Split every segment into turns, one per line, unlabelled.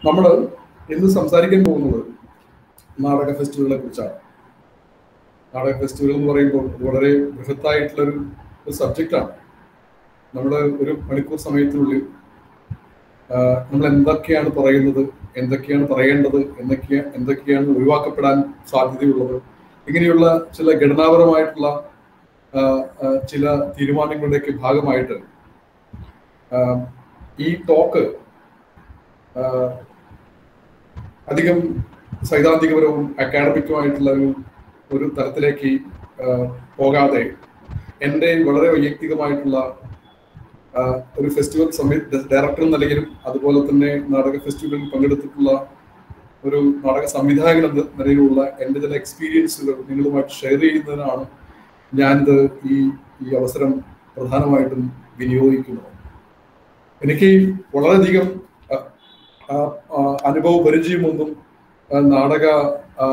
നമ്മൾ ഇന്ന് സംസാരിക്കാൻ പോകുന്നത് നാടക ഫെസ്റ്റിവലുകളെ കുറിച്ചാണ് നാടക ഫെസ്റ്റിവൽ എന്ന് പറയുമ്പോൾ ഇത് വളരെ ബൃഹത്തായിട്ടുള്ളൊരു ഒരു സബ്ജക്റ്റാണ് നമ്മൾ ഒരു മണിക്കൂർ സമയത്തിനുള്ളിൽ ആ, നമ്മൾ എന്തൊക്കെയാണ് പറയുന്നത് എന്തൊക്കെയാണ് പറയേണ്ടത് എന്തൊക്കെയാ എന്തൊക്കെയാണ് ഒഴിവാക്കപ്പെടാൻ സാധ്യതയുള്ളത് ഇങ്ങനെയുള്ള ചില ഘടനാപരമായിട്ടുള്ള ആ, ആ, ചില തീരുമാനങ്ങളുടെയൊക്കെ ഭാഗമായിട്ട് ആ, ഈ ടോക്ക് ആ, അധികം സൈദ്ധാന്തികപരവും അക്കാഡമിക്കുമായിട്ടുള്ള ഒരു ഒരു തലത്തിലേക്ക് ആ, പോകാതെ എൻ്റെ വളരെ വൈയക്തികമായിട്ടുള്ള ആ, ഒരു ഫെസ്റ്റിവൽ സമയ ഡയറക്ടർ എന്ന നിലയിലും അതുപോലെ തന്നെ നാടക ഫെസ്റ്റിവലിൽ പങ്കെടുത്തിട്ടുള്ള ഒരു നാടക സംവിധായകൻ എന്ന നിലയിലുള്ള എൻ്റെ ചില എക്സ്പീരിയൻസുകൾ നിങ്ങളുമായിട്ട് ഷെയർ ചെയ്യുന്നതിനാണ് ഞാനിത് ഈ ഈ അവസരം പ്രധാനമായിട്ടും വിനിയോഗിക്കുന്നത് എനിക്ക് വളരെയധികം ആ, ആ, ആ, അനുഭവ പരിചയമൊന്നും ആ, നാടക ആ,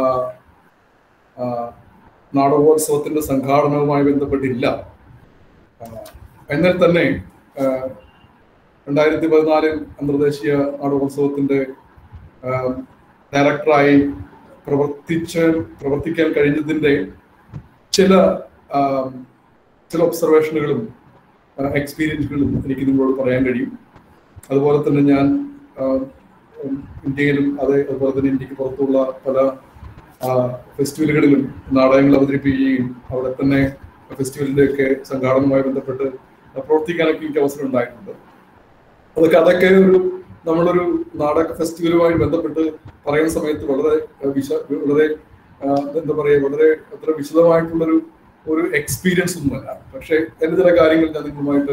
ആ, നാടകോത്സവത്തിന്റെ സംഘാടനവുമായി ബന്ധപ്പെട്ടില്ല ആ, എന്നാൽ തന്നെ ആ, രണ്ടായിരത്തി പതിനാലിൽ അന്തർദേശീയ നാടകോത്സവത്തിന്റെ ആ, ഡയറക്ടറായി പ്രവർത്തിച്ച പ്രവർത്തിക്കാൻ കഴിഞ്ഞതിന്റെ ചില ആ, ചില ഒബ്സർവേഷനുകളും എക്സ്പീരിയൻസുകളും എനിക്ക് നിങ്ങളോട് പറയാൻ കഴിയും അതുപോലെ തന്നെ ഞാൻ ആ, ഉം, ഇന്ത്യയിലും അതെ അതുപോലെ തന്നെ ഇന്ത്യക്ക് പുറത്തുള്ള പല ആ, ഫെസ്റ്റിവലുകളിലും നാടകങ്ങൾ അവതരിപ്പിക്കുകയും അവിടെ തന്നെ ഫെസ്റ്റിവലിന്റെ ഒക്കെ സംഘാടനവുമായി ബന്ധപ്പെട്ട് പ്രവർത്തിക്കാനൊക്കെ എനിക്ക് അവസരം ഉണ്ടായിട്ടുണ്ട് അതൊക്കെ അതൊക്കെ ഒരു നമ്മളൊരു നാടക ഫെസ്റ്റിവലുമായി ബന്ധപ്പെട്ട് പറയുന്ന സമയത്ത് വളരെ ആ, വിശ വളരെ ആ, എന്താ പറയുക വളരെ അത്ര വിശദമായിട്ടുള്ളൊരു ഒരു എക്സ്പീരിയൻസ് ഒന്നുമല്ല പക്ഷേ എന്റെ ചില കാര്യങ്ങൾ ഞാൻ നിങ്ങളുമായിട്ട്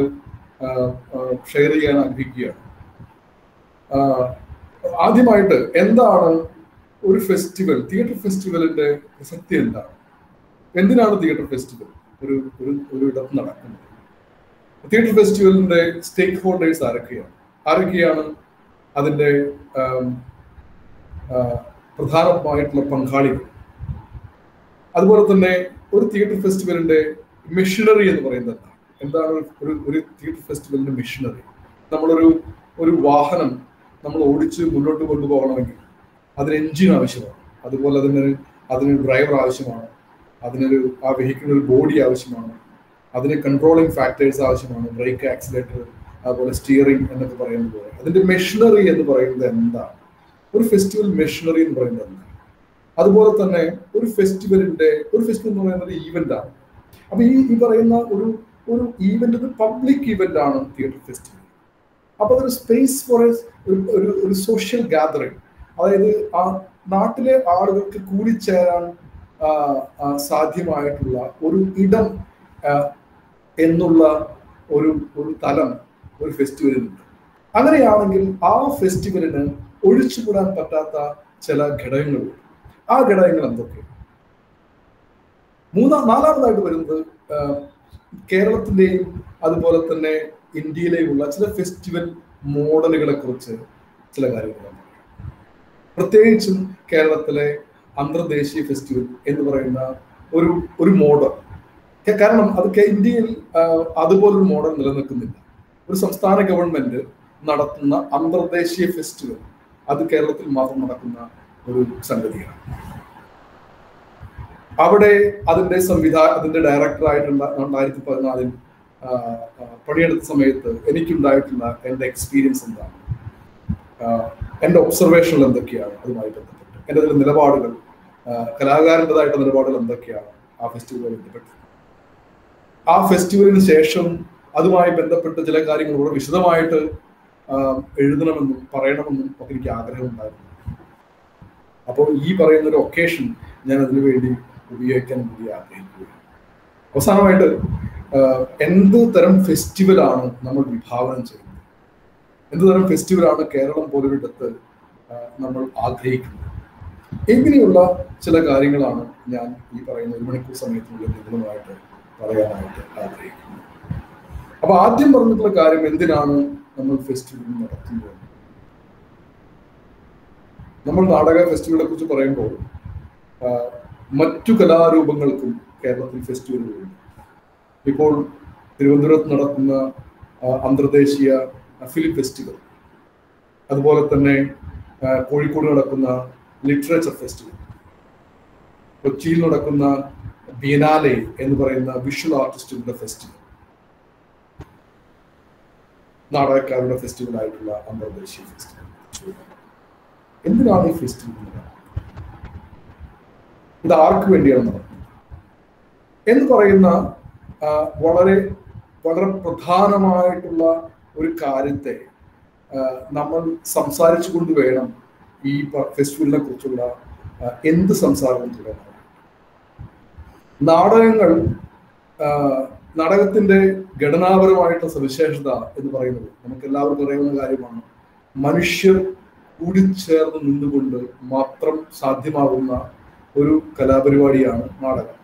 ഷെയർ ചെയ്യാൻ ആഗ്രഹിക്കുകയാണ് ആ, ആദ്യമായിട്ട് എന്താണ് ഒരു ഫെസ്റ്റിവൽ തിയേറ്റർ ഫെസ്റ്റിവലിന്റെ പ്രസക്തി എന്താണ് എന്തിനാണ് തിയേറ്റർ ഫെസ്റ്റിവൽ ഒരു ഒരു ഒരു ഇടത്ത് നടക്കുന്നത് തിയേറ്റർ ഫെസ്റ്റിവലിന്റെ സ്റ്റേക്ക് ഹോൾഡേഴ്സ് ആരൊക്കെയാണ് ആരൊക്കെയാണ് അതിന്റെ ആം, ആ, പ്രധാനമായിട്ടുള്ള പങ്കാളികൾ അതുപോലെ തന്നെ ഒരു തിയേറ്റർ ഫെസ്റ്റിവലിന്റെ മെഷീനറി എന്ന് പറയുന്നത് എന്താണ് എന്താണ് ഒരു- ഒരു ഒരു തിയേറ്റർ ഫെസ്റ്റിവലിന്റെ മെഷീനറി നമ്മളൊരു ഒരു വാഹനം നമ്മൾ ഓടിച്ച് മുന്നോട്ട് കൊണ്ടുപോകണമെങ്കിൽ അതിന് എഞ്ചിൻ ആവശ്യമാണ് അതുപോലെ അതിന് അതിന് ഡ്രൈവർ ആവശ്യമാണ് അതിനൊരു ആ വെഹിക്കിളിന് ഒരു ബോഡി ആവശ്യമാണ് അതിന് കൺട്രോളിങ് ഫാക്ടേഴ്സ് ആവശ്യമാണ് ബ്രേക്ക് ആക്സിലേറ്റർ അതുപോലെ സ്റ്റിയറിംഗ് എന്നൊക്കെ പറയുന്നത് പോലെ അതിന്റെ മെഷീനറി എന്ന് പറയുന്നത് എന്താണ് ഒരു ഫെസ്റ്റിവൽ മെഷീനറി എന്ന് പറയുന്നത് എന്താണ് അതുപോലെ തന്നെ ഒരു ഫെസ്റ്റിവലിന്റെ ഒരു ഫെസ്റ്റിവൽ എന്ന് പറയുന്നത് ഈവന്റ് ആണ് അപ്പൊ ഈ ഈ പറയുന്ന ഒരു ഒരു ഈവന്റ് ഒരു പബ്ലിക് ഈവന്റ് ആണ് തിയേറ്റർ ഫെസ്റ്റിവൽ അപ്പൊ അതൊരു സ്പേസ് ഫോർ ഒരു ഒരു സോഷ്യൽ ഗാദറിംഗ് അതായത് ആ നാട്ടിലെ ആളുകൾക്ക് കൂടിച്ചേരാൻ ആ, ആ, സാധ്യമായിട്ടുള്ള ഒരു ഇടം ആ, എന്നുള്ള ഒരു ഒരു തലം ഒരു ഫെസ്റ്റിവലിനുണ്ട് അങ്ങനെയാണെങ്കിൽ ആ ഫെസ്റ്റിവലിന് ഒഴിച്ചുകൂടാൻ പറ്റാത്ത ചില ഘടകങ്ങളുണ്ട് ആ ഘടകങ്ങൾ എന്തൊക്കെയാണ് മൂന്നാം നാലാമതായിട്ട് വരുന്നത് ആ, കേരളത്തിന്റെയും അതുപോലെ തന്നെ ഇന്ത്യയിലെയുള്ള ചില ഫെസ്റ്റിവൽ മോഡലുകളെ കുറിച്ച് ചില കാര്യങ്ങളാണ് പ്രത്യേകിച്ചും കേരളത്തിലെ അന്തർദേശീയ ഫെസ്റ്റിവൽ എന്ന് പറയുന്ന ഒരു ഒരു മോഡൽ കാരണം അത് കെ- ഇന്ത്യയിൽ ആ, അതുപോലൊരു മോഡൽ നിലനിൽക്കുന്നില്ല ഒരു സംസ്ഥാന ഗവൺമെന്റ് നടത്തുന്ന അന്തർദേശീയ ഫെസ്റ്റിവൽ അത് കേരളത്തിൽ മാത്രം നടക്കുന്ന ഒരു സംഗതിയാണ് അവിടെ അതിന്റെ സംവിധാ അതിന്റെ ഡയറക്ടറായിട്ടുള്ള രണ്ടായിരത്തി പതിനാലിൽ ആ, ആ, പണിയെടുത്ത സമയത്ത് എനിക്കുണ്ടായിട്ടുള്ള എൻ്റെ എക്സ്പീരിയൻസ് എന്താണ് ആ, എൻ്റെ ഒബ്സർവേഷനുകൾ എന്തൊക്കെയാണ് അതുമായി ബന്ധപ്പെട്ട് എൻ്റെ ചില നിലപാടുകൾ ആ, കലാകാരൻ്റെതായിട്ടുള്ള നിലപാടുകൾ എന്തൊക്കെയാണ് ആ ഫെസ്റ്റിവലുമായി ബന്ധപ്പെട്ട് ആ ഫെസ്റ്റിവലിന് ശേഷം അതുമായി ബന്ധപ്പെട്ട് ചില കാര്യങ്ങൾ വളരെ വിശദമായിട്ട് ആ, എഴുതണമെന്നും പറയണമെന്നും ഒക്കെ എനിക്ക് ആഗ്രഹമുണ്ടായിരുന്നു അപ്പോൾ ഈ പറയുന്ന ഒരു ഒക്കേഷൻ ഞാൻ അതിനു വേണ്ടി ഉപയോഗിക്കാൻ വേണ്ടി ആഗ്രഹിക്കുകയാണ് അവസാനമായിട്ട് ആ, എന്ത് തരം ഫെസ്റ്റിവലാണ് നമ്മൾ വിഭാവനം ചെയ്യുന്നത് എന്ത് തരം ഫെസ്റ്റിവലാണ് കേരളം പോലൊരിടത്ത് ആ, നമ്മൾ ആഗ്രഹിക്കുന്നത് ഇങ്ങനെയുള്ള ചില കാര്യങ്ങളാണ് ഞാൻ ഈ പറയുന്ന ഒരു മണിക്കൂർ സമയത്തിനുള്ളിൽ നിങ്ങളുമായിട്ട് പറയാനായിട്ട് ആഗ്രഹിക്കുന്നത് അപ്പൊ ആദ്യം പറഞ്ഞിട്ടുള്ള കാര്യം എന്തിനാണ് നമ്മൾ ഫെസ്റ്റിവൽ നടത്തുന്നത് നമ്മൾ നാടക ഫെസ്റ്റിവലിനെ കുറിച്ച് പറയുമ്പോൾ ആ, മറ്റു കലാരൂപങ്ങൾക്കും കേരളത്തിൽ ഫെസ്റ്റിവലുകളുണ്ട് ഇപ്പോൾ തിരുവനന്തപുരത്ത് നടക്കുന്ന ആ, അന്തർദേശീയ ഫിലിം ഫെസ്റ്റിവൽ അതുപോലെ തന്നെ കോഴിക്കോട് നടക്കുന്ന ലിറ്ററേച്ചർ ഫെസ്റ്റിവൽ കൊച്ചിയിൽ നടക്കുന്ന ബിയനാലെ എന്ന് പറയുന്ന വിഷ്വൽ ആർട്ടിസ്റ്റുകളുടെ ഫെസ്റ്റിവൽ നാടകക്കാരുടെ ഫെസ്റ്റിവൽ ആയിട്ടുള്ള അന്തർദേശീയ ഫെസ്റ്റിവൽ എന്തിനാണ് ഈ ഫെസ്റ്റിവൽ ഇത് ആർക്ക് വേണ്ടിയാണ് നടക്കുന്നത് എന്ന് പറയുന്ന വളരെ വളരെ പ്രധാനമായിട്ടുള്ള ഒരു കാര്യത്തെ നമ്മൾ സംസാരിച്ചു കൊണ്ട് വേണം ഈ ഫെസ്റ്റിവലിനെ കുറിച്ചുള്ള എന്ത് സംസാരവും തുടങ്ങാൻ നാടകങ്ങൾ നാടകത്തിന്റെ ഘടനാപരമായിട്ടുള്ള സവിശേഷത എന്ന് പറയുന്നത് നമുക്ക് എല്ലാവർക്കും അറിയാവുന്ന കാര്യമാണ് മനുഷ്യർ കൂടിച്ചേർന്ന് നിന്നുകൊണ്ട് മാത്രം സാധ്യമാകുന്ന ഒരു കലാപരിപാടിയാണ് നാടകം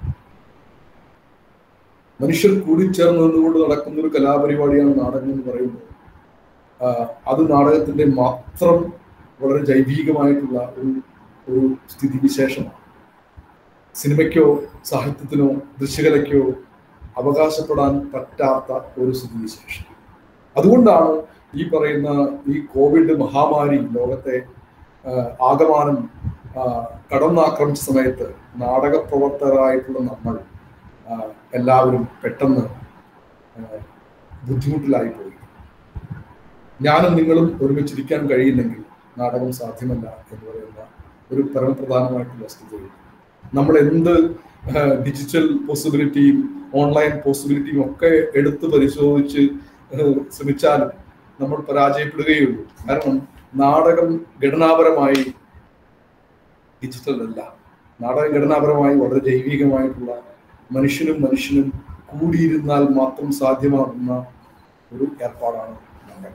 മനുഷ്യർ കൂടിച്ചേർന്ന് നിന്നുകൊണ്ട് നടക്കുന്ന ഒരു കലാപരിപാടിയാണ് നാടകം എന്ന് പറയുമ്പോൾ അത് നാടകത്തിന്റെ മാത്രം വളരെ ജൈവികമായിട്ടുള്ള ഒരു ഒരു സ്ഥിതിവിശേഷമാണ് സിനിമയ്ക്കോ സാഹിത്യത്തിനോ ദൃശ്യകലയ്ക്കോ അവകാശപ്പെടാൻ പറ്റാത്ത ഒരു സ്ഥിതിവിശേഷം അതുകൊണ്ടാണ് ഈ പറയുന്ന ഈ കോവിഡ് മഹാമാരി ലോകത്തെ ആകമാനം കടന്നാക്രമിച്ച സമയത്ത് നാടക പ്രവർത്തകരായിട്ടുള്ള നമ്മൾ എല്ലാവരും പെട്ടെന്ന് ബുദ്ധിമുട്ടിലായി പോയി ഞാനും നിങ്ങളും ഒരുമിച്ചിരിക്കാൻ കഴിയില്ലെങ്കിൽ നാടകം സാധ്യമല്ല എന്ന് പറയുന്ന ഒരു പരമപ്രധാനമായിട്ടുള്ള വസ്തുതയിൽ നമ്മൾ എന്ത് ഡിജിറ്റൽ പോസിബിലിറ്റിയും ഓൺലൈൻ പോസിബിലിറ്റിയും ഒക്കെ എടുത്ത് പരിശോധിച്ച് ശ്രമിച്ചാലും നമ്മൾ പരാജയപ്പെടുകയുള്ളൂ കാരണം നാടകം ഘടനാപരമായി ഡിജിറ്റൽ അല്ല നാടകം ഘടനാപരമായി വളരെ ജൈവികമായിട്ടുള്ള മനുഷ്യനും മനുഷ്യനും കൂടിയിരുന്നാൽ മാത്രം സാധ്യമാകുന്ന ഒരു ഏർപ്പാടാണ് നാടകം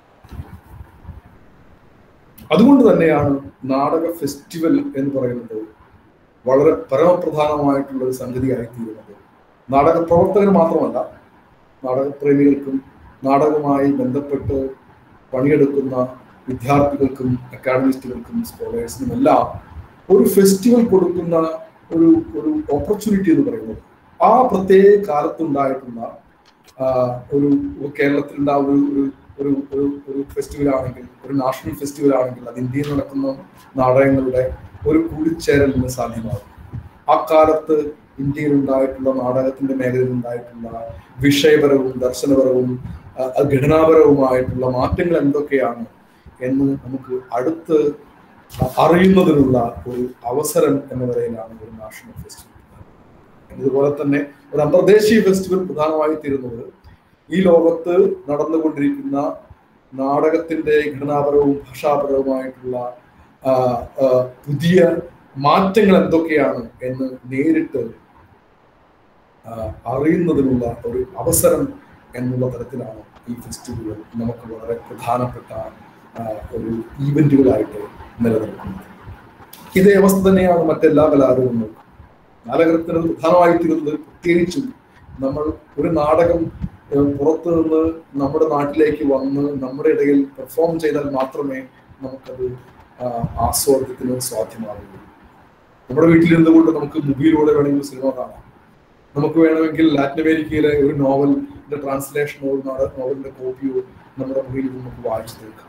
അതുകൊണ്ട് തന്നെയാണ് നാടക ഫെസ്റ്റിവൽ എന്ന് പറയുന്നത് വളരെ പരമപ്രധാനമായിട്ടുള്ള ഒരു സംഗതിയായി തീരുന്നത് നാടക പ്രവർത്തകർ മാത്രമല്ല നാടകപ്രേമികൾക്കും നാടകവുമായി ബന്ധപ്പെട്ട് പണിയെടുക്കുന്ന വിദ്യാർത്ഥികൾക്കും അക്കാഡമിസ്റ്റുകൾക്കും സ്കോളേഴ്സിനും എല്ലാം ഒരു ഫെസ്റ്റിവൽ കൊടുക്കുന്ന ഒരു ഒരു ഓപ്പർച്യൂണിറ്റി എന്ന് പറയുന്നത് ആ പ്രത്യേക കാലത്തുണ്ടായിട്ടുള്ള ഒരു കേരളത്തിലുള്ള ഒരു ഒരു ഒരു ഒരു ഫെസ്റ്റിവൽ ആണെങ്കിൽ ഒരു നാഷണൽ ഫെസ്റ്റിവൽ ആണെങ്കിൽ അത് ഇന്ത്യയിൽ നടക്കുന്ന നാടകങ്ങളുടെ ഒരു കൂടിച്ചേരലിന് സാധ്യമാകും ആ കാലത്ത് ഇന്ത്യയിൽ ഉണ്ടായിട്ടുള്ള നാടകത്തിന്റെ മേഖലയിൽ ഉണ്ടായിട്ടുള്ള വിഷയപരവും ദർശനപരവും ഘടനാപരവുമായിട്ടുള്ള മാറ്റങ്ങൾ എന്തൊക്കെയാണ് എന്ന് നമുക്ക് അടുത്ത് അറിയുന്നതിനുള്ള ഒരു അവസരം എന്ന നിലയിലാണ് ഒരു നാഷണൽ ഫെസ്റ്റിവൽ ഇതുപോലെ തന്നെ ഒരു അന്തർദേശീയ ഫെസ്റ്റിവൽ പ്രധാനമായി തീരുന്നത് ഈ ലോകത്ത് നടന്നുകൊണ്ടിരിക്കുന്ന നാടകത്തിന്റെ ഘടനാപരവും ഭാഷാപരവുമായിട്ടുള്ള പുതിയ മാറ്റങ്ങൾ എന്തൊക്കെയാണ് എന്ന് നേരിട്ട് അറിയുന്നതിനുള്ള ഒരു അവസരം എന്നുള്ള തരത്തിലാണ് ഈ ഫെസ്റ്റിവലുകൾ നമുക്ക് വളരെ പ്രധാനപ്പെട്ട ഒരു ഈവന്റുകളായിട്ട് നിലനിൽക്കുന്നത് ഇതേ അവസ്ഥ തന്നെയാണ് മറ്റെല്ലാ കലാരൂപങ്ങൾക്കും നാടകത്തിന് പ്രധാനമായി തീരുന്നത് പ്രത്യേകിച്ചും നമ്മൾ ഒരു നാടകം പുറത്തു നിന്ന് നമ്മുടെ നാട്ടിലേക്ക് വന്ന് നമ്മുടെ ഇടയിൽ പെർഫോം ചെയ്താൽ മാത്രമേ നമുക്കത് ആസ്വാദത്തിന് സാധ്യമാകുള്ളൂ നമ്മുടെ വീട്ടിലിരുന്നു കൊണ്ട് നമുക്ക് മൊബൈലിലൂടെ വേണമെങ്കിൽ സിനിമ കാണാം നമുക്ക് വേണമെങ്കിൽ ലാറ്റിൻ അമേരിക്കയിലെ ഒരു നോവലിന്റെ ട്രാൻസ്ലേഷനോ നോവലിന്റെ കോപ്പിയോ നമ്മുടെ മുറിയിൽ നമുക്ക് വായിച്ചു തീർക്കാം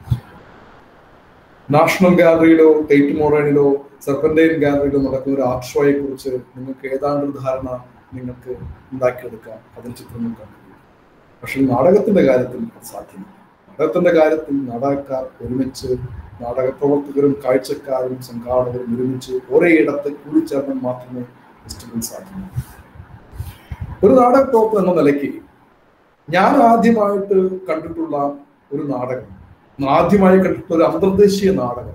നാഷണൽ ഗാലറിയിലോ ടേറ്റ് മോഡേണിലോ സർപ്പന്റൈൻ ഗാലറിയിലോ നടക്കുന്ന ഒരു ആർട്ട് ഷോയെ കുറിച്ച് നിങ്ങൾക്ക് ഏതാണ്ട് ഒരു ധാരണ നിങ്ങൾക്ക് ഉണ്ടാക്കിയെടുക്കാം അതിന് ചിത്രങ്ങൾ കണ്ടു പക്ഷെ നാടകത്തിന്റെ കാര്യത്തിൽ അത് സാധ്യമല്ല നാടകത്തിന്റെ കാര്യത്തിൽ നാടകക്കാർ ഒരുമിച്ച് നാടക പ്രവർത്തകരും കാഴ്ചക്കാരും സംഘാടകരും ഒരുമിച്ച് ഒരേ ഇടത്ത് കൂടിച്ചേർന്നാൽ മാത്രമേ ഫെസ്റ്റിവൽ സാധ്യമാകൂ ഒരു നാടക പ്രവർത്തനം എന്ന നിലയ്ക്ക് ഞാൻ ആദ്യമായിട്ട് കണ്ടിട്ടുള്ള ഒരു നാടകം ആദ്യമായി കണ്ടിട്ടുള്ള ഒരു അന്തർദേശീയ നാടകം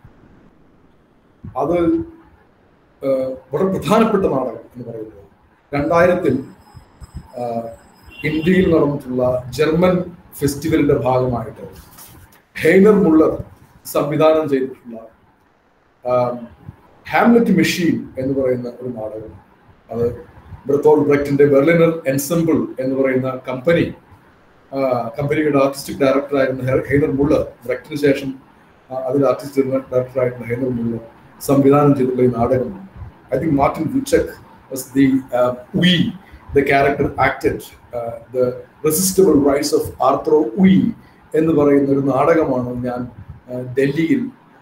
അത് വളരെ പ്രധാനപ്പെട്ട നാടകം എന്ന് പറയുന്നത് രണ്ടായിരത്തിൽ ഇന്ത്യയിൽ നടന്നിട്ടുള്ള ജർമ്മൻ ഫെസ്റ്റിവലിന്റെ ഭാഗമായിട്ട് ഹെയ്നർ മുള്ളർ സംവിധാനം ചെയ്തിട്ടുള്ള ഹാംലെറ്റ് മെഷീൻ എന്ന് പറയുന്ന ഒരു നാടകം അത് ബ്രത്തോൾ ബ്രെക്റ്റിന്റെ ബെർലിനർ എൻസംബിൾ എന്ന് പറയുന്ന കമ്പനി കമ്പനിയുടെ ആർട്ടിസ്റ്റിക് ഡയറക്ടറായിരുന്ന ഹെയ്നർ മുള്ളർ ബ്രെക്റ്റിന് ശേഷം അതിൽ ആർട്ടിസ്റ്റ് ഡയറക്ടറായിരുന്ന ഹെയ്നർ മുള്ളർ സംവിധാനം ചെയ്തിട്ടുള്ള ഈ നാടകം I think Martin Wuttke was the Ui the character acted the resistible rise of Arturo Ui എന്ന് പറയുന്ന ഒരു നാടകമാണ് ഞാൻ ഡൽഹിയിൽ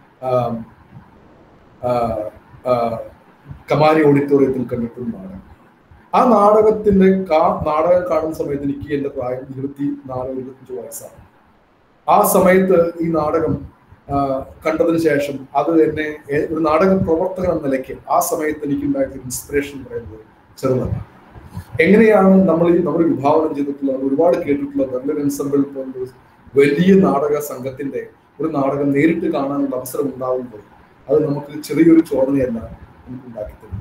കമാരി ഓഡിറ്റോറിയത്തിൽ കണ്ടിട്ടുള്ള നാടകം ആ നാടകത്തിന്റെ കാ നാടകം കാണുന്ന സമയത്ത് എനിക്ക് എന്റെ പ്രായം ഇരുപത്തി നാല് ഇരുപത്തഞ്ച് വയസ്സാണ് ആ സമയത്ത് ഈ നാടകം കണ്ടതിന് ശേഷം അത് എന്നെ ഒരു നാടക പ്രവർത്തകൻ എന്ന നിലയ്ക്ക് ആ സമയത്ത് എനിക്ക് ഉണ്ടായിട്ടുള്ള ഇൻസ്പിറേഷൻ പറയുന്നത് ചെറുതാണ് എങ്ങനെയാണ് നമ്മൾ ഈ നമ്മൾ വിഭാവനം ചെയ്തിട്ടുള്ള ഒരുപാട് കേട്ടിട്ടുള്ള ബെർലിൻ എൻസംബിൾ പോലുള്ള വലിയ നാടക സംഘത്തിന്റെ ഒരു നാടകം നേരിട്ട് കാണാനുള്ള അവസരം ഉണ്ടാകുമ്പോൾ അത് നമുക്ക് ചെറിയൊരു ചോദനയല്ല നമുക്ക് ഉണ്ടാക്കി തരുന്നത്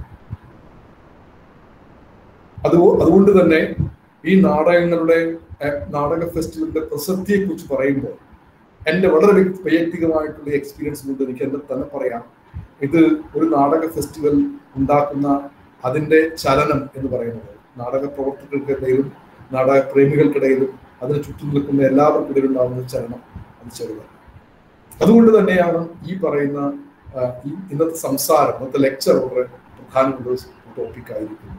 അത് അതുകൊണ്ട് തന്നെ ഈ നാടകങ്ങളുടെ നാടക ഫെസ്റ്റിവലിന്റെ പ്രസക്തിയെ കുറിച്ച് പറയുമ്പോൾ എൻ്റെ വളരെ വൈയക്തികമായിട്ടുള്ള എക്സ്പീരിയൻസ് കൊണ്ട് എനിക്ക് എന്നെ തന്നെ പറയാം ഇത് ഒരു നാടക ഫെസ്റ്റിവൽ ഉണ്ടാക്കുന്ന അതിന്റെ ചലനം എന്ന് പറയുന്നത് നാടക പ്രവർത്തകർക്കിടയിലും നാടക പ്രേമികൾക്കിടയിലും അതിന് ചുറ്റും നിൽക്കുന്ന എല്ലാവർക്കിടയിലും ഉണ്ടാകുന്ന ചലനം അത് ചെറുതാണ് അതുകൊണ്ട് തന്നെയാണ് ഈ പറയുന്ന ഈ ഇന്നത്തെ സംസാരം ഇന്നത്തെ ലെക്ചർ വളരെ പ്രധാനപ്പെട്ട ടോപ്പിക് ആയിരിക്കുന്നത്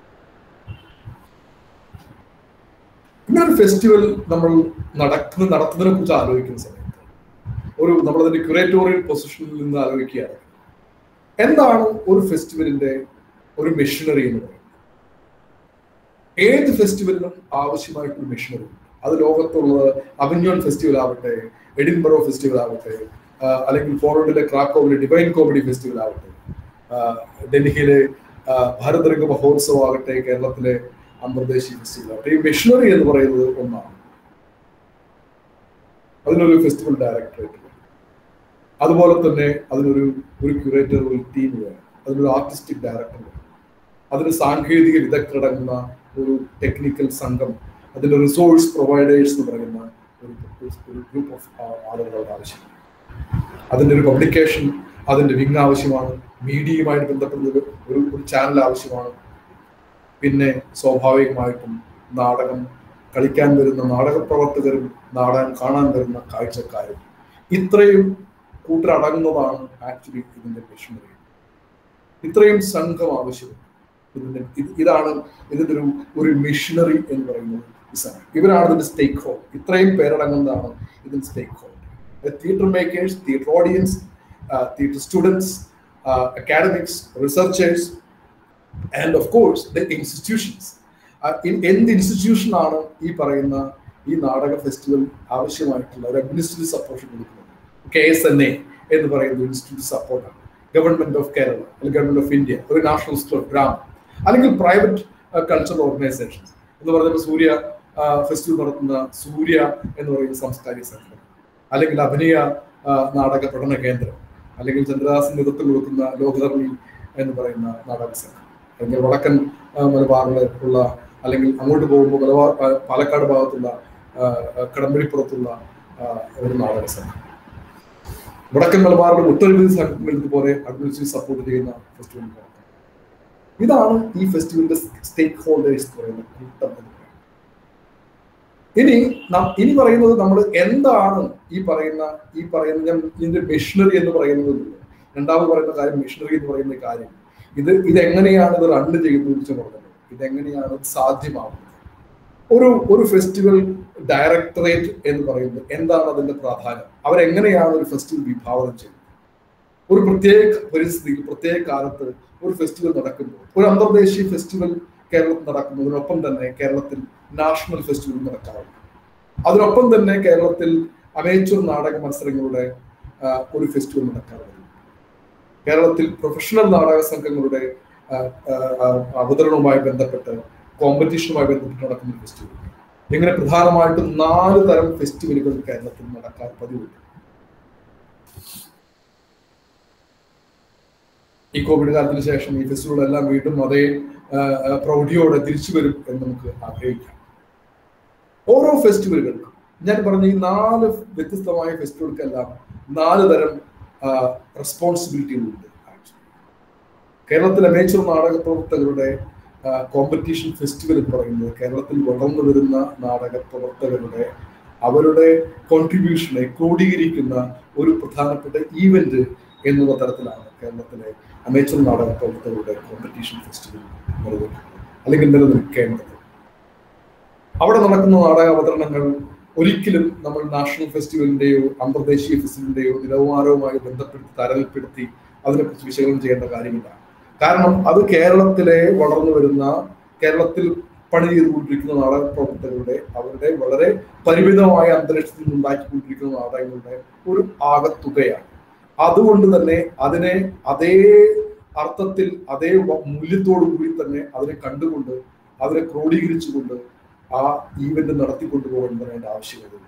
ഇങ്ങനൊരു ഫെസ്റ്റിവൽ നമ്മൾ നടക്കുന്ന നടത്തുന്നതിനെ കുറിച്ച് ആലോചിക്കുന്ന സമയത്ത് ഒരു നമ്മളതിന്റെ ക്യൂറേറ്റോറിയൽ പൊസിഷനിൽ നിന്ന് ആലോചിക്കുകയാണ് എന്താണ് ഒരു ഫെസ്റ്റിവലിന്റെ ഒരു മെഷീനറി എന്ന് പറയുന്നത് ഏത് ഫെസ്റ്റിവലിനും ആവശ്യമായിട്ടൊരു മെഷീനറി അത് ലോകത്തുള്ളത് അവന്യോൺ ഫെസ്റ്റിവൽ ആവട്ടെ എഡിൻബറോ ഫെസ്റ്റിവൽ ആവട്ടെ അല്ലെങ്കിൽ പോളണ്ടിലെ ക്രാക്കോവിലെ ഡിവൈൻ കോമഡി ഫെസ്റ്റിവൽ ആവട്ടെ ഡൽഹിയിലെ ഭാരതരംഗ മഹോത്സവം ആകട്ടെ കേരളത്തിലെ അന്തർദേശീയ ഫെസ്റ്റിവൽ ആവട്ടെ ഈ മെഷീനറി എന്ന് പറയുന്നത് ഒന്നാണ് അതിനൊരു ഫെസ്റ്റിവൽ ഡയറക്ടറേറ്റ് അതുപോലെ തന്നെ അതിനൊരു ഒരു ക്യൂറേറ്റർ ഒരു ടീം വേണം അതിനൊരു ആർട്ടിസ്റ്റിക് ഡയറക്ടർ വേണം അതിന് സാങ്കേതിക വിദഗ്ധരടങ്ങുന്ന ഒരു ടെക്നിക്കൽ സംഘം അതിന്റെ റിസോഴ്സ് പ്രൊവൈഡേഴ്സ് എന്ന് പറയുന്ന ഒരു ഒരു ഗ്രൂപ്പ് ഓഫ് ആളുകളുടെ ആവശ്യമാണ് അതിന്റെ ഒരു പബ്ലിക്കേഷൻ അതിന്റെ വിങ് ആവശ്യമാണ് മീഡിയയുമായിട്ട് ബന്ധപ്പെടുന്ന ഒരു ഒരു ചാനൽ ആവശ്യമാണ് പിന്നെ സ്വാഭാവികമായിട്ടും നാടകം കളിക്കാൻ വരുന്ന നാടക പ്രവർത്തകരും നാടകം കാണാൻ വരുന്ന കാഴ്ചക്കാരും ഇത്രയും കൂട്ടരടങ്ങുന്നതാണ് ആക്ച്വലി ഇതിന്റെ മെഷീനറി ഇത്രയും സംഘം ആവശ്യമുണ്ട് ഇതിന്റെ ഇതാണ് ഇതിന്റെ ഒരു ഒരു മിഷനറി എന്ന് പറയുന്നത് ഇവരാണ് ഇതിന്റെ സ്റ്റേക്ക് ഹോൾഡ് ഇത്രയും പേരടങ്ങുന്നതാണ് ഇതിന്റെ stake hold theatre makers theatre audience theatre students academics researchers and of course the institutions എന്ത് ഇൻസ്റ്റിറ്റ്യൂഷൻ ആണ് ഈ പറയുന്ന ഈ നാടക ഫെസ്റ്റിവൽ ആവശ്യമായിട്ടുള്ള ഒരു അഡ്മിനിസ്ട്രേറ്റീവ് സപ്പോർട്ട് കൊടുക്കുന്നത് കെ എസ് എൻ എ എന്ന് പറയുന്ന ഇൻസ്റ്റിറ്റ്യൂട്ട് സപ്പോർട്ടാണ് ഗവൺമെന്റ് ഓഫ് കേരള അല്ലെങ്കിൽ ഗവൺമെന്റ് ഓഫ് ഇന്ത്യ ഒരു നാഷണൽ സ്കൂൾ ഗ്രാം അല്ലെങ്കിൽ പ്രൈവറ്റ് കൾച്ചറൽ ഓർഗനൈസേഷൻസ് എന്ന് പറയുന്നത് സൂര്യ ഫെസ്റ്റിവൽ നടത്തുന്ന സൂര്യ എന്ന് പറയുന്ന സാംസ്കാരിക സംഘടന അല്ലെങ്കിൽ അഭിനയ നാടക പഠന കേന്ദ്രം അല്ലെങ്കിൽ ചന്ദ്രദാസിന് നേതൃത്വം കൊടുക്കുന്ന ലോകധർമ്മി എന്ന് പറയുന്ന നാടക സംഘം അല്ലെങ്കിൽ വടക്കൻ മലബാറിൽ ഉള്ള അല്ലെങ്കിൽ അങ്ങോട്ട് പോകുമ്പോൾ മലബാർ പാലക്കാട് ഭാഗത്തുള്ള കടമ്പഴിപ്പുറത്തുള്ള ഒരു നാടക സംഘം വടക്കൻ മലബാറിലെ ഒട്ടനവധി സംഘങ്ങൾ ഇതുപോലെ അഡ്മിനിസ്ട്രേറ്റീവ് സപ്പോർട്ട് ചെയ്യുന്ന ഫെസ്റ്റിവൽ ഇതാണ് ഈ ഫെസ്റ്റിവലിന്റെ സ്റ്റേക്ക് ഹോൾഡേഴ്സ് എന്ന് പറയുന്ന കൂട്ടം എന്ന് പറയുന്നത് ഇനി ഇനി പറയുന്നത് നമ്മൾ എന്താണ് ഈ പറയുന്ന ഈ പറയുന്ന ഞാൻ ഇതിന്റെ മെഷീനറി എന്ന് പറയുന്നത് രണ്ടാമത് പറയുന്ന കാര്യം മെഷീനറി എന്ന് പറയുന്ന കാര്യം ഇത് ഇതെങ്ങനെയാണ് ഇത് റൺ ചെയ്യുന്നത് വെച്ച് പറഞ്ഞത് ഇതെങ്ങനെയാണ് സാധ്യമാവുന്നത് ഒരു ഒരു ഫെസ്റ്റിവൽ ഡയറക്ടറേറ്റ് എന്ന് പറയുന്നത് എന്താണ് അതിന്റെ പ്രാധാന്യം അവരെങ്ങനെയാണ് ഒരു ഫെസ്റ്റിവൽ വിഭാവനം ചെയ്യുന്നത് ഒരു പ്രത്യേക പരിസ്ഥിതിയിൽ പ്രത്യേക കാലത്ത് ഒരു ഫെസ്റ്റിവൽ നടക്കുമ്പോൾ ഒരു അന്തർദേശീയ ഫെസ്റ്റിവൽ കേരളത്തിൽ നടക്കുന്നതിനൊപ്പം തന്നെ കേരളത്തിൽ നാഷണൽ ഫെസ്റ്റിവൽ നടക്കാറുണ്ട് അതിനൊപ്പം തന്നെ കേരളത്തിൽ അമേച്ചൂർ നാടക മത്സരങ്ങളുടെ ഒരു ഫെസ്റ്റിവൽ നടക്കാറുണ്ട് കേരളത്തിൽ പ്രൊഫഷണൽ നാടക സംഘങ്ങളുടെ അവതരണവുമായി ബന്ധപ്പെട്ട് കോമ്പറ്റീഷനുമായി ബന്ധപ്പെട്ട് നടക്കുന്ന ഒരു ഫെസ്റ്റിവൽ ഇങ്ങനെ പ്രധാനമായിട്ടും നാല് തരം ഫെസ്റ്റിവലുകൾ കേരളത്തിൽ നടക്കാൻ പതിവുണ്ട് ഈ കോവിഡ് കാലത്തിന് ശേഷം ഈ ഫെസ്റ്റിവലെല്ലാം വീണ്ടും അതേ പ്രൗഢിയോടെ തിരിച്ചു വരും എന്ന് നമുക്ക് ആഗ്രഹിക്കാം ഓരോ ഫെസ്റ്റിവലുകൾക്കും ഞാൻ പറഞ്ഞ ഈ നാല് വ്യത്യസ്തമായ ഫെസ്റ്റിവലുകൾക്കെല്ലാം നാല് തരം റെസ്പോൺസിബിലിറ്റികളുണ്ട് കേരളത്തിലെ അമേച്ചർ നാടക പ്രവർത്തകരുടെ കോമ്പറ്റീഷൻ ഫെസ്റ്റിവൽ എന്ന് പറയുന്നത് കേരളത്തിൽ വളർന്നു വരുന്ന നാടക പ്രവർത്തകരുടെ അവരുടെ കോൺട്രിബ്യൂഷനെ ക്രോഡീകരിക്കുന്ന ഒരു പ്രധാനപ്പെട്ട ഈവന്റ് എന്നുള്ള തരത്തിലാണ് കേരളത്തിലെ അമേച്ചർ നാടക പ്രവർത്തകരുടെ കോമ്പറ്റീഷൻ ഫെസ്റ്റിവൽ നിലനിൽക്കുന്നത് അല്ലെങ്കിൽ നിലനിൽക്കേണ്ടത് അവിടെ നടക്കുന്ന നാടക അവതരണങ്ങൾ ഒരിക്കലും നമ്മൾ നാഷണൽ ഫെസ്റ്റിവലിന്റെയോ അന്തർദേശീയ ഫെസ്റ്റിവലിന്റെയോ നിലവാരവുമായി ബന്ധപ്പെടുത്തി തരൽപ്പെടുത്തി അതിനെക്കുറിച്ച് വിശകലനം ചെയ്യേണ്ട കാര്യമില്ല കാരണം അത് കേരളത്തിലെ വളർന്നു വരുന്ന കേരളത്തിൽ പണി ചെയ്തുകൊണ്ടിരിക്കുന്ന നാടക പ്രവർത്തകരുടെ അവരുടെ വളരെ പരിമിതമായ അന്തരീക്ഷത്തിൽ നിന്ന് ഉണ്ടാക്കിക്കൊണ്ടിരിക്കുന്ന നാടകങ്ങളുടെ ഒരു ആകത്തുകയാണ് അതുകൊണ്ട് തന്നെ അതിനെ അതേ അർത്ഥത്തിൽ അതേ മൂല്യത്തോടു കൂടി തന്നെ അതിനെ കണ്ടുകൊണ്ട് അതിനെ ക്രോഡീകരിച്ചുകൊണ്ട് ആ ഈവന്റ് നടത്തിക്കൊണ്ടു പോകേണ്ടതിന്റെ ആവശ്യകതയുണ്ട്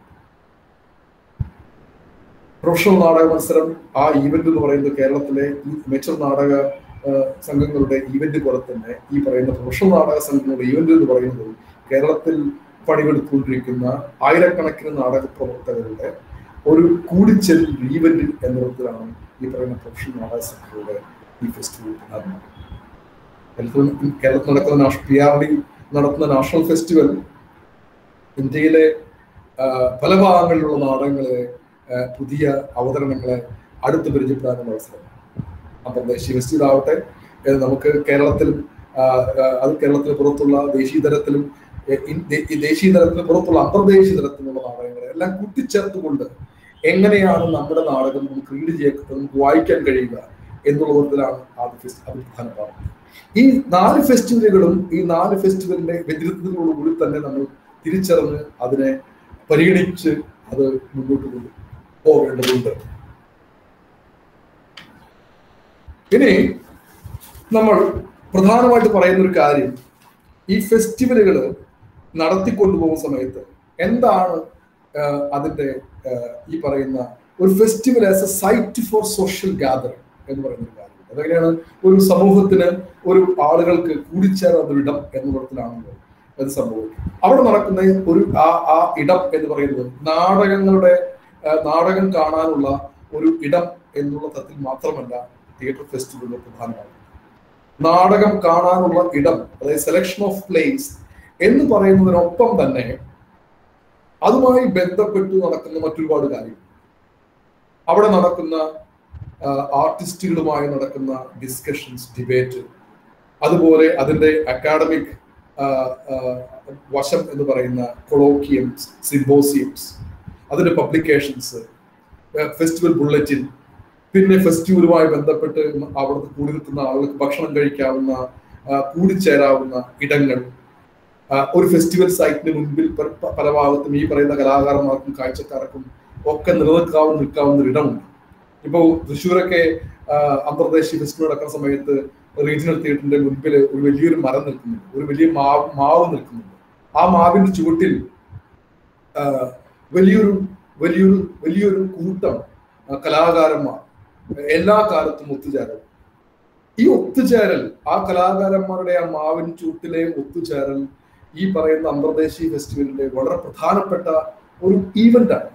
പ്രൊഫഷണൽ നാടക മത്സരം ആ ഈവന്റ് എന്ന് പറയുന്നത് കേരളത്തിലെ ഈ മെച്ചർ നാടക സംഘങ്ങളുടെ ഈവന്റ് പോലെ തന്നെ ഈ പറയുന്ന പ്രൊഫഷണൽ നാടക സംഘങ്ങളുടെ ഈവന്റ് എന്ന് പറയുന്നത് കേരളത്തിൽ പണിയെടുത്തുകൊണ്ടിരിക്കുന്ന ആയിരക്കണക്കിന് നാടക പ്രവർത്തകരുടെ ഒരു കൂടിച്ചെല്ലും ഈവന്റ് എന്ന വിധത്തിലാണ് ഈ പറയുന്ന പ്രൊഫഷണൽ നാടക സംഘങ്ങളുടെ ഈ ഫെസ്റ്റിവൽ കേരളത്തിൽ കേരളത്തിൽ നടക്കുന്ന പി ആർ ഡി നടത്തുന്ന നാഷണൽ ഫെസ്റ്റിവൽ ഇന്ത്യയിലെ പല ഭാഗങ്ങളിലുള്ള നാടകങ്ങളെ പുതിയ അവതരണങ്ങളെ അടുത്ത് പരിചയപ്പെടാനുള്ള അവസരം അന്തർദേശീയ ഫെസ്റ്റിവൽ ആവട്ടെ നമുക്ക് കേരളത്തിലും അത് കേരളത്തിന് പുറത്തുള്ള ദേശീയ തലത്തിലും ദേശീയ തലത്തിന് പുറത്തുള്ള അന്തർദേശീയ തലത്തിലുള്ള നാടകങ്ങളെ എല്ലാം കൂട്ടിച്ചേർത്തുകൊണ്ട് എങ്ങനെയാണ് നമ്മുടെ നാടകം നമുക്ക് റീഡ് ചെയ്യാൻ നമുക്ക് വായിക്കാൻ കഴിയുക എന്നുള്ള വിധത്തിലാണ് ആദ്യ ഫെസ്റ്റ് അത് പ്രധാനമാണ് ഈ നാല് ഫെസ്റ്റിവലുകളും ഈ നാല് ഫെസ്റ്റിവലിന്റെ വ്യതിരിക്തങ്ങളോടുകൂടി തന്നെ നമ്മൾ തിരിച്ചറിഞ്ഞ് അതിനെ പരിഗണിച്ച് അത് മുന്നോട്ട് കൊണ്ട് പോകേണ്ടതുണ്ട് ഇനി നമ്മൾ പ്രധാനമായിട്ട് പറയുന്ന ഒരു കാര്യം ഈ ഫെസ്റ്റിവലുകൾ നടത്തിക്കൊണ്ടുപോകുന്ന സമയത്ത് എന്താണ് അതിന്റെ ഈ പറയുന്ന ഒരു festival as a site for social gathering എന്ന് പറയുന്ന ഒരു കാര്യം അതെങ്ങനെയാണ് ഒരു സമൂഹത്തിന് ഒരു ആളുകൾക്ക് കൂടിച്ചേർന്ന ഇടം എന്ന തരത്തിലാണല്ലോ അത് സംഭവിക്കും അവിടെ നടക്കുന്ന ഒരു ആ ആ ഇടം എന്ന് പറയുന്നത് നാടകങ്ങളുടെ നാടകം കാണാനുള്ള ഒരു ഇടം എന്നുള്ള തരത്തിൽ മാത്രമല്ല തിയേറ്റർ ഫെസ്റ്റിവലിന്റെ പ്രധാനമാണ് നാടകം കാണാനുള്ള ഇടം അതായത് സെലക്ഷൻ ഓഫ് പ്ലേസ് എന്ന് പറയുന്നതിനൊപ്പം തന്നെ അതുമായി ബന്ധപ്പെട്ട് നടക്കുന്ന മറ്റൊരുപാട് കാര്യം അവിടെ നടക്കുന്ന ആർട്ടിസ്റ്റുകളുമായി നടക്കുന്ന ഡിസ്കഷൻസ് ഡിബേറ്റ് അതുപോലെ അതിന്റെ അക്കാഡമിക് വശം എന്ന് പറയുന്ന കൊളോക്കിയംസ് സിംബോസിയംസ് അതിന്റെ പബ്ലിക്കേഷൻസ് ഫെസ്റ്റിവൽ ബുള്ളറ്റിൻ പിന്നെ ഫെസ്റ്റിവലുമായി ബന്ധപ്പെട്ട് അവിടുത്തെ കൂടി നിൽക്കുന്ന ആളുകൾക്ക് ഭക്ഷണം കഴിക്കാവുന്ന കൂടിച്ചേരാവുന്ന ഇടങ്ങൾ ഒരു ഫെസ്റ്റിവൽ സൈറ്റിന് മുൻപിൽ പല ഭാഗത്തും ഈ പറയുന്ന കലാകാരന്മാർക്കും കാഴ്ചക്കാർക്കും ഒക്കെ നിലനിൽക്കാവുന്ന നിൽക്കാവുന്ന ഇടമുണ്ട് ഇപ്പോൾ തൃശ്ശൂരൊക്കെ അന്തർദേശീയ ഫെസ്റ്റിവൽ നടക്കുന്ന സമയത്ത് റീജിയണൽ തിയേറ്ററിന്റെ മുൻപിൽ ഒരു വലിയൊരു മരം നിൽക്കുന്നുണ്ട് ഒരു വലിയ മാവ് മാവ് നിൽക്കുന്നുണ്ട് ആ മാവിന്റെ ചുവട്ടിൽ വലിയൊരു വലിയൊരു വലിയൊരു കൂട്ടം കലാകാരന്മാർ എല്ലാ കാലത്തും ഒത്തുചേരൽ ഈ ഒത്തുചേരൽ ആ കലാകാരന്മാരുടെ ആ മാവിൻ ചൂട്ടിലെ ഒത്തുചേരൽ ഈ പറയുന്ന അന്തർദേശീയ ഫെസ്റ്റിവലിന്റെ വളരെ പ്രധാനപ്പെട്ട ഒരു ഈവന്റ് ആണ്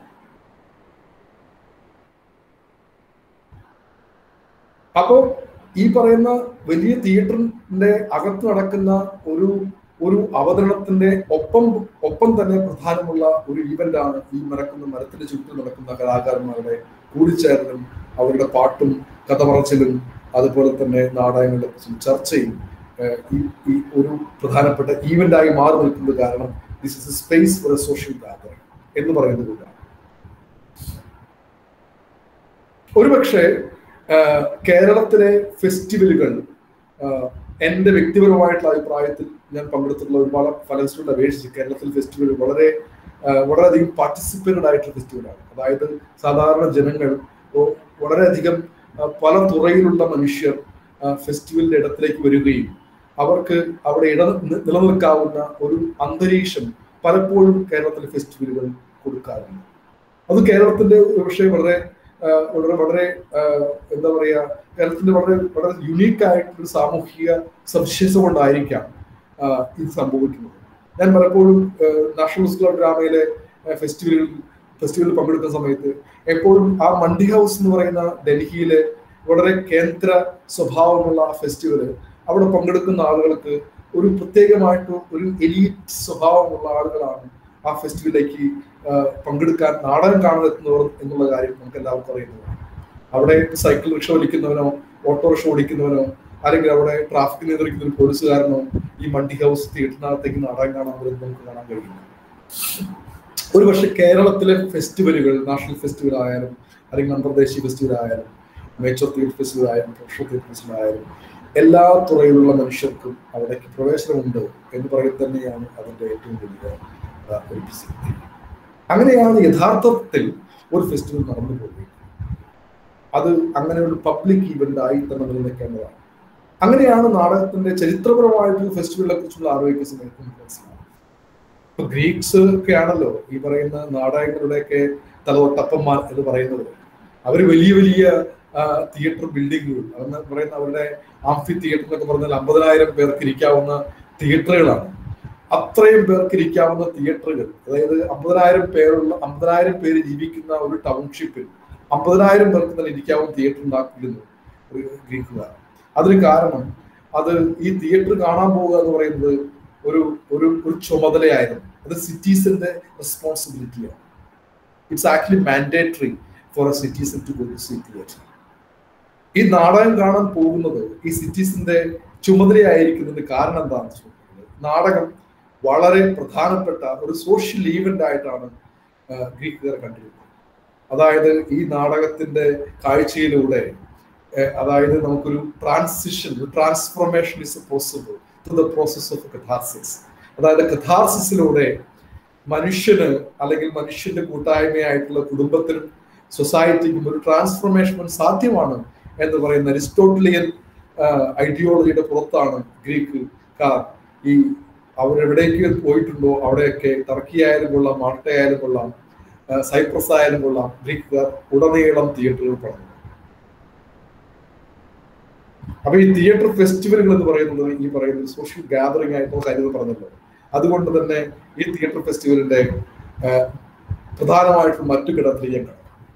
അപ്പോ ഈ പറയുന്ന വലിയ തിയേറ്ററിന്റെ അകത്ത് നടക്കുന്ന ഒരു ഒരു അവതരണത്തിന്റെ ഒപ്പം ഒപ്പം തന്നെ പ്രധാനമുള്ള ഒരു ഈവന്റ് ആണ് ഈ നടക്കുന്ന മരത്തിന്റെ ചുറ്റും നടക്കുന്ന കലാകാരന്മാരുടെ കൂടിച്ചേരലും അവരുടെ പാട്ടും കഥ പറച്ചിലും അതുപോലെ തന്നെ നാടകങ്ങളുടെ ചർച്ചയും ഈ ഈ ഒരു പ്രധാനപ്പെട്ട ഈവന്റായി മാറി നിൽക്കുന്നത് കാരണം this is a space for a social gathering എന്ന് പറയുന്നത് കൊണ്ടാണ് ഒരുപക്ഷെ കേരളത്തിലെ ഫെസ്റ്റിവലുകൾ എൻ്റെ വ്യക്തിപരമായിട്ടുള്ള അഭിപ്രായത്തിൽ ഞാൻ പങ്കെടുത്തിട്ടുള്ള ഒരുപാട് പല ഫെസ്റ്റിവൽ അപേക്ഷിച്ച് കേരളത്തിൽ ഫെസ്റ്റിവൽ വളരെ വളരെയധികം പാർട്ടിസിപ്പേറ്റഡ് ആയിട്ടുള്ള ഫെസ്റ്റിവലാണ് അതായത് സാധാരണ ജനങ്ങൾ വളരെയധികം പല തുറയിലുള്ള മനുഷ്യർ ഫെസ്റ്റിവലിന്റെ ഇടത്തിലേക്ക് വരികയും അവർക്ക് അവിടെ ഇട നിലനിൽക്കാവുന്ന ഒരു അന്തരീക്ഷം പലപ്പോഴും കേരളത്തിലെ ഫെസ്റ്റിവലുകൾ കൊടുക്കാറുണ്ട് അത് കേരളത്തിന്റെ പക്ഷേ വളരെ വളരെ വളരെ എന്താ പറയുക കേരളത്തിന്റെ വളരെ വളരെ യുണീക്ക് ആയിട്ടൊരു സാമൂഹിക സവിശേഷത കൊണ്ടായിരിക്കാം ഇത് സംഭവിക്കുന്നത് ഞാൻ പലപ്പോഴും നാഷണൽ സ്കൂൾ ഓഫ് ഡ്രാമയിലെ ഫെസ്റ്റിവലുകളിൽ ഫെസ്റ്റിവലിൽ പങ്കെടുക്കുന്ന സമയത്ത് എപ്പോഴും ആ മണ്ടി ഹൗസ് എന്ന് പറയുന്ന ഡൽഹിയിലെ വളരെ കേന്ദ്ര സ്വഭാവമുള്ള ആ ഫെസ്റ്റിവല് അവിടെ പങ്കെടുക്കുന്ന ആളുകൾക്ക് ഒരു പ്രത്യേകമായിട്ട് ഒരു എലീറ്റ് സ്വഭാവമുള്ള ആളുകളാണ് ആ ഫെസ്റ്റിവലിലേക്ക് പങ്കെടുക്കാൻ നാടകം കാണാനെത്തുന്നവർ എന്നുള്ള കാര്യം നമുക്ക് എല്ലാവർക്കും അറിയുന്നതാണ് അവിടെ സൈക്കിൾ റിക്ഷ ഓടിക്കുന്നവനോ ഓട്ടോറിക്ഷ ഓടിക്കുന്നവനോ അല്ലെങ്കിൽ അവിടെ ട്രാഫിക് നിയന്ത്രിക്കുന്ന ഒരു പോലീസുകാരനോ ഈ മണ്ടി ഹൗസ് തിയേറ്ററിനകത്തേക്ക് നാടകം കാണാൻ വരുന്നത് നമുക്ക് കാണാൻ കഴിയില്ല ഒരുപക്ഷെ കേരളത്തിലെ ഫെസ്റ്റിവലുകൾ നാഷണൽ ഫെസ്റ്റിവൽ ആയാലും അല്ലെങ്കിൽ അന്തർദേശീയ ഫെസ്റ്റിവൽ ആയാലും മേച്ചർ തിയേറ്റർ ഫെസ്റ്റിവൽ ആയാലും പ്രൊഫഷണൽ തിയേറ്റർ ഫെസ്റ്റിവൽ ആയാലും എല്ലാ തുറയിലുള്ള മനുഷ്യർക്കും അവിടേക്ക് പ്രവേശനമുണ്ട് എന്ന് പറയുന്നത് തന്നെയാണ് അതിന്റെ ഏറ്റവും വലിയ ആ, ഒരു പ്രസക്തി അങ്ങനെയാണ് യഥാർത്ഥത്തിൽ ഒരു ഫെസ്റ്റിവൽ നടന്നു പോകുന്നത് അത് അങ്ങനെ ഒരു പബ്ലിക് ഈവന്റ് ആയി തന്നെ നിലനിൽക്കേണ്ടതാണ് അങ്ങനെയാണ് നാടകത്തിന്റെ ചരിത്രപരമായിട്ടുള്ള ഫെസ്റ്റിവലിനെ കുറിച്ചുള്ള ആലോചിക്കുന്ന സമയത്ത് നമുക്ക് മനസ്സിലാവും ഇപ്പൊ ഗ്രീക്സ് ഒക്കെ ആണല്ലോ ഈ പറയുന്ന നാടകങ്ങളുടെയൊക്കെ തലതൊട്ടപ്പന്മാർ എന്ന് പറയുന്നത് അവർ വലിയ വലിയ തിയേറ്റർ ബിൽഡിങ്ങുകൾ അതെന്ന് പറയുന്ന അവരുടെ ആംഫി തിയേറ്റർ എന്നൊക്കെ പറഞ്ഞാൽ അമ്പതിനായിരം പേർക്ക് ഇരിക്കാവുന്ന തിയേറ്ററുകളാണ് അത്രയും പേർക്ക് ഇരിക്കാവുന്ന തിയേറ്ററുകൾ അതായത് അമ്പതിനായിരം പേരുള്ള അമ്പതിനായിരം പേര് ജീവിക്കുന്ന ഒരു ടൗൺഷിപ്പിൽ അമ്പതിനായിരം പേർക്ക് തന്നെ ഇരിക്കാവുന്ന തിയേറ്റർ ഉണ്ടാക്കിയിരുന്നു ഒരു ഗ്രീക്കുകാർ അതിന് കാരണം അത് ഈ തിയേറ്റർ കാണാൻ പോവുക എന്ന് പറയുന്നത് ഒരു ഒരു ഒരു ചുമതലയായിരുന്നു അത് സിറ്റീസിന്റെ റെസ്പോൺസിബിലിറ്റിയാണ് it's actually mandatory for a citizen to go to see theatre ഈ നാടകം കാണാൻ പോകുന്നത് ഈ സിറ്റീസിന്റെ ചുമതലയായിരിക്കുന്നതിന്റെ കാരണം എന്താണെന്ന് ചോദിക്കുന്നത് നാടകം വളരെ പ്രധാനപ്പെട്ട ഒരു സോഷ്യൽ ഈവന്റ് ആയിട്ടാണ് ആ, ഗ്രീക്കുകാർ കണ്ടിരുന്നത് അതായത് ഈ നാടകത്തിന്റെ കാഴ്ചയിലൂടെ ഏഹ്, അതായത് നമുക്കൊരു transition transformation is possible through the process of catharsis അതായത് കഥാർസിസിലൂടെ മനുഷ്യന് അല്ലെങ്കിൽ മനുഷ്യന്റെ കൂട്ടായ്മയായിട്ടുള്ള കുടുംബത്തിനും സൊസൈറ്റിക്കും ഒരു ട്രാൻസ്ഫോർമേഷൻ സാധ്യമാണ് എന്ന് പറയുന്ന അരിസ്റ്റോട്ടിലിയൻ ഐഡിയോളജിയുടെ പുറത്താണ് ഗ്രീക്കുകാർ ഈ അവരെവിടേക്ക് പോയിട്ടുണ്ടോ അവിടെയൊക്കെ ടർക്കി ആയാലും കൊള്ളാം മാൾട്ട ആയാലും കൊള്ളാം ആ, സൈപ്രസ് ആയാലും കൊള്ളാം ഗ്രീക്കുകാർ ഉടനീളം തിയേറ്ററുകൾ പണിതു അപ്പൊ ഈ തിയേറ്റർ ഫെസ്റ്റിവലുകൾ എന്ന് പറയുന്നത് ഈ പറയുന്നത് സോഷ്യൽ ഗാദറിംഗ് ആയിട്ടുള്ള കാര്യം പറഞ്ഞല്ലോ അതുകൊണ്ട് തന്നെ ഈ തിയേറ്റർ ഫെസ്റ്റിവലിന്റെ ആ, പ്രധാനമായിട്ടും മറ്റു ഘടകത്തിലേക്ക്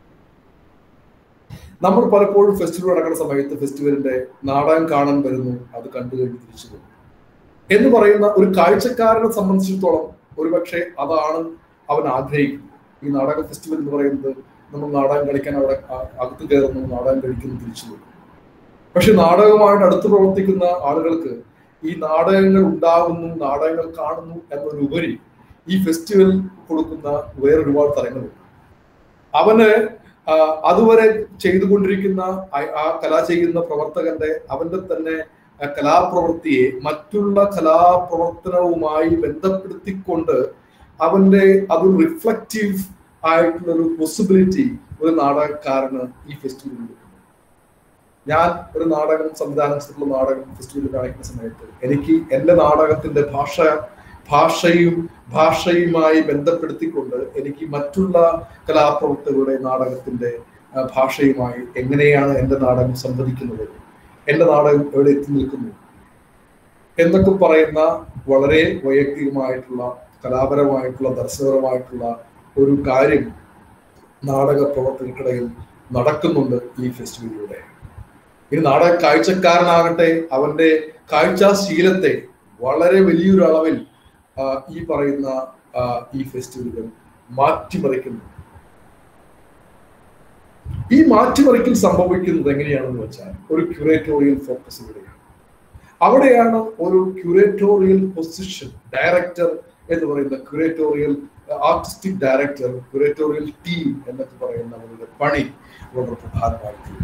നമ്മൾ പലപ്പോഴും ഫെസ്റ്റിവൽ നടക്കുന്ന സമയത്ത് ഫെസ്റ്റിവലിന്റെ നാടകം കാണാൻ വരുന്നു അത് കണ്ടു കഴിഞ്ഞ് തിരിച്ചു പോകും എന്ന് പറയുന്ന ഒരു കാഴ്ചക്കാരനെ സംബന്ധിച്ചിടത്തോളം ഒരുപക്ഷെ അതാണ് അവൻ ആഗ്രഹിക്കുന്നത് ഈ നാടക ഫെസ്റ്റിവൽ എന്ന് പറയുന്നത് നമ്മൾ നാടകം കളിക്കാൻ അവിടെ അ- അകത്ത് കയറുന്നു നാടകം കഴിക്കുന്നു തിരിച്ചു പോകും പക്ഷെ നാടകമായിട്ട് അടുത്ത് പ്രവർത്തിക്കുന്ന ആളുകൾക്ക് ഈ നാടകങ്ങൾ ഉണ്ടാകുന്നു നാടകങ്ങൾ കാണുന്നു എന്നതിലുപരി ഈ ഫെസ്റ്റിവൽ കൊടുക്കുന്ന വേറെ ഒരുപാട് തലങ്ങളുണ്ട് അവന് ആ, അതുവരെ ചെയ്തുകൊണ്ടിരിക്കുന്ന ആ- ആ കല ചെയ്യുന്ന പ്രവർത്തകന്റെ അവന്റെ തന്നെ ആ കലാപ്രവൃത്തിയെ മറ്റുള്ള കലാപ്രവർത്തനവുമായി ബന്ധപ്പെടുത്തിക്കൊണ്ട് അവന്റെ അതൊരു റിഫ്ലക്റ്റീവ് ആയിട്ടുള്ള ഒരു പോസിബിലിറ്റി ഒരു നാടകക്കാരന് ഈ ഫെസ്റ്റിവലിൽ കിട്ടുന്നു ഞാൻ ഒരു നാടകം സംവിധാനം ചെയ്തിട്ടുള്ള നാടകം ഫെസ്റ്റിവലിൽ കാണിക്കുന്ന സമയത്ത് എനിക്ക് എൻ്റെ നാടകത്തിന്റെ ഭാഷ ഭാഷയും ഭാഷയുമായി ബന്ധപ്പെടുത്തിക്കൊണ്ട് എനിക്ക് മറ്റുള്ള കലാപ്രവർത്തകരുടെ നാടകത്തിന്റെ ആ, ഭാഷയുമായി എങ്ങനെയാണ് എൻ്റെ നാടകം സംവദിക്കുന്നത് എൻ്റെ നാടകം എവിടെ എത്തി നിൽക്കുന്നു എന്നൊക്കെ പറയുന്ന വളരെ വൈയക്തികമായിട്ടുള്ള കലാപരമായിട്ടുള്ള ദർശനപരമായിട്ടുള്ള ഒരു കാര്യം നാടക പ്രവർത്തകർക്കിടയിൽ നടക്കുന്നുണ്ട് ഈ ഫെസ്റ്റിവലിലൂടെ ഇനി നാടക കാഴ്ചക്കാരനാകട്ടെ അവന്റെ കാഴ്ചാശീലത്തെ വളരെ വലിയൊരു അളവിൽ ആ, ഈ പറയുന്ന ആ, ഈ ഫെസ്റ്റിവലുകൾ മാറ്റിമറിക്കുന്നു ഈ മാറ്റിമറിക്കൽ സംഭവിക്കുന്നത് എങ്ങനെയാണെന്ന് വെച്ചാൽ ഒരു ക്യൂറേറ്റോറിയൽ ഫോക്കസ് ഇവിടെയാണ് അവിടെയാണ് ഒരു ക്യൂറേറ്റോറിയൽ പൊസിഷൻ ഡയറക്ടർ എന്ന് പറയുന്ന curatorial artistic director curatorial team എന്നൊക്കെ പറയുന്ന അവരുടെ പണി വളരെ പ്രധാനമായിട്ടുണ്ട്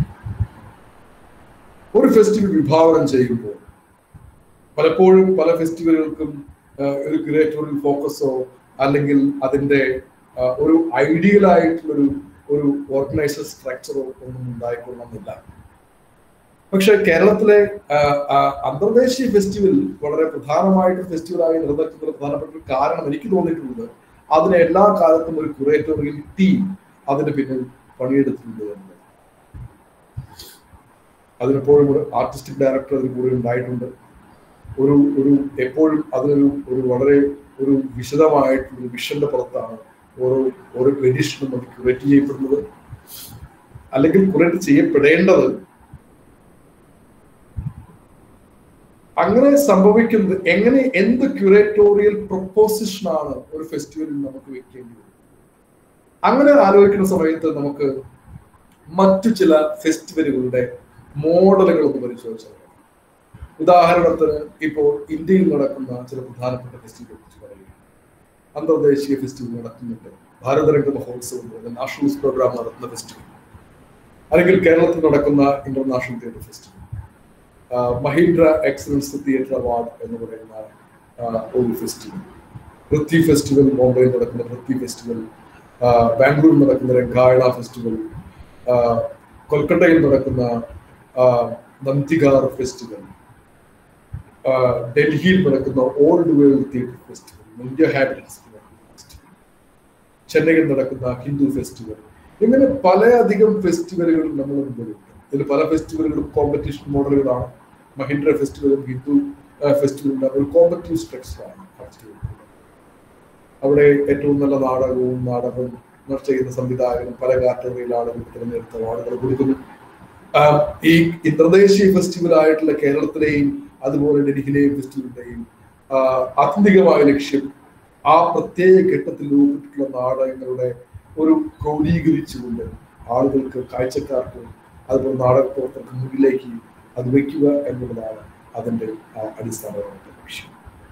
ഒരു ഫെസ്റ്റിവൽ വിഭാവനം ചെയ്യുമ്പോൾ പലപ്പോഴും പല ഫെസ്റ്റിവലുകൾക്കും ആ, ഒരു ക്യൂറേറ്റോറിയൽ ഫോക്കസോ അല്ലെങ്കിൽ അതിന്റെ ആ, ഒരു ഐഡിയൽ ആയിട്ടുള്ളൊരു ഒരു ഓർഗനൈസർ സ്ട്രക്ചറോ ഒന്നും ഉണ്ടായിക്കൊള്ളണമെന്നില്ല പക്ഷെ കേരളത്തിലെ ആ, ആ, അന്തർദേശീയ ഫെസ്റ്റിവൽ വളരെ പ്രധാനമായിട്ട് ഫെസ്റ്റിവലായി നിലനിൽക്കുന്ന പ്രധാനപ്പെട്ട ഒരു കാരണം എനിക്ക് തോന്നിയിട്ടുള്ളത് അതിന് എല്ലാ കാലത്തും ഒരു ക്യൂറേറ്റോറിയൽ ടീം അതിന് പിന്നിൽ പണിയെടുത്തിട്ടുണ്ട് എന്നുള്ളത് അതിനെപ്പോഴും ഒരു ആർട്ടിസ്റ്റിക് ഡയറക്ടർ അതിന് കൂടെ ഉണ്ടായിട്ടുണ്ട് ഒരു ഒരു എപ്പോഴും അതിനൊരു ഒരു വളരെ ഒരു വിശദമായിട്ടുള്ള ഒരു വിഷന്റെ പുറത്താണ് ഓരോ ഓരോ എഡിഷനും അത് ക്യൂറേറ്റ് ചെയ്യപ്പെടുന്നത് അല്ലെങ്കിൽ ക്യൂറേറ്റ് ചെയ്യപ്പെടേണ്ടത് അങ്ങനെ സംഭവിക്കുന്നത് എങ്ങനെ എന്ത് ക്യൂറേറ്റോറിയൽ പ്രൊപ്പോസിഷൻ ആണ് ഒരു ഫെസ്റ്റിവലിൽ നമുക്ക് വെക്കേണ്ടത് അങ്ങനെ ആലോചിക്കുന്ന സമയത്ത് നമുക്ക് മറ്റു ചില ഫെസ്റ്റിവലുകളുടെ മോഡലുകൾ ഒന്ന് പരിശോധിച്ചാൽ മതി. ഉദാഹരണത്തിന് ഇപ്പോൾ ഇന്ത്യയിൽ നടക്കുന്ന ചില പ്രധാനപ്പെട്ട ഫെസ്റ്റിവലുകളെ കുറിച്ച് പറയുക അന്തർദേശീയ ഫെസ്റ്റിവൽ നടക്കുന്നുണ്ട് ഭാരതരംഗ മഹോത്സവം എന്ന് പറയുന്ന നാഷണൽസ് പ്രോഗ്രാം നടത്തുന്ന ഫെസ്റ്റിവൽ അല്ലെങ്കിൽ കേരളത്തിൽ നടക്കുന്ന international theatre festival Mahindra excellence theatre award എന്ന് പറയുന്ന ഒരു ഫെസ്റ്റിവൽ പൃഥ്വി ഫെസ്റ്റിവൽ ബോംബെയിൽ നടക്കുന്ന പൃഥ്വി ഫെസ്റ്റിവൽ ബാംഗ്ലൂരിൽ നടക്കുന്ന രംഗായണ ഫെസ്റ്റിവൽ കൊൽക്കട്ടയിൽ നടക്കുന്ന നന്ദിഗാർ ഫെസ്റ്റിവൽ ഡൽഹിയിൽ നടക്കുന്ന old world theatre festival India Habitat festival ചെന്നൈയിൽ നടക്കുന്ന ഹിന്ദു ഫെസ്റ്റിവൽ ഇങ്ങനെ പലയധികം ഫെസ്റ്റിവലുകൾ നമ്മൾ മുമ്പിലുണ്ട് ഇതിൽ പല ഫെസ്റ്റിവലുകളും കോമ്പറ്റീഷൻ മോഡലുകളാണ് മഹീന്ദ്ര ഫെസ്റ്റിവലും ഹിന്ദു ഫെസ്റ്റിവലും ഒരു കോമ്പറ്റീവ് സ്ട്രക്ചറാണ് അവിടെ ഏറ്റവും നല്ല നാടകവും നാടകം ചെയ്യുന്ന സംവിധായകനും പല കാറ്റഗറിയിൽ ആളുകൾ തിരഞ്ഞെടുത്ത അവാർഡുകൾ കൊടുക്കുന്നു ഈ അന്തർദേശീയ ഫെസ്റ്റിവൽ ആയിട്ടുള്ള കേരളത്തിലെയും അതുപോലെ ഡൽഹിയിലെയും ഫെസ്റ്റിവലിന്റെയും ആത്യന്തികമായ ലക്ഷ്യം ആ പ്രത്യേക ഘട്ടത്തിൽ രൂപപ്പെട്ടിട്ടുള്ള നാടകങ്ങളുടെ ഒരു ക്രോഡീകരിച്ചുകൊണ്ട് ആളുകൾക്ക് കാഴ്ചക്കാർക്ക് അതുപോലെ നാടക പ്രവർത്തകർക്ക് മുന്നിലേക്ക് അത് വയ്ക്കുക എന്നുള്ളതാണ് അതിന്റെ അടിസ്ഥാനപരമായ ലക്ഷ്യം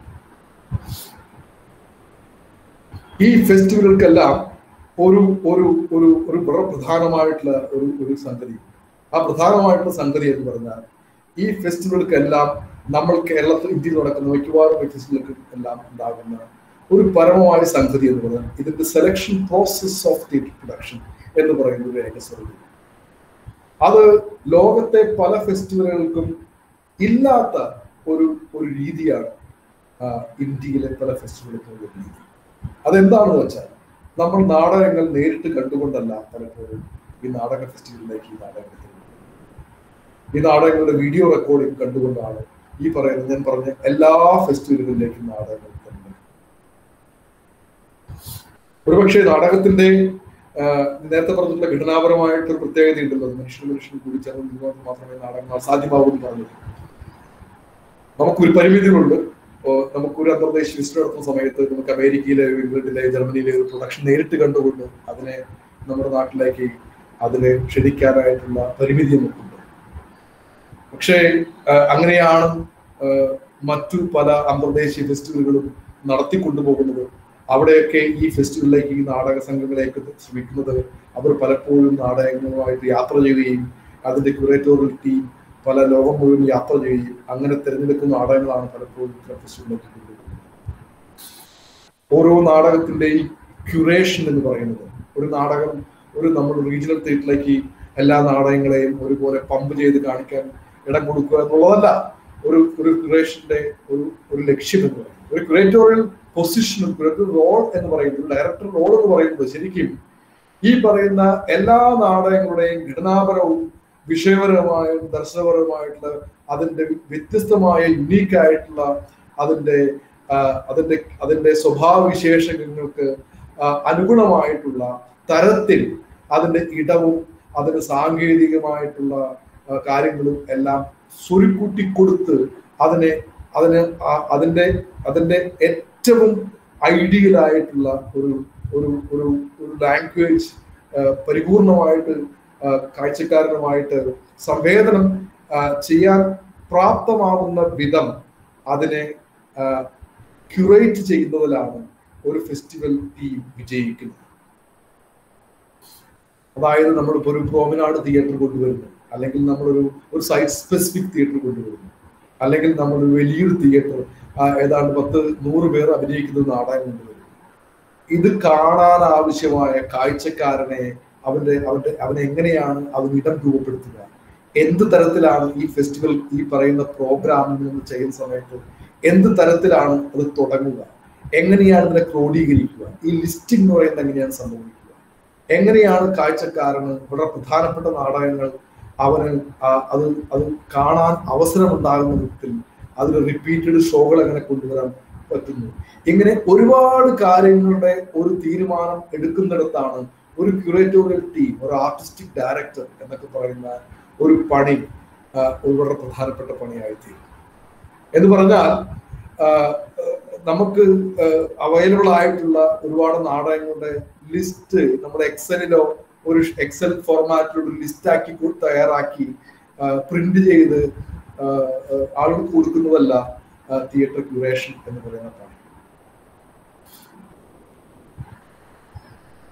ഈ ഫെസ്റ്റിവലുകൾക്കെല്ലാം ഒരു ഒരു ഒരു ഒരു വളരെ പ്രധാനമായിട്ടുള്ള ഒരു ഒരു സംഗതി ആ പ്രധാനമായിട്ടുള്ള സംഗതി എന്ന് പറഞ്ഞാൽ ഈ ഫെസ്റ്റിവലുകൾക്കെല്ലാം നമ്മൾ കേരളത്തിൽ ഇന്ത്യയിൽ നടക്കുന്ന മിക്കവാറും ഫെസ്റ്റിവലുകൾക്ക് എല്ലാം ഉണ്ടാകുന്ന ഒരു പരമമായ സംഗതി എന്ന് പറഞ്ഞാൽ ഇതിന്റെ selection process of theatre production എന്ന് പറയുന്ന ഒരു ഏകസ്വരം അത് ലോകത്തെ പല ഫെസ്റ്റിവലുകൾക്കും ഇല്ലാത്ത ഒരു ഒരു രീതിയാണ് ഇന്ത്യയിലെ പല ഫെസ്റ്റിവലുകൾക്കുള്ള രീതി അതെന്താണെന്ന് വെച്ചാൽ നമ്മൾ നാടകങ്ങൾ നേരിട്ട് കണ്ടുകൊണ്ടല്ല പലപ്പോഴും ഈ നാടക ഫെസ്റ്റിവലിലേക്ക് ഈ നാടകങ്ങൾ ഈ നാടകങ്ങളുടെ വീഡിയോ റെക്കോർഡിംഗ് കണ്ടുകൊണ്ടാണ് ഈ പറയുന്ന ഞാൻ പറഞ്ഞ എല്ലാ ഫെസ്റ്റിവലുകളിലേക്കും നാടകങ്ങൾ തന്നെ ഒരുപക്ഷെ നാടകത്തിന്റെ നേരത്തെ പറഞ്ഞിട്ടുള്ള ഘടനാപരമായിട്ടൊരു പ്രത്യേകത ഉണ്ടല്ലോ മനുഷ്യൻ മനുഷ്യൻ കൂടി ചേർന്ന് മാത്രമേ നാടകങ്ങൾ സാധ്യമാവൂ എന്ന് പറഞ്ഞു നമുക്കൊരു പരിമിതികളുണ്ട് നമുക്കൊരു അന്തർദേശീയ വിസിറ്റ് നടത്തുന്ന സമയത്ത് നമുക്ക് അമേരിക്കയിലെ ഇംഗ്ലണ്ടിലെ ജർമ്മനിയിലെ ഒരു പ്രൊഡക്ഷൻ നേരിട്ട് കണ്ടുകൊണ്ട് അതിനെ നമ്മുടെ നാട്ടിലേക്ക് അതിനെ ക്ഷണിക്കാനായിട്ടുള്ള പരിമിതി നമുക്കുണ്ട് പക്ഷേ അങ്ങനെയാണ് മറ്റു പല അന്തർദേശീയ ഫെസ്റ്റിവലുകളും നടത്തിക്കൊണ്ടുപോകുന്നത് അവിടെയൊക്കെ ഈ ഫെസ്റ്റിവലിലേക്ക് ഈ നാടക സംഘങ്ങളേക്ക് ശ്രമിക്കുന്നത് അവർ പലപ്പോഴും നാടകങ്ങളുമായിട്ട് യാത്ര ചെയ്യുകയും അതിന്റെ ക്യൂറേറ്റോറിയൽ ടീം പല ലോകം മുഴുവൻ യാത്ര ചെയ്യുകയും അങ്ങനെ തിരഞ്ഞെടുക്കുന്ന നാടകങ്ങളാണ് പലപ്പോഴും ഫെസ്റ്റിവലിലേക്ക് കൊണ്ടുപോകുന്നത് ഓരോ നാടകത്തിന്റെയും ക്യൂറേഷൻ എന്ന് പറയുന്നത് ഒരു നാടകം ഒരു നമ്മൾ റീജിയണൽ തിയേറ്ററിലേക്ക് എല്ലാ നാടകങ്ങളെയും ഒരുപോലെ പമ്പ് ചെയ്ത് കാണിക്കാൻ ഇടം കൊടുക്കുക എന്നുള്ളതല്ല ഒരു ഒരു ക്യൂറേഷന്റെ ഒരു ഒരു ലക്ഷ്യം എന്ന് പറയുന്നത് ഒരു ക്യൂറേറ്റോറിയൽ പൊസിഷൻ ക്യൂറേറ്റർ റോൾ എന്ന് പറയുന്നത് ഡയറക്ടർ റോൾ എന്ന് പറയുന്നത് ശരിക്കും ഈ പറയുന്ന എല്ലാ നാടകങ്ങളുടെയും ഘടനാപരവും വിഷയപരമായും ദർശനപരമായിട്ടുള്ള അതിന്റെ വ്യത്യസ്തമായ യുണീക്ക് ആയിട്ടുള്ള അതിന്റെ അതിന്റെ അതിന്റെ സ്വഭാവ വിശേഷങ്ങൾക്ക് അനുഗുണമായിട്ടുള്ള തരത്തിൽ അതിന്റെ ഇടവും അതിന് സാങ്കേതികമായിട്ടുള്ള കാര്യങ്ങളും എല്ലാം സ്വരുക്കൂട്ടി കൊടുത്ത് അതിനെ അതിന് അതിന്റെ അതിന്റെ ഏറ്റവും ഐഡിയൽ ആയിട്ടുള്ള ഒരു ഒരു ഒരു ഒരു ലാംഗ്വേജ് പരിപൂർണമായിട്ട് കാഴ്ചക്കാരനുമായിട്ട് സംവേദനം ചെയ്യാൻ പ്രാപ്തമാവുന്ന വിധം അതിനെ ക്യൂറേറ്റ് ചെയ്യുന്നതിലാണ് ഒരു ഫെസ്റ്റിവൽ ടീം വിജയിക്കുന്നത് അതായത് നമ്മളിപ്പോൾ ഒരു പ്രോമിനാട് തിയേറ്റർ കൊണ്ടുവരുന്നു അല്ലെങ്കിൽ നമ്മളൊരു ഒരു സൈറ്റ് സ്പെസിഫിക് തിയേറ്റർ കൊണ്ടുവരുന്നു അല്ലെങ്കിൽ നമ്മൾ വലിയൊരു തിയേറ്റർ ഏതാണ്ട് പത്ത് നൂറ് പേർ അഭിനയിക്കുന്ന നാടകം കൊണ്ടുവരുന്നു ഇത് കാണാൻ ആവശ്യമായ കാഴ്ചക്കാരനെ അവന്റെ അവന്റെ അവനെ എങ്ങനെയാണ് അവന് ഇടം രൂപപ്പെടുത്തുക എന്ത് തരത്തിലാണ് ഈ ഫെസ്റ്റിവൽ ഈ പറയുന്ന പ്രോഗ്രാമിൽ നിന്ന് ചെയ്യുന്ന സമയത്ത് എന്ത് തരത്തിലാണ് അത് തുടങ്ങുക എങ്ങനെയാണ് ഇതിനെ ക്രോഡീകരിക്കുക ഈ ലിസ്റ്റിംഗ് എന്ന് പറയുന്നത് എങ്ങനെയാണ് സംഭവിക്കുക എങ്ങനെയാണ് കാഴ്ചക്കാരന് വളരെ പ്രധാനപ്പെട്ട നാടകങ്ങൾ അവന് അത് അത് കാണാൻ അവസരമുണ്ടാകുന്ന വിധത്തിൽ അതിന് റിപ്പീറ്റഡ് ഷോകൾ എങ്ങനെ കൊണ്ടുവരാൻ പറ്റുന്നു ഇങ്ങനെ ഒരുപാട് കാര്യങ്ങളുടെ ഒരു തീരുമാനം എടുക്കുന്നിടത്താണ് ഒരു ക്യൂറേറ്റോറിയൽ ടീം ഒരു ആർട്ടിസ്റ്റിക് ഡയറക്ടർ എന്നൊക്കെ പറയുന്ന ഒരു പണി ഒരു വളരെ പ്രധാനപ്പെട്ട പണിയായി തീരും എന്ന് പറഞ്ഞാൽ നമുക്ക് അവൈലബിൾ ആയിട്ടുള്ള ഒരുപാട് നാടകങ്ങളുടെ ലിസ്റ്റ് നമ്മുടെ എക്സലിലോ ഒരു എക്സൽ ഫോർമാറ്റിൽ ഒരു ലിസ്റ്റ് ആക്കി തയ്യാറാക്കി പ്രിന്റ് ചെയ്ത് ആളുകൾക്ക് കൊടുക്കുന്നതല്ല തിയേറ്റർ ക്യൂറേഷൻ എന്ന് പറയുന്ന പണി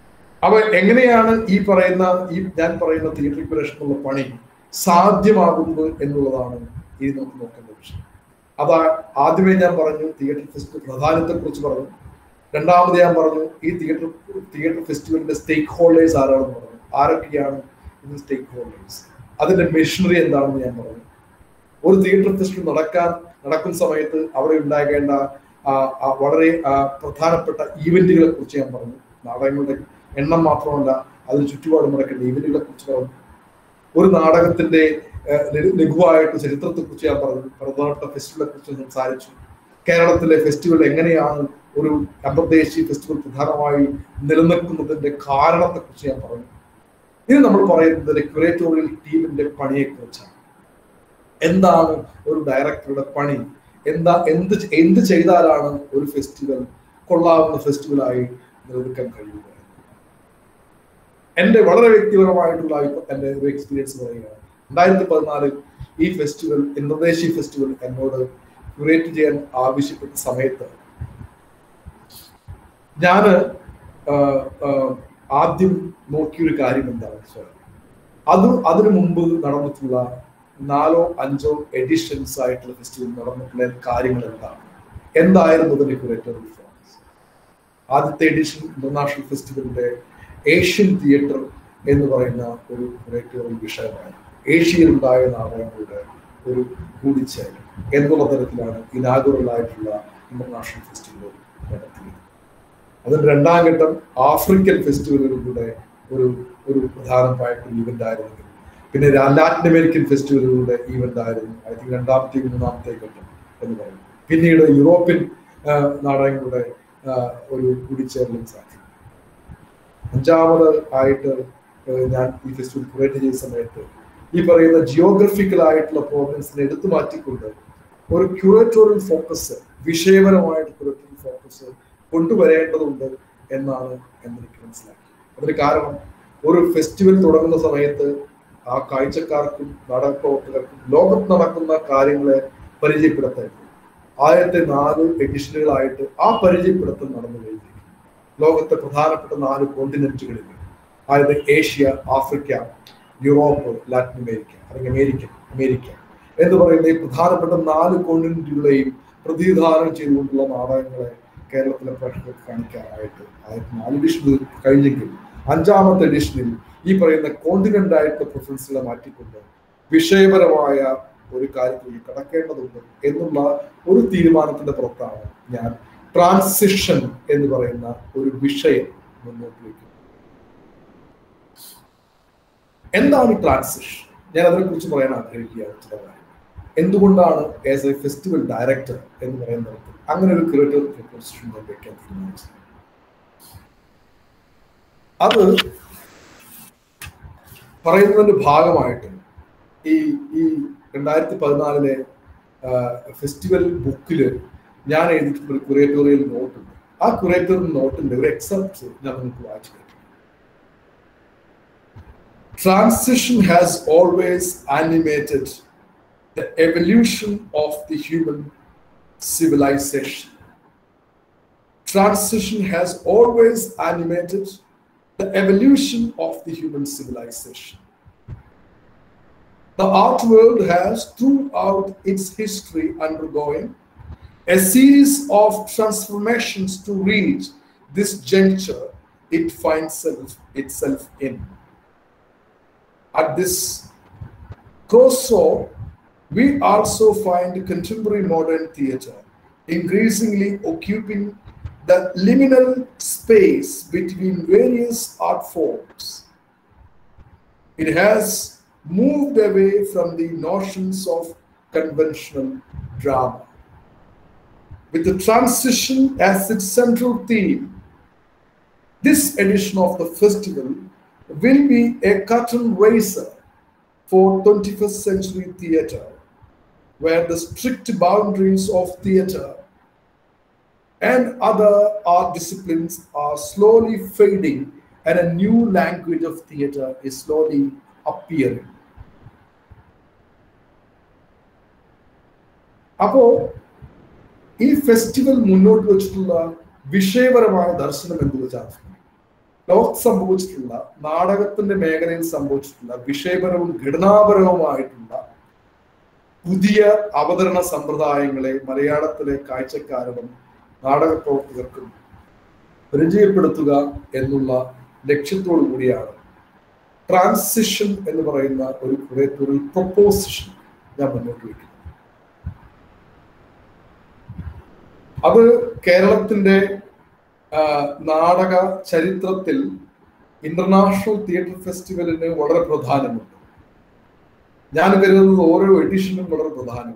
അപ്പൊ എങ്ങനെയാണ് ഈ പറയുന്ന ഈ ഞാൻ പറയുന്ന തിയേറ്ററിക്കുലേഷനുള്ള പണി സാധ്യമാകുന്നത് എന്നുള്ളതാണ് ഇനി നമുക്ക് നോക്കേണ്ട വിഷയം അതാ ആദ്യമേ ഞാൻ പറഞ്ഞു തിയേറ്റർ ഫെസ്റ്റിവൽ പ്രാധാന്യത്തെ കുറിച്ച് പറഞ്ഞു രണ്ടാമത് ഞാൻ പറഞ്ഞു ഈ തിയേറ്റർ തിയേറ്റർ ഫെസ്റ്റിവലിന്റെ സ്റ്റേക്ക് ഹോൾഡേഴ്സ് ആരാണെന്ന് പറഞ്ഞു ആരൊക്കെയാണ് ഇത് സ്റ്റേക്ക് ഹോൾഡേഴ്സ് അതിന്റെ മെഷീനറി എന്താണെന്ന് ഞാൻ പറഞ്ഞു ഒരു തിയേറ്റർ ഫെസ്റ്റിവൽ നടക്കാൻ നടക്കുന്ന സമയത്ത് അവിടെ ഉണ്ടാകേണ്ട ആ, ആ വളരെ ആ, പ്രധാനപ്പെട്ട ഈവന്റുകളെ കുറിച്ച് ഞാൻ പറഞ്ഞു നാടകങ്ങളുടെ എണ്ണം മാത്രമല്ല അതിന് ചുറ്റുപാടും നടക്കേണ്ട ഈവന്റുകളെ കുറിച്ച് പറഞ്ഞു ഒരു നാടകത്തിന്റെ ആ, ലഘു- ലഘുവായിട്ട് ചരിത്രത്തെ കുറിച്ച് ഞാൻ പറഞ്ഞു പ്രധാനപ്പെട്ട ഫെസ്റ്റിവലെ കുറിച്ച് സംസാരിച്ചു കേരളത്തിലെ ഫെസ്റ്റിവൽ എങ്ങനെയാണ് ഒരു അന്തർദേശീയ ഫെസ്റ്റിവൽ പ്രധാനമായി നിലനിൽക്കുന്നതിന്റെ കാരണത്തെ കുറിച്ച് ഞാൻ പറഞ്ഞു ഇനി നമ്മൾ പറയുന്നത് ക്യൂറേറ്റോറിയൽ ടീമിന്റെ പണിയെ കുറിച്ചാണ് എന്താണ് ഒരു ഡയറക്ടറുടെ പണി എന്താ എന്ത് ചെ- എന്ത് ചെയ്താലാണ് ഒരു ഫെസ്റ്റിവൽ കൊള്ളാവുന്ന ഫെസ്റ്റിവലായി നിലനിൽക്കാൻ കഴിയുക എന്റെ വളരെ വ്യക്തിപരമായിട്ടുള്ള ഇപ്പൊ എന്റെ ഒരു എക്സ്പീരിയൻസ് പറയുകയാണ് രണ്ടായിരത്തി പതിനാലിൽ ഈ ഫെസ്റ്റിവൽ അന്തർദേശീയ ഫെസ്റ്റിവൽ എന്നോട് ക്യൂറേറ്റ് ചെയ്യാൻ ആവശ്യപ്പെട്ട സമയത്ത് ഞാന് ആ, ആ, ആദ്യം നോക്കിയൊരു കാര്യം എന്താണ് വെച്ചാൽ അത് അതിനു മുമ്പ് നടന്നിട്ടുള്ള നാലോ അഞ്ചോ എഡിഷൻസ് ആയിട്ടുള്ള ഫെസ്റ്റിവൽ നടന്നിട്ടുള്ള കാര്യങ്ങൾ എന്താണ് എന്തായിരുന്നു അതിന്റെ ക്യൂറേറ്റർ റിഫോംസ് ആദ്യത്തെ എഡിഷൻ ഇന്റർനാഷണൽ ഫെസ്റ്റിവലിന്റെ ഏഷ്യൻ തിയേറ്റർ എന്ന് പറയുന്ന ഒരു ക്യൂറേറ്റോറിയൽ വിഷയമാണ് ഏഷ്യയിലുണ്ടായ നാടകങ്ങളുടെ ഒരു കൂടിച്ചേരൽ എന്നുള്ള തരത്തിലാണ് ഇനാഗുറൽ ആയിട്ടുള്ള ഇന്റർനാഷണൽ ഫെസ്റ്റിവൽ നടത്തിയത് അതിന്റെ രണ്ടാം ഘട്ടം ആഫ്രിക്കൻ ഫെസ്റ്റിവലുകളുടെ ഒരു ഒരു പ്രധാനമായിട്ടുള്ള ഈവന്റ് ആയിരുന്നു പിന്നെ രാ- ലാറ്റിൻ അമേരിക്കൻ ഫെസ്റ്റിവലുകളുടെ ഈവന്റ് ആയിരുന്നു ഐ തിങ്ക് രണ്ടാമത്തെ മൂന്നാമത്തെ ഘട്ടം എന്ന് പറയും പിന്നീട് യൂറോപ്യൻ ആ, നാടകങ്ങളുടെ ആ, ഒരു കൂടിച്ചേരലും സാധ്യത അഞ്ചാമത് ആയിട്ട് ഏഹ്, ഞാൻ ഈ ഫെസ്റ്റിവൽ ക്രിയേറ്റ് ചെയ്ത സമയത്ത് ഈ പറയുന്ന ജിയോഗ്രഫിക്കൽ ആയിട്ടുള്ള പ്രോബ്ലംസിനെ എടുത്തു മാറ്റിക്കൊണ്ട് ഒരു ക്യൂറേറ്റോറിയൽ ഫോക്കസ് വിഷയപരമായിട്ട് ക്യൂറേറ്റോറിയൽ ഫോക്കസ് കൊണ്ടുവരേണ്ടതുണ്ട് എന്നാണ് എന്നെനിക്ക് മനസ്സിലാക്കി അതിന് കാരണം ഒരു ഫെസ്റ്റിവൽ തുടങ്ങുന്ന സമയത്ത് ആ കാഴ്ചക്കാർക്കും നാടക പ്രവർത്തകർക്കും ലോകത്ത് നടക്കുന്ന കാര്യങ്ങളെ പരിചയപ്പെടുത്തായിരുന്നു ആദ്യത്തെ നാല് എഡിഷനുകളായിട്ട് ആ പരിചയപ്പെടുത്തൽ നടന്നു കഴിഞ്ഞിരിക്കുന്നു ലോകത്തെ പ്രധാനപ്പെട്ട നാല് കോണ്ടിനെന്റുകളിൽ അതായത് Asia Africa Europe Latin America അല്ലെങ്കിൽ അമേരിക്ക അമേരിക്ക എന്ന് പറയുന്ന ഈ പ്രധാനപ്പെട്ട നാല് കോണ്ടിനെന്റുകളെയും പ്രതിനിധാനം ചെയ്തുകൊണ്ടുള്ള നാടകങ്ങളെ കേരളത്തിലെ പ്രേക്ഷകർക്ക് കാണിക്കാനായിട്ട് ആയിരത്തി നാല് എഡിഷൻ കഴിഞ്ഞെങ്കിൽ അഞ്ചാമത്തെ എഡിഷനിൽ ഈ പറയുന്ന കോണ്ടിനെന്റ് ആയിട്ടുള്ള പ്രിഫറൻസുകളെ മാറ്റിക്കൊണ്ട് വിഷയപരമായ ഒരു കാര്യത്തിൽ കടക്കേണ്ടതുണ്ട് എന്നുള്ള ഒരു തീരുമാനത്തിന്റെ പുറത്താണ് ഞാൻ ട്രാൻസിഷൻ എന്ന് പറയുന്ന ഒരു വിഷയം മുന്നോട്ട് വയ്ക്കുന്നത് എന്താണ് ട്രാൻസിഷൻ ഞാൻ അതിനെക്കുറിച്ച് പറയാൻ ആഗ്രഹിക്കുകയാണ് ചില കാര്യം എന്തുകൊണ്ടാണ് ആസ് എ ഫെസ്റ്റിവൽ ഡയറക്ടർ എന്ന് പറയുന്നത് അങ്ങനെ ഒരു ക്രിയേറ്റീവ് പ്രൊപ്പോസിഷൻ ഞാൻ വെക്കാൻ തീരുമാനിച്ചത് അത് പറയുന്നതിന്റെ ഭാഗമായിട്ട് ഈ ഈ രണ്ടായിരത്തി പതിനാലിലെ ഫെസ്റ്റിവൽ ബുക്കില് ഞാൻ എഴുതിയിട്ടുള്ള ഒരു കുറേറ്റോറിയൽ നോട്ടുണ്ട് ആ കുറേറ്റോറിയൽ നോട്ടിന്റെ ഒരു എക്സെപ്റ്റ് ഞാൻ നിങ്ങൾക്ക് വായിച്ചു കേട്ടു Transition has always animated the evolution of the human civilization. Transition has always animated the evolution of the human civilization. The art world has, throughout its history, undergoing a series of transformations to reach this juncture it finds self, itself in. At this crossroad, we also find contemporary modern theater increasingly occupying the liminal space between various art forms. It has moved away from the notions of conventional drama. With the transition as its central theme, this edition of the festival will be a curtain raiser for 21st century theater, where the strict boundaries of theater and other art disciplines are slowly fading and a new language of theater is slowly appearing. അപ്പോ ഈ festival മുന്നോട്ട് വെച്ചിട്ടുള്ള വിഷയപരമായ ദർശനം എന്ന് വെച്ചാൽ ലോകത്ത് സംഭവിച്ചിട്ടുള്ള നാടകത്തിന്റെ മേഖലയിൽ സംഭവിച്ചിട്ടുള്ള വിഷയപരവും ഘടനാപരവുമായിട്ടുള്ള പുതിയ അവതരണ സമ്പ്രദായങ്ങളെ മലയാളത്തിലെ കാഴ്ചക്കാരനും നാടക പ്രവർത്തകർക്കും പരിചയപ്പെടുത്തുക എന്നുള്ള ലക്ഷ്യത്തോടു കൂടിയാണ് ട്രാൻസിഷൻ എന്ന് പറയുന്ന ഒരു കുറേത്തൊരു പ്രൊപ്പോസിഷൻ ഞാൻ മുന്നോട്ട് വയ്ക്കുന്നത് അത് കേരളത്തിന്റെ നാടക ചരിത്രത്തിൽ ഇന്റർനാഷണൽ തിയേറ്റർ ഫെസ്റ്റിവലിന് വളരെ പ്രധാനമുണ്ട് ഞാൻ കരുതുന്നത് ഓരോ എഡിഷനും വളരെ പ്രധാനമുണ്ട്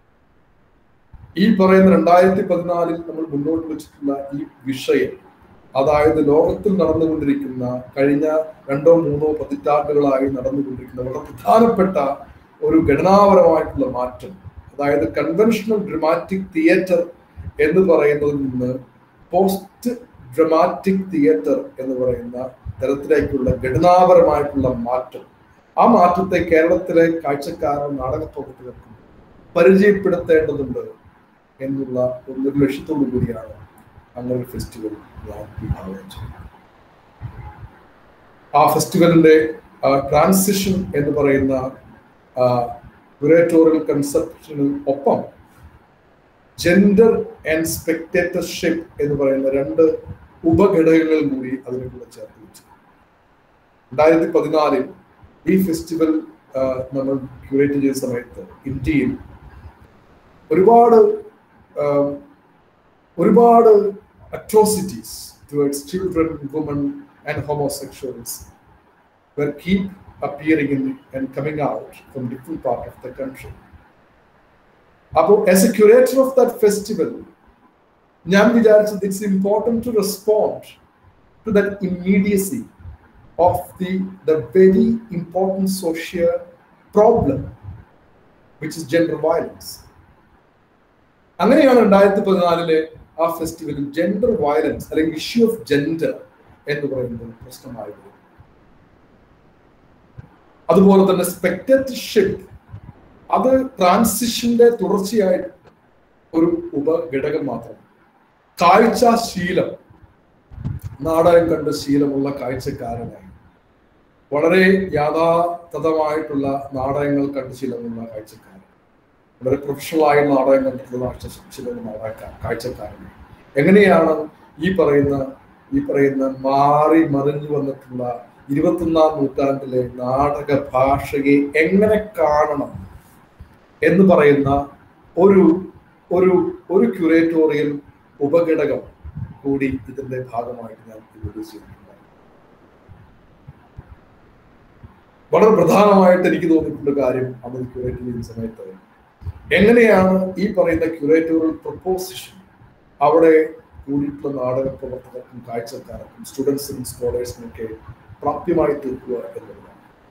ഈ പറയുന്ന രണ്ടായിരത്തി പതിനാലിൽ നമ്മൾ മുന്നോട്ട് വെച്ചിട്ടുള്ള ഈ വിഷയം അതായത് ലോകത്തിൽ നടന്നുകൊണ്ടിരിക്കുന്ന കഴിഞ്ഞ രണ്ടോ മൂന്നോ പതിറ്റാണ്ടുകളായി നടന്നുകൊണ്ടിരിക്കുന്ന വളരെ പ്രധാനപ്പെട്ട ഒരു ഘടനാപരമായിട്ടുള്ള മാറ്റം അതായത് കൺവെൻഷണൽ ഡ്രമാറ്റിക് തിയേറ്റർ എന്ന് പറയുന്നതിൽ നിന്ന് പോസ്റ്റ് ഡ്രമാറ്റിക് തിയേറ്റർ എന്ന് പറയുന്ന തരത്തിലേക്കുള്ള ഘടനാപരമായിട്ടുള്ള മാറ്റം ആ മാറ്റത്തെ കേരളത്തിലെ കാഴ്ചക്കാരും നാടക പ്രവർത്തകർക്കും പരിചയപ്പെടുത്തേണ്ടതുണ്ട് എന്നുള്ള ഒരു ലക്ഷ്യത്തോടു കൂടിയാണ് അങ്ങനെ ഒരു ഫെസ്റ്റിവൽ ഞാൻ വിഭാവനം ചെയ്യുന്നത് ആ ഫെസ്റ്റിവലിന്റെ ട്രാൻസിഷൻ എന്ന് പറയുന്ന ക്യൂറേറ്റോറിയൽ കൺസെപ്ഷന് ഒപ്പം ജെൻഡർ ആൻഡ് സ്പെക്ടേറ്റർഷിപ്പ് എന്ന് പറയുന്ന രണ്ട് ഉപഘടകങ്ങൾ കൂടി അതിനെ കൂടെ ചേർത്ത് വെച്ചു രണ്ടായിരത്തി പതിനാലിൽ ഈ ഫെസ്റ്റിവൽ നമ്മൾ ക്യൂറേറ്റ് ചെയ്ത സമയത്ത് ഇന്ത്യയിൽ ഒരുപാട് ഒരുപാട് atrocities towards children women and homosexuals were keep appearing in and coming out from different part of the country. അപ്പോൾ as a curator of that festival ഞാൻ വിചാരിച്ചത് it's important to respond to that immediacy of the the very important social problem which is gender violence അങ്ങനെയാണ് രണ്ടായിരത്തി പതിനാലിലെ ആ ഫെസ്റ്റിവലിൽ gender violence അല്ലെങ്കിൽ issue of gender എന്ന് പറയുന്നത് പ്രശ്നമായത് അതുപോലെ തന്നെ സ്പെക്ടേറ്റർഷിപ്പ് അത് ട്രാൻസിഷന്റെ തുടർച്ചയായിട്ട് ഒരു ഉപഘടകം മാത്രം കാഴ്ചാശീലം നാടകം കണ്ട ശീലമുള്ള കാഴ്ചക്കാരനായി വളരെ യാഥാതഥമായിട്ടുള്ള നാടകങ്ങൾ കണ്ട ശീലമുള്ള കാഴ്ചക്കാരൻ വളരെ പ്രൊഫഷണലായ നാടകം കണ്ടിട്ടുള്ള ശീലമുള്ള നാടക കാഴ്ചക്കാരൻ എങ്ങനെയാണ് ഈ പറയുന്ന ഈ പറയുന്ന മാറി മറിഞ്ഞു വന്നിട്ടുള്ള ഇരുപത്തൊന്നാം നൂറ്റാണ്ടിലെ നാടക ഭാഷയെ എങ്ങനെ കാണണം എന്ന് പറയുന്ന ഒരു ഒരു ഒരു ക്യൂറേറ്റോറിയൽ ഉപഘടകം കൂടി ഇതിന്റെ ഭാഗമായിട്ട് ഞാൻ ഇൻട്രൊഡ്യൂസ് ചെയ്തിട്ടുണ്ട് വളരെ പ്രധാനമായിട്ട് എനിക്ക് തോന്നിയിട്ടുള്ള കാര്യം അന്ന് ക്യൂറേറ്റ് ചെയ്യുന്ന സമയത്ത് എങ്ങനെയാണ് ഈ പറയുന്ന ക്യൂറേറ്റോറിയൽ പ്രപ്പോസിഷൻ അവിടെ കൂടിയിട്ടുള്ള നാടക പ്രവർത്തകർക്കും കാഴ്ചക്കാർക്കും സ്റ്റുഡൻസിനും സ്കോളേഴ്സിനും ഒക്കെ പ്രാപ്യമായി തീർക്കുക എന്നുള്ളതാണ്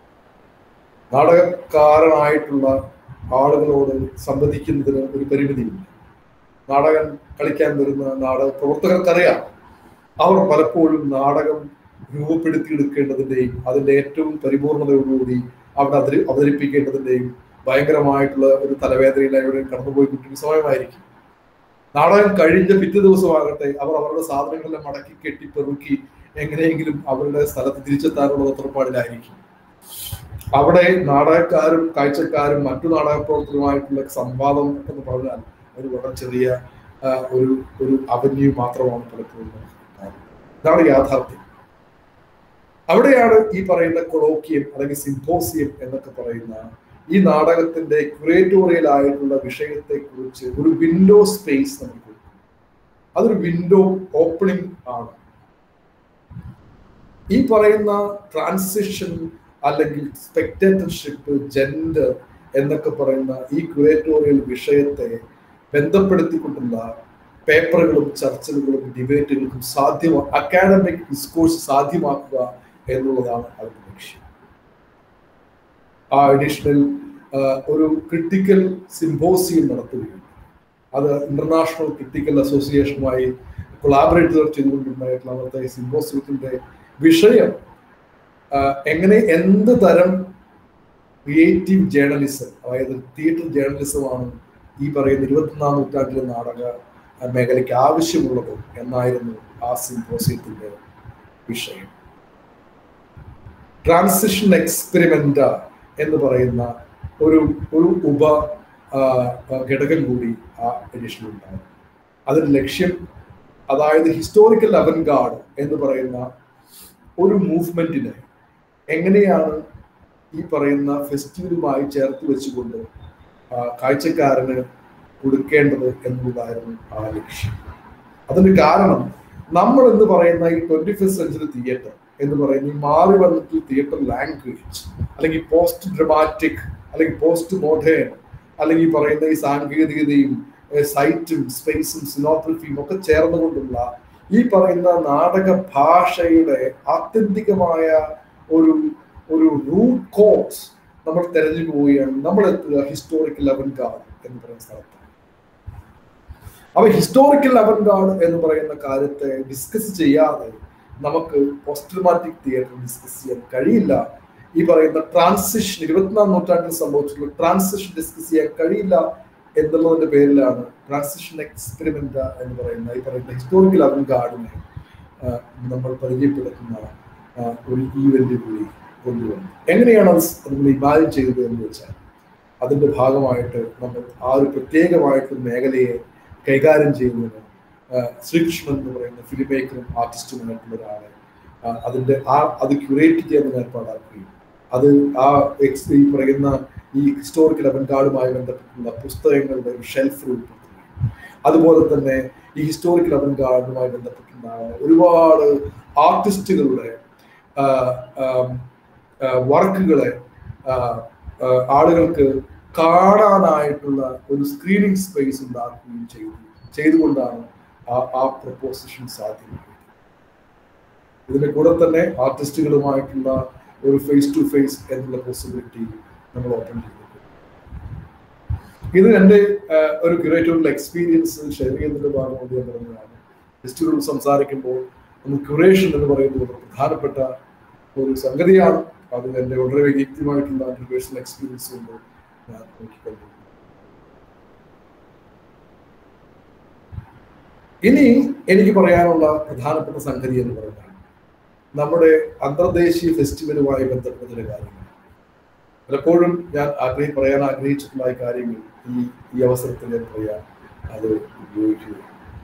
നാടകക്കാരനായിട്ടുള്ള ആളുകളോട് സംവദിക്കുന്നതിന് ഒരു പരിമിതിയില്ല നാടകം കളിക്കാൻ വരുന്ന നാടക പ്രവർത്തകർക്കറിയാം അവർ പലപ്പോഴും നാടകം രൂപപ്പെടുത്തിയെടുക്കേണ്ടതിൻ്റെയും അതിൻ്റെ ഏറ്റവും പരിപൂർണതയോടുകൂടി അവിടെ അവതരി അവതരിപ്പിക്കേണ്ടതിൻ്റെയും ഭയങ്കരമായിട്ടുള്ള ഒരു തലവേദനയിലൂടെ കടന്നുപോയിക്കൊണ്ടിരിക്കുന്ന സമയമായിരിക്കും നാടകം കഴിഞ്ഞ പിറ്റേ ദിവസമാകട്ടെ അവർ അവരുടെ സാധനങ്ങളെല്ലാം മടക്കി കെട്ടി പെറുക്കി എങ്ങനെയെങ്കിലും അവരുടെ സ്ഥലത്ത് തിരിച്ചെത്താനുള്ള തത്രപ്പാടിലായിരിക്കും അവിടെ നാടകക്കാരും കാഴ്ചക്കാരും മറ്റു നാടക പ്രവർത്തകരുമായിട്ടുള്ള സംവാദം എന്ന് പറഞ്ഞാൽ ഒരു വളരെ ചെറിയ ഒരു ഒരു അവന്യൂ മാത്രമാണ് പലപ്പോഴും ഇതാണ് യാഥാർത്ഥ്യം അവിടെയാണ് ഈ പറയുന്ന കൊളോക്കിയം അല്ലെങ്കിൽ സിംപോസിയം എന്നൊക്കെ പറയുന്ന ഈ നാടകത്തിന്റെ ക്യൂറേറ്റോറിയൽ ആയിട്ടുള്ള വിഷയത്തെ കുറിച്ച് ഒരു വിൻഡോ സ്പേസ് നമുക്ക് അതൊരു വിൻഡോ ഓപ്പണിംഗ് ആണ് ഈ പറയുന്ന ട്രാൻസിഷൻ അല്ലെങ്കിൽ സ്പെക്ടേറ്റർഷിപ്പ് ജെൻഡർ എന്നൊക്കെ പറയുന്ന ഈ ക്യൂറേറ്റോറിയൽ വിഷയത്തെ ബന്ധപ്പെടുത്തിക്കൊണ്ടുള്ള പേപ്പറുകളും ചർച്ചകളും ഡിബേറ്റുകൾക്കും സാധ്യമാ അക്കാഡമിക് ഡിസ്കോഴ്സ് സാധ്യമാക്കുക എന്നുള്ളതാണ് അവരുടെ ലക്ഷ്യം ആ എഡിഷനിൽ ഒരു ക്രിട്ടിക്കൽ സിംബോസിയം നടത്തുകയും അത് ഇന്റർനാഷണൽ ക്രിട്ടിക്കൽ അസോസിയേഷനുമായി കൊളാബറേറ്റ് ചെയ്തുകൊണ്ടുണ്ടായിട്ടുള്ള അവിടുത്തെ സിംബോസിയത്തിന്റെ വിഷയം എങ്ങനെ എന്ത് തരം ക്രിയേറ്റീവ് ജേർണലിസം അതായത് തിയേറ്റർ ജേർണലിസമാണ് ഈ പറയുന്ന ഇരുപത്തിനാം നൂറ്റാണ്ടിലെ നാടക മേഖലയ്ക്ക് ആവശ്യമുള്ളത് എന്നായിരുന്നു ആ സിംബോസിയത്തിന്റെ വിഷയം ട്രാൻസിഷൻ എക്സ്പെരിമെന്റ് എന്ന് പറയുന്ന ഒരു ഒരു ഉപ ആ, ആ, ഘടകം കൂടി ആ എഡിഷനിൽ ഉണ്ടാകും അതിന്റെ ലക്ഷ്യം അതായത് ഹിസ്റ്റോറിക്കൽ അവൻഗാർഡ് എന്ന് പറയുന്ന ഒരു മൂവ്മെന്റിനെ എങ്ങനെയാണ് ഈ പറയുന്ന ഫെസ്റ്റിവലുമായി ചേർത്ത് വെച്ചുകൊണ്ട് ആ, കാഴ്ചക്കാരന് കൊടുക്കേണ്ടത് എന്നുള്ളതായിരുന്നു ആ ലക്ഷ്യം അതിന് കാരണം നമ്മൾ എന്ന് പറയുന്ന ഈ ട്വന്റി ഫസ്റ്റ് സെഞ്ചുറി തിയേറ്റർ എന്ന് പറയുന്ന ഈ മാറി വന്നിട്ടുള്ള തിയേറ്റർ ലാംഗ്വേജ് അല്ലെങ്കിൽ പോസ്റ്റ് ഡ്രമാറ്റിക് അല്ലെങ്കിൽ പോസ്റ്റ് മോഡേൺ അല്ലെങ്കിൽ ഈ പറയുന്ന ഈ സാങ്കേതികതയും ഏഹ് സൈറ്റും സ്പേസും സിനോഗ്രഫിയും ഒക്കെ ചേർന്നുകൊണ്ടുള്ള ഈ പറയുന്ന നാടക ഭാഷയുടെ ആത്യന്തികമായ ഒരു ഒരു റൂട്ട് കോസ് നമ്മൾ തെരഞ്ഞു പോവുകയാണ് നമ്മൾ എത്തുക ഹിസ്റ്റോറിക്കൽ അവൻഗാർഡ് എന്ന് പറയുന്ന സ്ഥലത്ത് അപ്പൊ ഹിസ്റ്റോറിക്കൽ അവൻഗാർഡ് എന്ന് പറയുന്ന കാര്യത്തെ ഡിസ്കസ് ചെയ്യാതെ നമുക്ക് പോസ്റ്റ്മാറ്റിക് തിയേറ്റർ ഡിസ്കസ് ചെയ്യാൻ കഴിയില്ല ഈ പറയുന്ന ട്രാൻസിഷൻ ഇരുപത്തിനാം നൂറ്റാണ്ടിൽ സംഭവിച്ചിട്ടുള്ള ട്രാൻസിഷൻ ഡിസ്കസ് ചെയ്യാൻ കഴിയില്ല എന്നുള്ളതിന്റെ പേരിലാണ് ട്രാൻസിഷൻ എക്സ്പെരിമെന്റ് എന്ന് പറയുന്ന ഈ പറയുന്ന ഹിസ്റ്റോറിക്കൽ അവൻഗാർഡിനെ നമ്മൾ പരിചയപ്പെടുത്തുന്ന ആ, ഒരു ഈവന്റ് കൂടി കൊണ്ടുവന്നു എങ്ങനെയാണ് അത് നമ്മൾ ഇമാജിൻ ചെയ്തത് എന്ന് വെച്ചാൽ അതിന്റെ ഭാഗമായിട്ട് നമ്മൾ ആ ഒരു പ്രത്യേകമായിട്ടുള്ള മേഖലയെ കൈകാര്യം ചെയ്യുന്നതിന് ആ, ശ്രീകൃഷ്ണൻ എന്ന് പറയുന്ന ഫിലിം മേക്കറും ആർട്ടിസ്റ്റുമായിട്ടുള്ള ഒരാളെ ആ, അതിന്റെ ആ അത് ക്യൂറേറ്റ് ചെയ്യാൻ ഏർപ്പാടാക്കുകയും അത് ആ എക്സ് ഈ പറയുന്ന ഈ ഹിസ്റ്റോറിക്കൽ അവൻഗാർഡുമായി ബന്ധപ്പെട്ടുള്ള പുസ്തകങ്ങളുടെ ഒരു ഷെൽഫ് രൂപപ്പെടുത്തുകയും അതുപോലെ തന്നെ ഈ ഹിസ്റ്റോറിക്കൽ അവൻഗാർഡുമായി ബന്ധപ്പെട്ടുള്ള ഒരുപാട് ആർട്ടിസ്റ്റുകളുടെ വർക്കുകളെ ആളുകൾക്ക് കാണാനായിട്ടുള്ള ഒരു സ്ക്രീനിങ് സ്പേസ് ഉണ്ടാക്കുകയും ചെയ്തു ചെയ്തുകൊണ്ടാണ് ആ ആ പ്രപ്പോസിഷൻ സാധ്യമായത് ഇതിന്റെ കൂടെ തന്നെ ആർട്ടിസ്റ്റുകളുമായിട്ടുള്ള ഒരു ഫേസ് ടു ഫേസ് എന്നുള്ള പോസിബിലിറ്റി നമ്മൾ ഓപ്പൺ ചെയ്തിട്ടുണ്ട് ഇത് എൻ്റെ ആഹ്, ഒരു ക്യൂറേറ്റോറിയൽ എക്സ്പീരിയൻസ് ഷെയർ ചെയ്യുന്നതിന്റെ ഭാഗമായി ഞാൻ പറഞ്ഞതാണ് ഫെസ്റ്റിവൽ സംസാരിക്കുമ്പോൾ നമ്മൾ ക്യൂറേഷൻ എന്ന് പറയുന്നത് വളരെ പ്രധാനപ്പെട്ട ഒരു സംഗതിയാണ് അത് എൻ്റെ വളരെ വ്യക്തിമായിട്ടുള്ള പേഴ്സണൽ എക്സ്പീരിയൻസ് കൊണ്ട് ഞാൻ നോക്കിക്കൊണ്ടിരിക്കുന്നു ഇനി എനിക്ക് പറയാനുള്ള പ്രധാനപ്പെട്ട സംഗതി എന്ന് പറഞ്ഞാൽ നമ്മുടെ അന്തർദേശീയ ഫെസ്റ്റിവലുമായി ബന്ധപ്പെട്ട ചില കാര്യങ്ങൾ പലപ്പോഴും ഞാൻ ആഗ്രഹി പറയാൻ ആഗ്രഹിച്ചിട്ടുള്ള ഈ കാര്യങ്ങൾ ഈ ഈ അവസരത്തിൽ ഞാൻ പറയാൻ അത് ഉപയോഗിക്കുക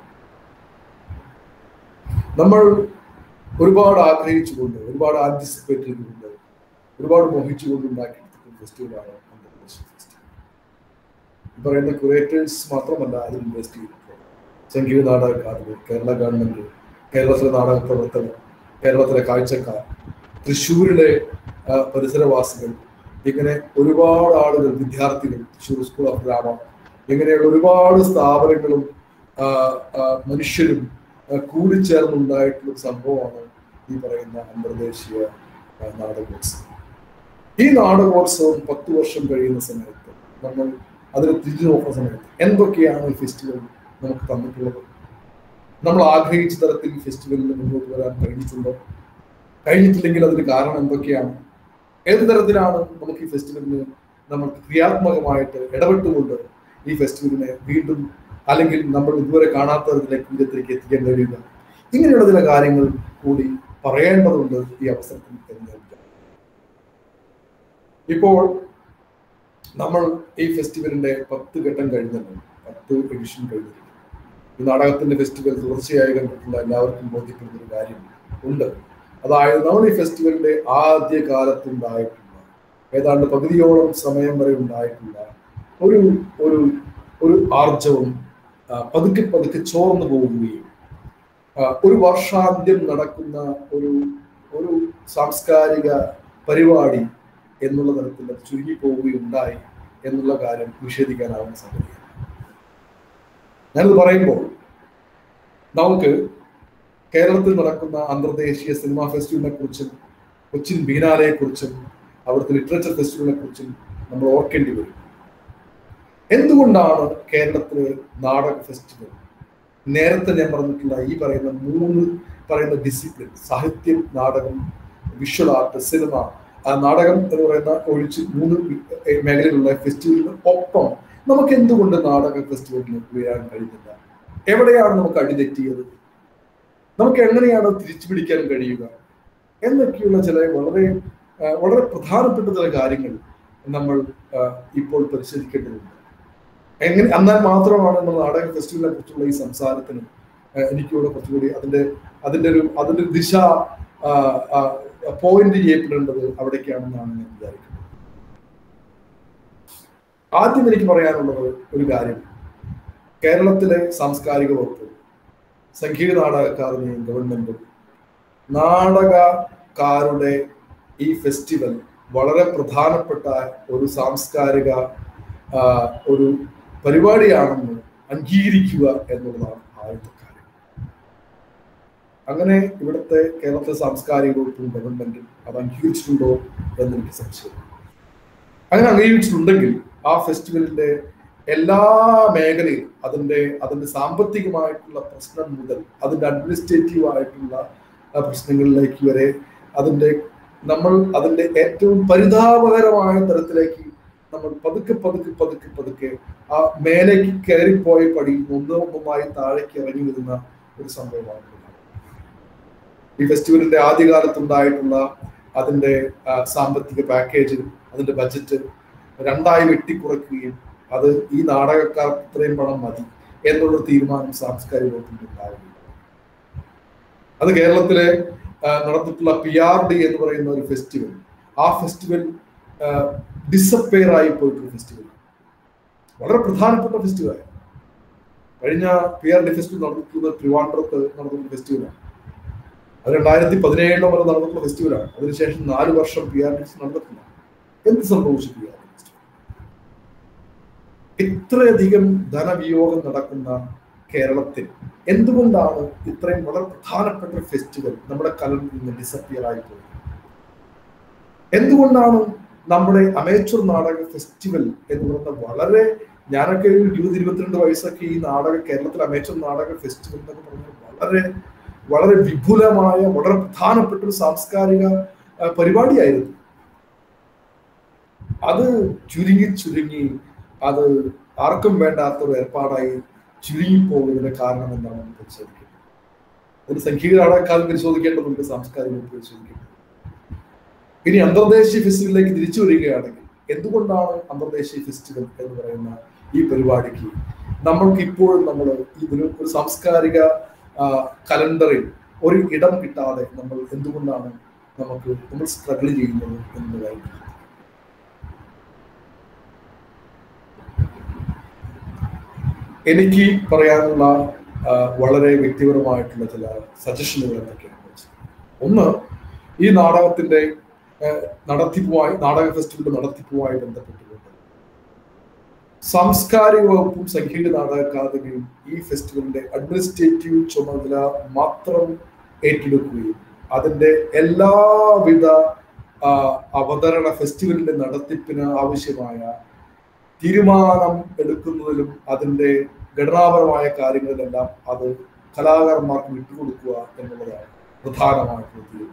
നമ്മൾ ഒരുപാട് ആഗ്രഹിച്ചുകൊണ്ട് ഒരുപാട് ആന്റിസിപ്പേറ്റ് ചെയ്തുകൊണ്ട് ഒരുപാട് മോഹിച്ചുകൊണ്ട് ഉണ്ടാക്കിയെടുത്തിട്ടുള്ള ഫെസ്റ്റിവലാണ് അന്തർദേശീയ ഫെസ്റ്റിവൽ ഈ പറയുന്ന കുറേറ്റേഴ്സ് മാത്രമല്ല അതിൽ ഇൻവെസ്റ്റ് ചെയ്തിട്ടുള്ളത് സംഗീത നാടക അക്കാദമി കേരള ഗവൺമെന്റ് കേരളത്തിലെ നാടക പ്രവർത്തകർ കേരളത്തിലെ കാഴ്ചക്കാർ തൃശ്ശൂരിലെ ആ, പരിസരവാസികൾ ഇങ്ങനെ ഒരുപാട് ആളുകൾ വിദ്യാർത്ഥികൾ തൃശ്ശൂർ സ്കൂൾ ഓഫ് ഡ്രാമ ഇങ്ങനെയുള്ള ഒരുപാട് സ്ഥാപനങ്ങളും ആ, ആ, മനുഷ്യരും ആ, കൂടിച്ചേർന്നുണ്ടായിട്ടുള്ള ഒരു സംഭവമാണ് ഈ പറയുന്ന അന്തർദേശീയ ആ, നാടകോത്സവം ഈ നാടകോത്സവം പത്ത് വർഷം കഴിയുന്ന സമയത്ത് നമ്മൾ അതിനെ തിരിഞ്ഞു നോക്കുന്ന സമയത്ത് എന്തൊക്കെയാണ് ഈ ഫെസ്റ്റിവൽ നമുക്ക് തന്നിട്ടുള്ളത് നമ്മൾ ആഗ്രഹിച്ച തരത്തിൽ ഫെസ്റ്റിവലിന് മുന്നോട്ട് വരാൻ കഴിഞ്ഞിട്ടുണ്ടോ കഴിഞ്ഞിട്ടില്ലെങ്കിൽ അതിന് കാരണം എന്തൊക്കെയാണ് ഏത് തരത്തിലാണ് നമുക്ക് ഈ ഫെസ്റ്റിവലിന് നമുക്ക് ക്രിയാത്മകമായിട്ട് ഇടപെട്ടുകൊണ്ട് ഈ ഫെസ്റ്റിവലിനെ വീണ്ടും അല്ലെങ്കിൽ നമ്മൾ ഇതുവരെ കാണാത്ത തരത്തിലേക്ക് ഉയരത്തിലേക്ക് എത്തിക്കാൻ കഴിയുക ഇങ്ങനെയുള്ള ചില കാര്യങ്ങൾ കൂടി പറയേണ്ടതുണ്ട് ഈ അവസരത്തിൽ എന്ന് ഞാൻ വിചാരിക്കുന്നു. ഇപ്പോൾ നമ്മൾ ഈ ഫെസ്റ്റിവലിന്റെ പത്ത് ഘട്ടം കഴിഞ്ഞല്ലോ പത്ത് എഡിഷൻ കഴിഞ്ഞിരിക്കുന്നു ഈ നാടകത്തിന്റെ ഫെസ്റ്റിവൽ തുടർച്ചയായി കണ്ടിട്ടുള്ള എല്ലാവർക്കും ബോധ്യപ്പെടുന്ന ഒരു കാര്യം ഉണ്ട് അതായത് നമ്മൾ ഈ ഫെസ്റ്റിവലിന്റെ ആദ്യ കാലത്തുണ്ടായിട്ടുള്ള ഏതാണ്ട് പകുതിയോളം സമയം വരെ ഉണ്ടായിട്ടുള്ള ഒരു ഒരു ഒരു ആർജവും ആ, പതുക്കെ പതുക്കെ ചോർന്നു പോവുകയും ആ, ഒരു വർഷാന്ത്യം നടക്കുന്ന ഒരു ഒരു സാംസ്കാരിക പരിപാടി എന്നുള്ള തരത്തിൽ അത് ചുരുങ്ങിപ്പോവുകയുണ്ടായി എന്നുള്ള കാര്യം നിഷേധിക്കാനാവുന്ന സംഗതിയാണ് ഞാനിത് പറയുമ്പോൾ നമുക്ക് കേരളത്തിൽ നടക്കുന്ന അന്തർദേശീയ സിനിമാ ഫെസ്റ്റിവലിനെ കുറിച്ചും കൊച്ചിൻ ബീനാലയെ കുറിച്ചും അവിടുത്തെ ലിറ്ററേച്ചർ ഫെസ്റ്റിവലിനെ കുറിച്ചും നമ്മൾ ഓർക്കേണ്ടി വരും എന്തുകൊണ്ടാണ് കേരളത്തിലെ നാടക ഫെസ്റ്റിവൽ നേരത്തെ ഞാൻ പറഞ്ഞിട്ടുള്ള ഈ പറയുന്ന മൂന്ന് പറയുന്ന ഡിസിപ്ലിൻ സാഹിത്യം നാടകം വിഷ്വൽ ആർട്ട് സിനിമ ആ നാടകം എന്ന് പറയുന്ന ഒഴിച്ച് മൂന്ന് മേഖലയിലുള്ള ഫെസ്റ്റിവലിന് ഒപ്പം നമുക്ക് എന്തുകൊണ്ട് നാടക ഫെസ്റ്റിവലിന് ഉയരാൻ കഴിയുന്നില്ല എവിടെയാണ് നമുക്ക് അടിതെറ്റിയത് നമുക്ക് എങ്ങനെയാണ് തിരിച്ചു പിടിക്കാൻ കഴിയുക എന്നൊക്കെയുള്ള ചില വളരെ ആ, വളരെ പ്രധാനപ്പെട്ട ചില കാര്യങ്ങൾ നമ്മൾ ആ, ഇപ്പോൾ പരിശോധിക്കേണ്ടതുണ്ട് എങ്ങനെ എന്നാൽ മാത്രമാണ് നമ്മൾ നാടക ഫെസ്റ്റിവലിനെ കുറിച്ചുള്ള ഈ സംസാരത്തിന് ആ, എനിക്കിവിടെ കുറച്ചുകൂടി അതിന്റെ അതിന്റെ ഒരു അതിന്റെ ഒരു ദിശ പോയിന്റ് ചെയ്യപ്പെടേണ്ടത് അവിടേക്കാണെന്നാണ് ഞാൻ വിചാരിക്കുന്നത് ആദ്യം എനിക്ക് പറയാനുള്ളത് ഒരു കാര്യം കേരളത്തിലെ സാംസ്കാരിക വകുപ്പ് സംഗീത നാടക അക്കാദമിയും ഗവൺമെന്റും നാടകക്കാരുടെ ഈ ഫെസ്റ്റിവൽ വളരെ പ്രധാനപ്പെട്ട ഒരു സാംസ്കാരിക ആ, ഒരു പരിപാടിയാണെന്ന് അംഗീകരിക്കുക എന്നുള്ളതാണ് ആദ്യത്തെ കാര്യം അങ്ങനെ ഇവിടുത്തെ കേരളത്തിലെ സാംസ്കാരിക വകുപ്പും ഗവൺമെന്റും അത് അംഗീകരിച്ചിട്ടുണ്ടോ എന്ന് എനിക്ക് സംശയം അങ്ങനെ അംഗീകരിച്ചിട്ടുണ്ടെങ്കിൽ ആ ഫെസ്റ്റിവലിന്റെ എല്ലാ മേഖലയും അതിന്റെ അതിന്റെ സാമ്പത്തികമായിട്ടുള്ള പ്രശ്നം മുതൽ അതിന്റെ അഡ്മിനിസ്ട്രേറ്റീവ് ആയിട്ടുള്ള ആ പ്രശ്നങ്ങളിലേക്ക് വരെ അതിന്റെ നമ്മൾ അതിന്റെ ഏറ്റവും പരിതാപകരമായ തരത്തിലേക്ക് നമ്മൾ പതുക്കെ പതുക്കെ പതുക്കെ പതുക്കെ ആ മേലേക്ക് കയറിപ്പോയ പടി ഒന്നൊന്നുമായി താഴേക്ക് ഇറങ്ങി വരുന്ന ഒരു സംഭവമാണ് ഈ ഫെസ്റ്റിവലിന്റെ ആദ്യകാലത്തുണ്ടായിട്ടുള്ള അതിന്റെ ആ, സാമ്പത്തിക പാക്കേജ് അതിന്റെ ബജറ്റ് രണ്ടായി വെട്ടിക്കുറയ്ക്കുകയും അത് ഈ നാടകക്കാർക്ക് ഇത്രയും പണം മതി എന്നുള്ള തീരുമാനം സാംസ്കാരിക വകുപ്പിൽ ഉണ്ടാവുകയും അത് കേരളത്തിലെ ആ, നടത്തിയിട്ടുള്ള പി ആർ ഡി എന്ന് പറയുന്ന ഒരു ഫെസ്റ്റിവൽ ആ ഫെസ്റ്റിവൽ ഡിസപ്പയർ ആയി പോയിട്ടൊരു ഫെസ്റ്റിവൽ വളരെ പ്രധാനപ്പെട്ട ഫെസ്റ്റിവലാണ് കഴിഞ്ഞ പി ആർ ഡി ഫെസ്റ്റിവൽ നടന്നിട്ടുള്ളത് ട്രിവാൻഡ്രത്ത് നടന്നിട്ടുള്ള ഫെസ്റ്റിവലാണ് അത് രണ്ടായിരത്തി പതിനേഴിലോ വരെ നടന്നിട്ടുള്ള ഫെസ്റ്റിവലാണ് അതിനുശേഷം നാല് വർഷം പി ആർ ഡി നടന്നിട്ടില്ല എന്ത് സംഭവിച്ചു പി ആർ ഡി ഫെസ്റ്റിവൽ ഇത്രയധികം ധനവിയോഗം നടക്കുന്ന കേരളത്തിൽ എന്തുകൊണ്ടാണ് ഇത്രയും വളരെ പ്രധാനപ്പെട്ട ഒരു ഫെസ്റ്റിവൽ നമ്മുടെ കലണ്ടിൽ നിന്ന് ഡിസപ്പിയർ ആയി പോയത് എന്തുകൊണ്ടാണ് നമ്മുടെ അമേച്ചർ നാടക ഫെസ്റ്റിവൽ എന്ന് പറയുന്ന വളരെ ഞാനൊക്കെ ഒരു ഇരുപത് ഇരുപത്തിരണ്ട് വയസ്സൊക്കെ ഈ നാടക കേരളത്തിലെ അമേച്ചർ നാടക ഫെസ്റ്റിവൽ എന്നൊക്കെ പറഞ്ഞാൽ വളരെ വളരെ വിപുലമായ വളരെ പ്രധാനപ്പെട്ട ഒരു സാംസ്കാരിക ആ, പരിപാടിയായിരുന്നു അത് ചുരുങ്ങി ചുരുങ്ങി അത് ആർക്കും വേണ്ടാത്ത ഒരു ഏർപ്പാടായി ചുരുങ്ങിപ്പോകുന്നതിന് കാരണം എന്താണ് നമ്മൾ പരിശോധിക്കുന്നത് ഒരു സംഗീത നാടകക്കാലം പരിശോധിക്കേണ്ടതുണ്ട് സാംസ്കാരിക വകുപ്പ് പരിശോധിക്കേണ്ടത് ഇനി അന്തർദേശീയ ഫെസ്റ്റിവലിലേക്ക് തിരിച്ചു വരികയാണെങ്കിൽ എന്തുകൊണ്ടാണ് അന്തർദേശീയ ഫെസ്റ്റിവൽ എന്ന് പറയുന്ന ഈ പരിപാടിക്ക് നമ്മൾക്ക് ഇപ്പോഴും നമ്മൾ ഇതിന് ഒരു സാംസ്കാരിക ആ, കലണ്ടറിൽ ഒരു ഇടം കിട്ടാതെ നമ്മൾ എന്തുകൊണ്ടാണ് നമുക്ക് നമ്മൾ സ്ട്രഗിൾ ചെയ്യുന്നത് എന്നതായിരിക്കും എനിക്ക് പറയാനുള്ള ആ, വളരെ വ്യക്തിപരമായിട്ടുള്ള ചില സജഷനുകൾ എന്തൊക്കെയാണെന്ന് വെച്ചാൽ ഒന്ന് ഈ നാടകത്തിന്റെ ആ, നടത്തിപ്പുമായി നാടക ഫെസ്റ്റിവലിന്റെ നടത്തിപ്പുമായി ബന്ധപ്പെട്ടുകൊണ്ട് സാംസ്കാരിക വകുപ്പും സംഗീത നാടക അക്കാദമിയും ഈ ഫെസ്റ്റിവലിന്റെ അഡ്മിനിസ്ട്രേറ്റീവ് ചുമതല മാത്രം ഏറ്റെടുക്കുകയും അതിന്റെ എല്ലാവിധ ആ, അവതരണ ഫെസ്റ്റിവലിന്റെ നടത്തിപ്പിന് ആവശ്യമായ തീരുമാനം എടുക്കുന്നതിലും അതിന്റെ ഘടനാപരമായ കാര്യങ്ങളിലെല്ലാം അത് കലാകാരന്മാർക്ക് വിട്ടുകൊടുക്കുക എന്നുള്ളതാണ് പ്രധാനമായിട്ടുള്ള തീരുമാനം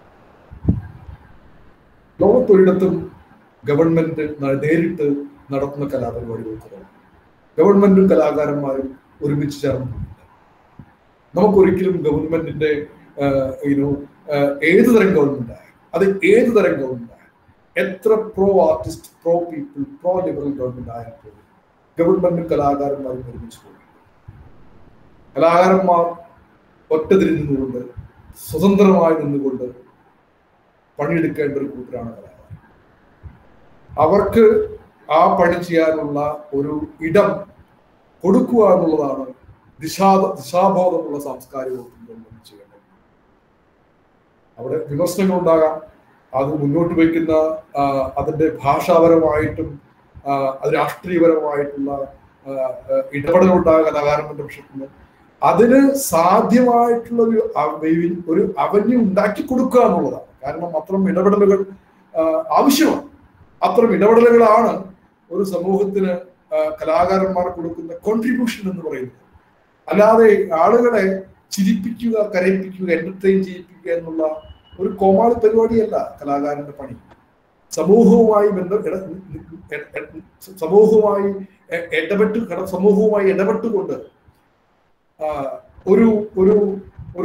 ലോകത്തൊരിടത്തും ഗവൺമെന്റ് ന- നേരിട്ട് നടത്തുന്ന കലാപരിപാടികൾ കുറവാണ് ഗവൺമെന്റും കലാകാരന്മാരും ഒരുമിച്ച് ചേർന്നിട്ടുണ്ട് നമുക്കൊരിക്കലും ഗവൺമെന്റിന്റെ യുനോ ഏത് തരം ഗവൺമെന്റ് ആയാലും അത് ഏത് തരം ഗവൺമെന്റ് ആയാലും എത്ര pro artist pro people pro liberal government ആയാൽ പോലും ഗവൺമെന്റും കലാകാരന്മാരും ഒരുമിച്ച് പോകും കലാകാരന്മാർ ഒറ്റതിരിഞ്ഞുകൊണ്ട് സ്വതന്ത്രമായി നിന്നുകൊണ്ട് പണിയെടുക്കേണ്ട ഒരു കൂട്ടരാണ് കലാകാരൻ അവർക്ക് ആ പണി ചെയ്യാനുള്ള ഒരു ഇടം കൊടുക്കുക എന്നുള്ളതാണ് ദിശാ ദിശാബോധമുള്ള സാംസ്കാരിക വകുപ്പിന്റെ ഗവൺമെന്റ് ചെയ്യേണ്ടത് അവിടെ വിമർശനങ്ങൾ ഉണ്ടാകാം അത് മുന്നോട്ട് വയ്ക്കുന്ന ആ, അതിന്റെ ഭാഷാപരമായിട്ടും ആ, അത് രാഷ്ട്രീയപരമായിട്ടുള്ള ആ, ആ, ഇടപെടലുണ്ടാകുക കലാകാരന്റെ പക്ഷത്തു നിന്ന് അതിന് സാധ്യമായിട്ടുള്ള ഒരു അവ- ഒരു അവന്യൂ ഉണ്ടാക്കി കൊടുക്കുക എന്നുള്ളതാണ് കാരണം അത്തരം ഇടപെടലുകൾ ആ, ആവശ്യമാണ് അത്തരം ഇടപെടലുകളാണ് ഒരു സമൂഹത്തിന് ആ, കലാകാരന്മാർ കൊടുക്കുന്ന കോൺട്രിബ്യൂഷൻ എന്ന് പറയുന്നത് അല്ലാതെ ആളുകളെ ചിരിപ്പിക്കുക കരയിപ്പിക്കുക എന്റർടൈൻ ചെയ്യിപ്പിക്കുക എന്നുള്ള ഒരു കോമാളി പരിപാടിയല്ല കലാകാരന്റെ പണി സമൂഹവുമായി ബന്ധ ഇട- എ- എ- സമൂഹവുമായി എ- ഇടപെട്ട് കട- സമൂഹവുമായി ഇടപെട്ടുകൊണ്ട് ആ, ഒരു ഒരു ഒരു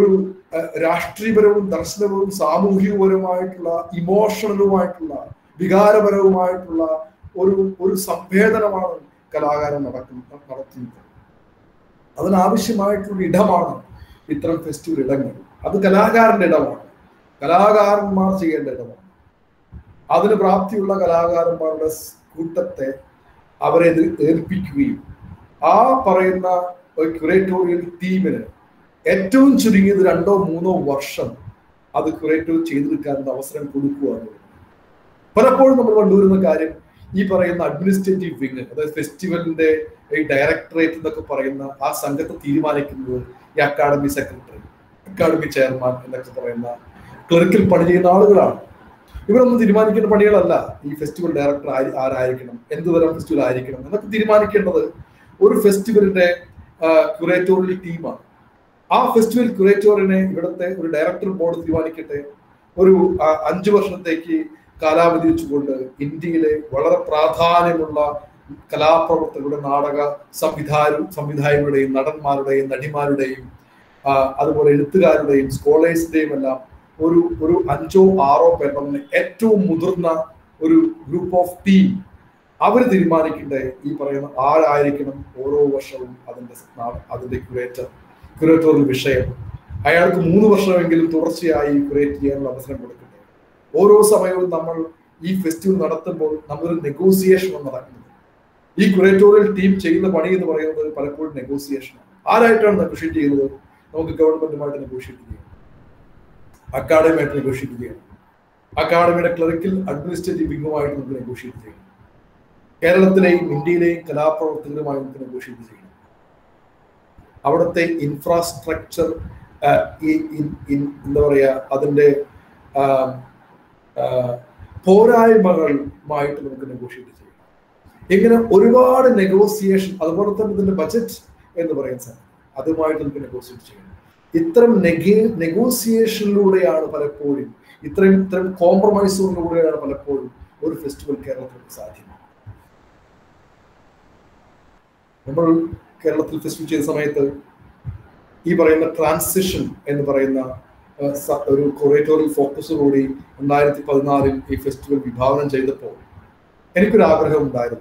അഹ് രാഷ്ട്രീയപരവും ദർശനപരവും സാമൂഹികപരവുമായിട്ടുള്ള ഇമോഷണലുമായിട്ടുള്ള വികാരപരവുമായിട്ടുള്ള ഒരു ഒരു സംവേദനമാണ് കലാകാരൻ നടക്കുന്ന നടത്തുന്നത് അതിനാവശ്യമായിട്ടുള്ള ഇടമാണ് ഇത്തരം ഫെസ്റ്റിവൽ ഇടങ്ങൾ അത് കലാകാരന്റെ ഇടമാണ് കലാകാരന്മാർ ചെയ്യേണ്ട ഇടമാണ് അതിന് പ്രാപ്തിയുള്ള കലാകാരന്മാരുടെ കൂട്ടത്തെ അവരെ ഇത് ഏൽപ്പിക്കുകയും ആ പറയുന്ന ഒരു ക്യൂറേറ്റോറിയൽ ടീമിന് ഏറ്റവും ചുരുങ്ങിയത് രണ്ടോ മൂന്നോ വർഷം അത് ക്യൂറേറ്റീവ് ചെയ്തെടുക്കാനുള്ള അവസരം കൊടുക്കുക എന്നുള്ളത് പലപ്പോഴും നമ്മൾ കണ്ടുവരുന്ന കാര്യം ഈ പറയുന്ന അഡ്മിനിസ്ട്രേറ്റീവ് വിങ് അതായത് ഫെസ്റ്റിവലിന്റെ ഈ ഡയറക്ടറേറ്റ് എന്നൊക്കെ പറയുന്ന ആ സംഘത്തെ തീരുമാനിക്കുന്നത് ഈ അക്കാഡമി സെക്രട്ടറി അക്കാഡമി ചെയർമാൻ എന്നൊക്കെ പറയുന്ന ക്ലറിക്കൽ പണി ചെയ്യുന്ന ആളുകളാണ് ഇവരൊന്നും തീരുമാനിക്കേണ്ട പണികളല്ല ഈ ഫെസ്റ്റിവൽ ഡയറക്ടർ ആരായിരിക്കണം എന്ത് തരം ഫെസ്റ്റിവൽ ആയിരിക്കണം എന്നൊക്കെ തീരുമാനിക്കേണ്ടത് ഒരു ഫെസ്റ്റിവലിന്റെ ക്യൂറേറ്റോറിയൽ ടീമാണ് ആ ഫെസ്റ്റിവൽ ക്യൂറേറ്റോറിനെ ഇവിടുത്തെ ഒരു ഡയറക്ടർ ബോർഡ് തീരുമാനിക്കട്ടെ ഒരു ആ, അഞ്ചു വർഷത്തേക്ക് കാലാവധി വെച്ചുകൊണ്ട് ഇന്ത്യയിലെ വളരെ പ്രാധാന്യമുള്ള കലാപ്രവർത്തകരുടെ നാടക സംവിധാന സംവിധായകരുടെയും നടന്മാരുടെയും നടിമാരുടെയും ആ, അതുപോലെ എഴുത്തുകാരുടെയും സ്കോളേഴ്സിന്റെയും എല്ലാം ഒരു ഒരു അഞ്ചോ ആറോ പേർ തന്നെ ഏറ്റവും മുതിർന്ന ഒരു ഗ്രൂപ്പ് ഓഫ് ടീം അവർ തീരുമാനിക്കേണ്ട ഈ പറയുന്ന ആരായിരിക്കണം ഓരോ വർഷവും അതിന്റെ നാ- അതിന്റെ ക്യുറേറ്റർ ക്യുറേറ്റോറിയൽ വിഷയം അയാൾക്ക് മൂന്ന് വർഷമെങ്കിലും തുടർച്ചയായി ക്യുറേറ്റ് ചെയ്യാനുള്ള അവസരം കൊടുക്കട്ടെ ഓരോ സമയവും നമ്മൾ ഈ ഫെസ്റ്റിവൽ നടത്തുമ്പോൾ നമ്മളൊരു നെഗോസിയേഷൻ നടക്കുന്നത് ഈ ക്യുറേറ്റോറിയൽ ടീം ചെയ്യുന്ന പണി എന്ന് പറയുന്നത് പലപ്പോഴും നെഗോസിയേഷനാണ് ആരായിട്ടാണ് നെഗോഷിയേറ്റ് ചെയ്യുന്നത് നമുക്ക് ഗവൺമെന്റുമായിട്ട് നെഗോഷിയേറ്റ് ചെയ്യാം അക്കാഡമിയായിട്ട് നെഗോഷിയേറ്റ് ചെയ്യണം അക്കാഡമിയുടെ ക്ലറിക്കൽ അഡ്മിനിസ്ട്രേറ്റീവ് വിങ്ങുമായിട്ട് നമുക്ക് നെഗോഷിയേറ്റ് ചെയ്യണം കേരളത്തിലെയും ഇന്ത്യയിലെയും കലാപ്രവർത്തകരുമായി നമുക്ക് നെഗോഷിയേറ്റ് ചെയ്യണം അവിടുത്തെ ഇൻഫ്രാസ്ട്രക്ചർ എന്താ പറയാ അതിന്റെ ആ, ആ, പോരായ്മകളുമായിട്ട് നമുക്ക് നെഗോഷിയേറ്റ് ചെയ്യണം ഇങ്ങനെ ഒരുപാട് നെഗോസിയേഷൻ അതുപോലെ തന്നെ ഇതിന്റെ ബജറ്റ് എന്ന് പറയുന്ന സാധനം അതുമായിട്ട് നമുക്ക് നെഗോസിയേറ്റ് ചെയ്യണം ഇത്തരം നെഗോസിയേഷനിലൂടെയാണ് പലപ്പോഴും ഇത്രയും ഇത്തരം കോംപ്രമൈസുകളിലൂടെയാണ് പലപ്പോഴും ഒരു ഫെസ്റ്റിവൽ കേരളത്തിൽ സാധ്യം നമ്മൾ കേരളത്തിൽ ഫെസ്റ്റിവൽ ചെയ്ത സമയത്ത് ഈ പറയുന്ന ട്രാൻസിഷൻ എന്ന് പറയുന്ന ആ, സ- ഒരു കൊറേറ്റോറിയൽ ഫോക്കസോടുകൂടി രണ്ടായിരത്തി പതിനാലിൽ ഈ ഫെസ്റ്റിവൽ വിഭാവനം ചെയ്തപ്പോൾ എനിക്കൊരു ആഗ്രഹം ഉണ്ടായിരുന്നു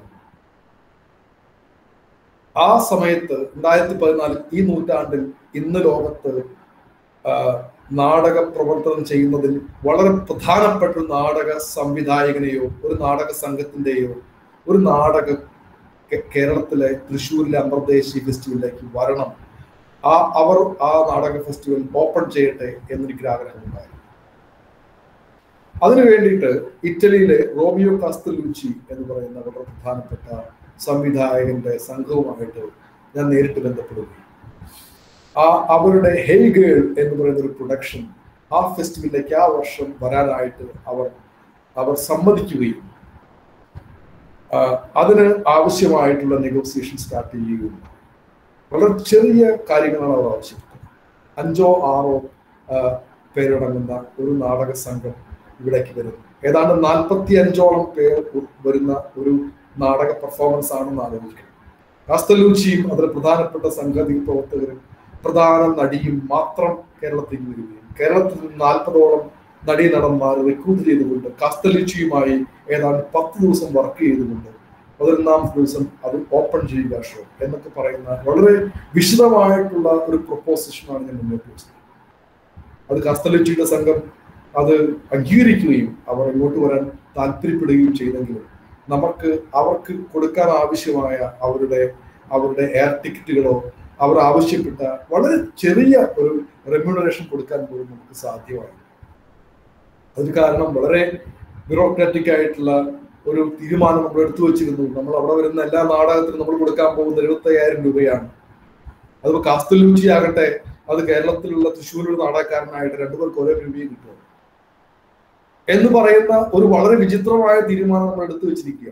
ആ സമയത്ത് രണ്ടായിരത്തി പതിനാലിൽ ഈ നൂറ്റാണ്ടിൽ ഇന്ന് ലോകത്ത് ആ, നാടക പ്രവർത്തനം ചെയ്യുന്നതിൽ വളരെ പ്രധാനപ്പെട്ട ഒരു നാടക സംവിധായകനെയോ ഒരു നാടക സംഘത്തിന്റെയോ ഒരു നാടക കേ- കേരളത്തിലെ തൃശ്ശൂരിലെ അന്തർദേശീയ ഫെസ്റ്റിവലിലേക്ക് വരണം ആ അവർ ആ നാടക ഫെസ്റ്റിവൽ ഓപ്പൺ ചെയ്യട്ടെ എന്നെനിക്കൊരു ആഗ്രഹമുണ്ടായിരുന്നു അതിനു വേണ്ടിയിട്ട് ഇറ്റലിയിലെ റോമിയോ കാസ്തലൂച്ചി എന്ന് പറയുന്ന വളരെ പ്രധാനപ്പെട്ട സംവിധായകന്റെ സംഘവുമായിട്ട് ഞാൻ നേരിട്ട് ബന്ധപ്പെടുകയും ആ അവരുടെ ഹെയ് ഗേൾ എന്ന് പറയുന്ന ഒരു പ്രൊഡക്ഷൻ ആ ഫെസ്റ്റിവലിലേക്ക് ആ വർഷം വരാനായിട്ട് അവർ അവർ സമ്മതിക്കുകയും ആ, അതിന് ആവശ്യമായിട്ടുള്ള നെഗോസിയേഷൻ സ്റ്റാർട്ട് ചെയ്യുകയും വളരെ ചെറിയ കാര്യങ്ങളാണ് അവർ ആവശ്യപ്പെട്ടത് അഞ്ചോ ആറോ ആ, പേരടങ്ങുന്ന ഒരു നാടക സംഘം ഇവിടേക്ക് വരുന്നു ഏതാണ്ട് നാൽപ്പത്തി അഞ്ചോളം പേർ ഉ- വരുന്ന ഒരു നാടക പെർഫോമൻസ് ആണെന്ന് ആലോചിക്കണം കാസ്തലൂച്ചിയും അതിൽ പ്രധാനപ്പെട്ട സംഗതി പ്രവർത്തകരും പ്രധാന നടിയും മാത്രം കേരളത്തിൽ വരികയും കേരളത്തിൽ നിന്ന് നാൽപ്പതോളം നടീ നടന്മാർ റിക്രൂട്ട് ചെയ്തുകൊണ്ട് കാസ്തലൂച്ചിയുമായി ഏതാണ്ട് പത്ത് ദിവസം വർക്ക് ചെയ്തുകൊണ്ട് പതിനൊന്നാം ദിവസം അത് ഓപ്പൺ ചെയ്യുക ഷോ എന്നൊക്കെ പറയുന്ന വളരെ വിശദമായിട്ടുള്ള ഒരു പ്രൊപ്പോസിഷനാണ് ഞാൻ മുന്നോട്ട് വെച്ചത് അത് കാസ്തലൂച്ചിയുടെ സംഘം അത് അംഗീകരിക്കുകയും അവർ ഇങ്ങോട്ട് വരാൻ താല്പര്യപ്പെടുകയും ചെയ്തെങ്കിലും നമുക്ക് അവർക്ക് കൊടുക്കാൻ ആവശ്യമായ അവരുടെ അവരുടെ എയർ ടിക്കറ്റുകളോ അവർ ആവശ്യപ്പെട്ട വളരെ ചെറിയ ഒരു റെമ്യൂണറേഷൻ കൊടുക്കാൻ പോലും നമുക്ക് സാധ്യമായി അതിന് കാരണം വളരെ ബ്യൂറോക്രാറ്റിക് ആയിട്ടുള്ള ഒരു തീരുമാനം നമ്മൾ എടുത്തു വെച്ചിരുന്നു നമ്മൾ അവിടെ വരുന്ന എല്ലാ നാടകത്തിനും നമ്മൾ കൊടുക്കാൻ പോകുന്ന എഴുപത്തി അയ്യായിരം രൂപയാണ് അതിപ്പോ കാസ്തലൂച്ചി ആകട്ടെ അത് കേരളത്തിലുള്ള തൃശ്ശൂരിലുള്ള നാടകക്കാരനായിട്ട് രണ്ടുപേർക്ക് ഒരേ രൂപയും കിട്ടും എന്ന് പറയുന്ന ഒരു വളരെ വിചിത്രമായ തീരുമാനം നമ്മൾ എടുത്തു വെച്ചിരിക്കുക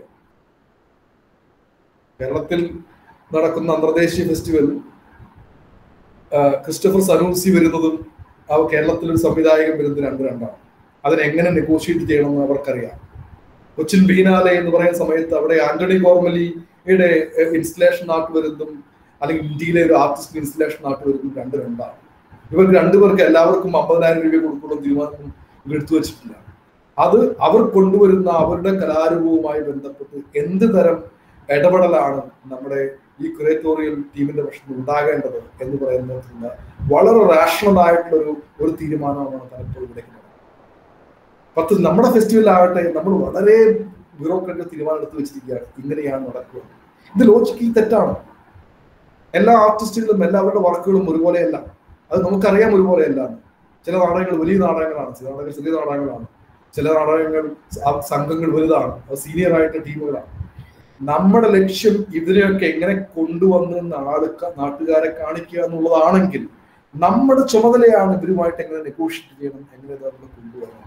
കേരളത്തിൽ നടക്കുന്ന അന്തർദേശീയ ഫെസ്റ്റിവൽ ആ, ക്രിസ്റ്റഫർ സനൂസി വരുന്നതും ആ കേരളത്തിൽ ഒരു സംവിധായകൻ വരുന്നത് രണ്ട് രണ്ടാണ് അതിനെങ്ങനെ നെഗോഷിയേറ്റ് ചെയ്യണമെന്ന് അവർക്കറിയാം കൊച്ചിൻ ബീനാലെ എന്ന് പറയുന്ന സമയത്ത് അവിടെ ആന്റണി കോർമലിയുടെ ഇൻസ്റ്റലേഷൻ നാട്ട് വരുന്നതും അല്ലെങ്കിൽ ഇന്ത്യയിലെ ഒരു ആർട്ടിസ്റ്റ് ഇൻസ്റ്റലേഷൻ നാട്ട് വരുന്നതും രണ്ട് രണ്ടാണ് ഇവർക്ക് രണ്ടുപേർക്ക് എല്ലാവർക്കും അമ്പതിനായിരം രൂപ കൊടുക്കുന്ന തീരുമാനം എടുത്തു വെച്ചിട്ടില്ല അത് അവർ കൊണ്ടുവരുന്ന അവരുടെ കലാരൂപവുമായി ബന്ധപ്പെട്ട് എന്ത് തരം ഇടപെടലാണ് നമ്മുടെ ഈ കുരേറ്റോറിയൽ ടീമിന്റെ പ്രശ്നം ഉണ്ടാകേണ്ടത് എന്ന് പറയുന്നതിനുള്ള വളരെ റാഷണൽ ആയിട്ടുള്ള ഒരു ഒരു തീരുമാനമാണ് പലപ്പോഴും ഇവിടെ പത്ത് നമ്മുടെ ഫെസ്റ്റിവൽ ആകട്ടെ നമ്മൾ വളരെ ബ്യൂറോക്രാറ്റ് തീരുമാനം എടുത്ത് വെച്ചിരിക്കുകയാണ് ഇങ്ങനെയാണ് നടക്കുക ഇത് ലോജിക്കലി തെറ്റാണ് എല്ലാ ആർട്ടിസ്റ്റുകളും എല്ലാവരുടെ വർക്കുകളും ഒരുപോലെയല്ല അത് നമുക്കറിയാം ഒരുപോലെയല്ല ചില നാടകങ്ങൾ വലിയ നാടകങ്ങളാണ് ചില നാടകങ്ങൾ ചെറിയ നാടകങ്ങളാണ് ചില നാടകങ്ങൾ സംഘങ്ങൾ വലുതാണ് അത് സീനിയർ ആയിട്ട് ടീമുകളാണ് നമ്മുടെ ലക്ഷ്യം ഇതിനെയൊക്കെ എങ്ങനെ കൊണ്ടുവന്ന് ആൾക്ക നാട്ടുകാരെ കാണിക്കുക എന്നുള്ളതാണെങ്കിൽ നമ്മുടെ ചുമതലയാണ് ഇവരുമായിട്ട് എങ്ങനെ നെഗോഷിയേറ്റ് ചെയ്യണം എങ്ങനെ നമ്മൾ കൊണ്ടുവരണം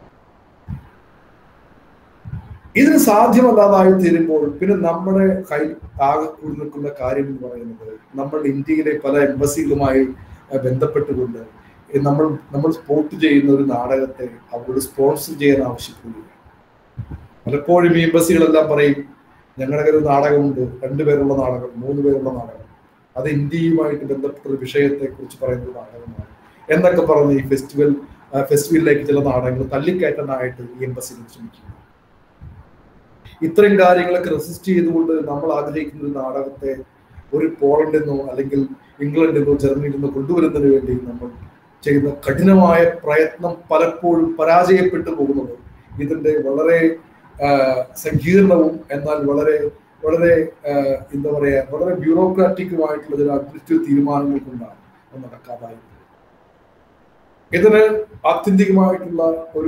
ഇതിന് സാധ്യമല്ലാതായി തീരുമ്പോൾ പിന്നെ നമ്മുടെ കൈ ആകെ കൂടി നിൽക്കുന്ന കാര്യം എന്ന് പറയുന്നത് നമ്മൾ ഇന്ത്യയിലെ പല എംബസികളുമായി ബന്ധപ്പെട്ടുകൊണ്ട് നമ്മൾ നമ്മൾ സ്പോട്ട് ചെയ്യുന്ന ഒരു നാടകത്തെ അവരോട് സ്പോൺസർ ചെയ്യാൻ ആവശ്യപ്പെടുക പലപ്പോഴും ഈ എംബസികളെല്ലാം പറയും ഞങ്ങളുടെ ഒരു നാടകമുണ്ട് രണ്ടുപേരുള്ള നാടകം മൂന്ന് പേരുള്ള നാടകം അത് ഇന്ത്യയുമായിട്ട് ബന്ധപ്പെട്ട ഒരു വിഷയത്തെ കുറിച്ച് പറയുന്ന ഒരു നാടകമാണ് എന്നൊക്കെ പറഞ്ഞ് ഈ ഫെസ്റ്റിവൽ ഫെസ്റ്റിവലിലേക്ക് ചില നാടകങ്ങൾ തള്ളിക്കയറ്റാനായിട്ട് ഈ എംബസികൾ ശ്രമിക്കുന്നു ഇത്തരം കാര്യങ്ങളൊക്കെ റെസിസ്റ്റ് ചെയ്തുകൊണ്ട് നമ്മൾ ആഗ്രഹിക്കുന്ന ഒരു നാടകത്തെ ഒരു പോളണ്ടിൽ നിന്നോ അല്ലെങ്കിൽ ഇംഗ്ലണ്ടിൽ നിന്നോ ജർമ്മനിയിൽ നിന്നോ കൊണ്ടുവരുന്നതിന് വേണ്ടി നമ്മൾ ചെയ്യുന്ന കഠിനമായ പ്രയത്നം പലപ്പോഴും പരാജയപ്പെട്ടു പോകുന്നത് ഇതിന്റെ വളരെ സങ്കീർണവും എന്നാൽ വളരെ വളരെ എന്താ പറയാ വളരെ ബ്യൂറോക്രാറ്റിക്കുമായിട്ടുള്ള ചില അഡ്മിനിസ്ട്രേറ്റീവ് തീരുമാനങ്ങൾ കൊണ്ടാണ് അത് നടക്കാതായത് ഇതിന് ആത്യന്തികമായിട്ടുള്ള ഒരു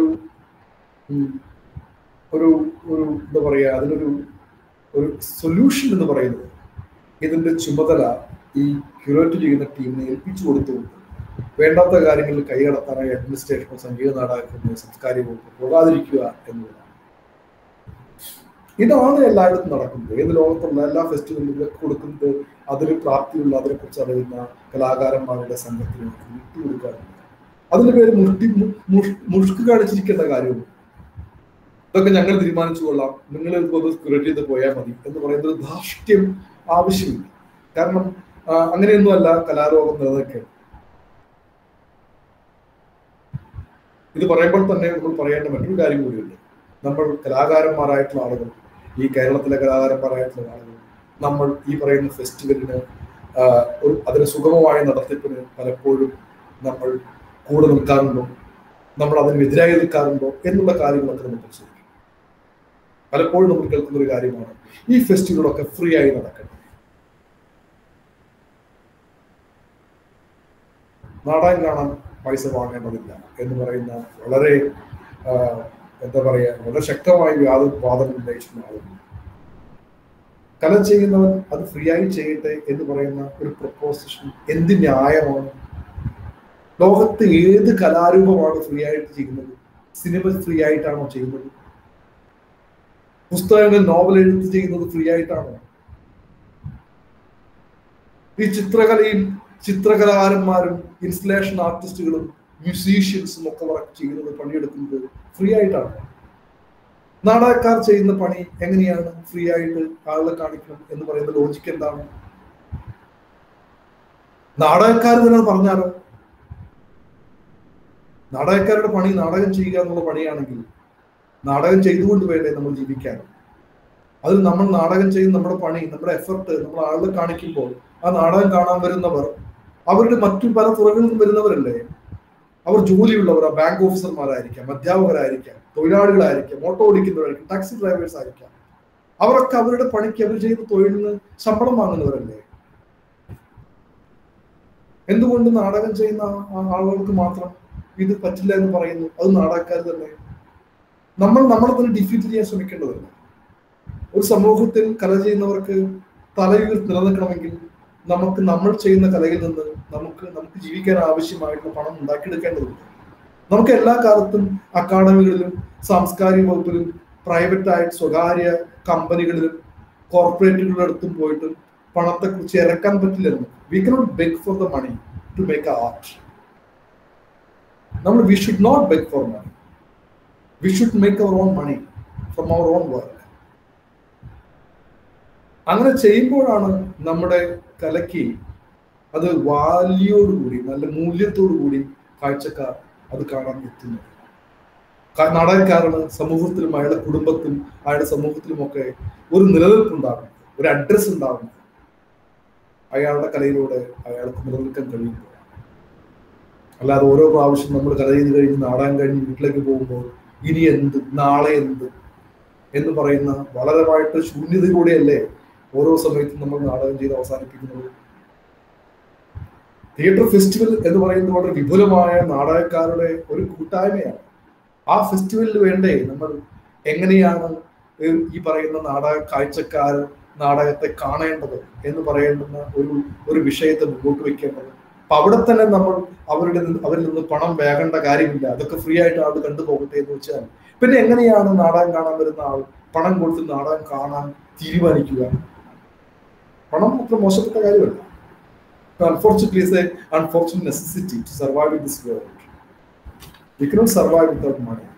ഒരു ഒരു എന്താ പറയാ അതിനൊരു ഒരു സൊല്യൂഷൻ എന്ന് പറയുന്നത് ഇതിന്റെ ചുമതല ഈ ക്യൂറേറ്റ് ചെയ്യുന്ന ടീമിനെ ഏൽപ്പിച്ചു കൊടുത്തുകൊണ്ട് വേണ്ടാത്ത കാര്യങ്ങളിൽ കൈകടത്താനായി അഡ്മിനിസ്ട്രേഷനോ സംഗീത നാടകമോ സംസ്കാരിക വകുപ്പോ പോകാതിരിക്കുക എന്നുള്ളതാണ് ഇതാണ് എല്ലായിടത്തും നടക്കുന്നത് ഏത് ലോകത്തുള്ള എല്ലാ ഫെസ്റ്റിവലിലും കൊടുക്കുന്നത് അതിന് പ്രാപ്തിയുള്ള അതിനെക്കുറിച്ച് അറിയുന്ന കലാകാരന്മാരുടെ സംഘത്തിന് വിട്ടുകൊടുക്കാറുണ്ട് അതിന്റെ പേര് മുഷ്ടി മുഷ്ക് കാണിച്ചിരിക്കേണ്ട കാര്യവും ഇതൊക്കെ ഞങ്ങൾ തീരുമാനിച്ചു കൊള്ളാം നിങ്ങൾ ഇതൊന്ന് ക്യൂറേറ്റ് ചെയ്ത് പോയാൽ മതി എന്ന് പറയുന്ന ഒരു ധാർഷ്ട്യം ആവശ്യമില്ല കാരണം അങ്ങനെയൊന്നുമല്ല കലാരോഗം നിലനിൽക്കുന്നത് ഇത് പറയുമ്പോൾ തന്നെ നമ്മൾ പറയേണ്ട മറ്റൊരു കാര്യം കൂടിയുണ്ട് നമ്മൾ കലാകാരന്മാരായിട്ടുള്ള ആളുകൾ ഈ കേരളത്തിലെ കലാകാരന്മാരായിട്ടുള്ള ആളുകൾ നമ്മൾ ഈ പറയുന്ന ഫെസ്റ്റിവലിന് ഒരു അതിന് സുഗമമായ നടത്തിപ്പിന് പലപ്പോഴും നമ്മൾ കൂടെ നിൽക്കാറുണ്ടോ നമ്മൾ അതിന് എതിരായി നിൽക്കാറുണ്ടോ എന്നുള്ള കാര്യങ്ങളൊക്കെ നമ്മൾ പരിശോധിക്കും പലപ്പോഴും നമ്മൾ കേൾക്കുന്ന ഒരു കാര്യമാണ് ഈ ഫെസ്റ്റിവലൊക്കെ ഫ്രീ ആയി നടക്കണം നാടകം കാണാൻ പൈസ വാങ്ങേണ്ടതില്ല എന്ന് പറയുന്ന വളരെ എന്താ പറയുക വളരെ ശക്തമായി യാതൊരു വാദം ഉന്നയിച്ചിട്ടുള്ള ആളുകൾ കല ചെയ്യുന്നവൻ അത് ഫ്രീ ആയി ചെയ്യട്ടെ എന്ന് പറയുന്ന ഒരു പ്രപ്പോസിഷൻ എന്ത് ന്യായമാണ് ലോകത്ത് ഏത് കലാരൂപമാണ് ഫ്രീ ആയിട്ട് ചെയ്യുന്നത് സിനിമ ഫ്രീ ആയിട്ടാണോ ചെയ്യുന്നത് പുസ്തകങ്ങൾ നോവൽ എഴുത്ത് ചെയ്യുന്നത് ഫ്രീ ആയിട്ടാണോ ഈ ചിത്രകലയിൽ ചിത്രകലാകാരന്മാരും ഇൻസ്റ്റലേഷൻ ആർട്ടിസ്റ്റുകളും മ്യൂസീഷ്യൻസും ഒക്കെ വർക്ക് ചെയ്യുന്നത് പണിയെടുക്കുന്നത് ഫ്രീ ആയിട്ടാണ് നാടകക്കാർ ചെയ്യുന്ന പണി എങ്ങനെയാണ് ഫ്രീ ആയിട്ട് ആളെ കാണിക്കണം എന്ന് പറയുന്ന ലോജിക്ക് എന്താണ് നാടകക്കാർ തന്നെ പറഞ്ഞാലോ നാടകക്കാരുടെ പണി നാടകം ചെയ്യുക എന്നുള്ള പണിയാണെങ്കിൽ നാടകം ചെയ്തുകൊണ്ട് വേണ്ടേ നമ്മൾ ജീവിക്കാൻ അതിൽ നമ്മൾ നാടകം ചെയ്യുന്ന നമ്മുടെ പണി നമ്മുടെ എഫർട്ട് നമ്മൾ ആളുകളെ കാണിക്കുമ്പോൾ ആ നാടകം കാണാൻ വരുന്നവർ അവരുടെ മറ്റു പല തുറകളിൽ നിന്നും വരുന്നവരല്ലേ അവർ ജോലിയുള്ളവർ ബാങ്ക് ഓഫീസർമാരായിരിക്കാം അധ്യാപകരായിരിക്കാം തൊഴിലാളികളായിരിക്കാം ഓട്ടോ ഓടിക്കുന്നവരായിരിക്കും ടാക്സി ഡ്രൈവേഴ്സ് ആയിരിക്കാം അവരൊക്കെ അവരുടെ പണിക്ക് അവർ ചെയ്യുന്ന തൊഴിലിന് ശമ്പളം വാങ്ങുന്നവരല്ലേ എന്തുകൊണ്ട് നാടകം ചെയ്യുന്ന ആളുകൾക്ക് മാത്രം ഇത് പറ്റില്ല എന്ന് പറയുന്നു അത് നാടകക്കാർ തന്നെ നമ്മൾ നമ്മളെ തന്നെ ഡിഫീറ്റ് ചെയ്യാൻ ശ്രമിക്കേണ്ടതല്ല ഒരു സമൂഹത്തിൽ കല ചെയ്യുന്നവർക്ക് തലയുയർ നിലനിൽക്കണമെങ്കിൽ നമുക്ക് നമ്മൾ ചെയ്യുന്ന കലയിൽ നിന്ന് നമുക്ക് നമുക്ക് ജീവിക്കാൻ ആവശ്യമായിട്ടുള്ള പണം ഉണ്ടാക്കിയെടുക്കേണ്ടതുണ്ട് നമുക്ക് എല്ലാ കാലത്തും അക്കാഡമികളിലും സാംസ്കാരിക വകുപ്പിലും പ്രൈവറ്റ് ആയിട്ട് സ്വകാര്യ കമ്പനികളിലും കോർപ്പറേറ്റുകളുടെ അടുത്തും പോയിട്ട് പണത്തെ കുറിച്ച് ഇറക്കാൻ പറ്റില്ല we cannot beg for the money to make art നമ്മൾ we should not beg for money we should make our own money from our own work അങ്ങനെ ചെയ്യുമ്പോഴാണ് നമ്മുടെ കലയ്ക്ക് അത് വാല്യോടുകൂടി നല്ല മൂല്യത്തോടു കൂടി കാഴ്ചക്കാർ അത് കാണാൻ എത്തുന്നു ക- നാടകക്കാരന് സമൂഹത്തിലും അയാളുടെ കുടുംബത്തിലും അയാളുടെ സമൂഹത്തിലുമൊക്കെ ഒരു നിലനിൽപ്പുണ്ടാകും ഒരു അഡ്രസ് ഉണ്ടാകും അയാളുടെ കലയിലൂടെ അയാൾക്ക് നിലനിൽക്കാൻ കഴിയുമ്പോൾ അല്ലാതെ ഓരോ പ്രാവശ്യം നമ്മൾ കല ചെയ്ത് കഴിഞ്ഞ് നാടകം കഴിഞ്ഞ് വീട്ടിലേക്ക് പോകുമ്പോൾ ഇനി എന്ത് നാളെ എന്ത് എന്ന് പറയുന്ന വളരെമായിട്ട് ശൂന്യതയിലൂടെയല്ലേ ഓരോ സമയത്തും നമ്മൾ നാടകം ചെയ്ത് അവസാനിപ്പിക്കുന്നത് തിയേറ്റർ ഫെസ്റ്റിവൽ എന്ന് പറയുന്നത് വളരെ വിപുലമായ നാടകക്കാരുടെ ഒരു കൂട്ടായ്മയാണ് ആ ഫെസ്റ്റിവലിൽ വേണ്ടേ നമ്മൾ എങ്ങനെയാണ് ഈ- ഈ പറയുന്ന നാടക കാഴ്ചക്കാർ നാടകത്തെ കാണേണ്ടത് എന്ന് പറയുന്ന ഒരു ഒരു വിഷയത്തെ മുമ്പോട്ട് വെക്കേണ്ടത് അപ്പൊ അവിടെ തന്നെ നമ്മൾ അവരുടെ നിന്ന് അവരിൽ നിന്ന് പണം വേകേണ്ട കാര്യമില്ല അതൊക്കെ ഫ്രീ ആയിട്ട് ആൾ കണ്ടുപോകട്ടെ എന്ന് വെച്ചാൽ പിന്നെ എങ്ങനെയാണ് നാടകം കാണാൻ വരുന്ന ആൾ പണം കൊടുത്ത് നാടകം കാണാൻ തീരുമാനിക്കുക പണം അത്ര മോശപ്പെട്ട കാര്യമല്ല unfortunately is a unfortunate necessity to survive in this world We cannot survive without money.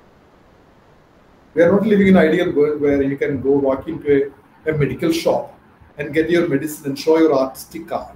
We are not living in an ideal world where you can go walk into a, a medical shop and get your medicine and show your artistic card.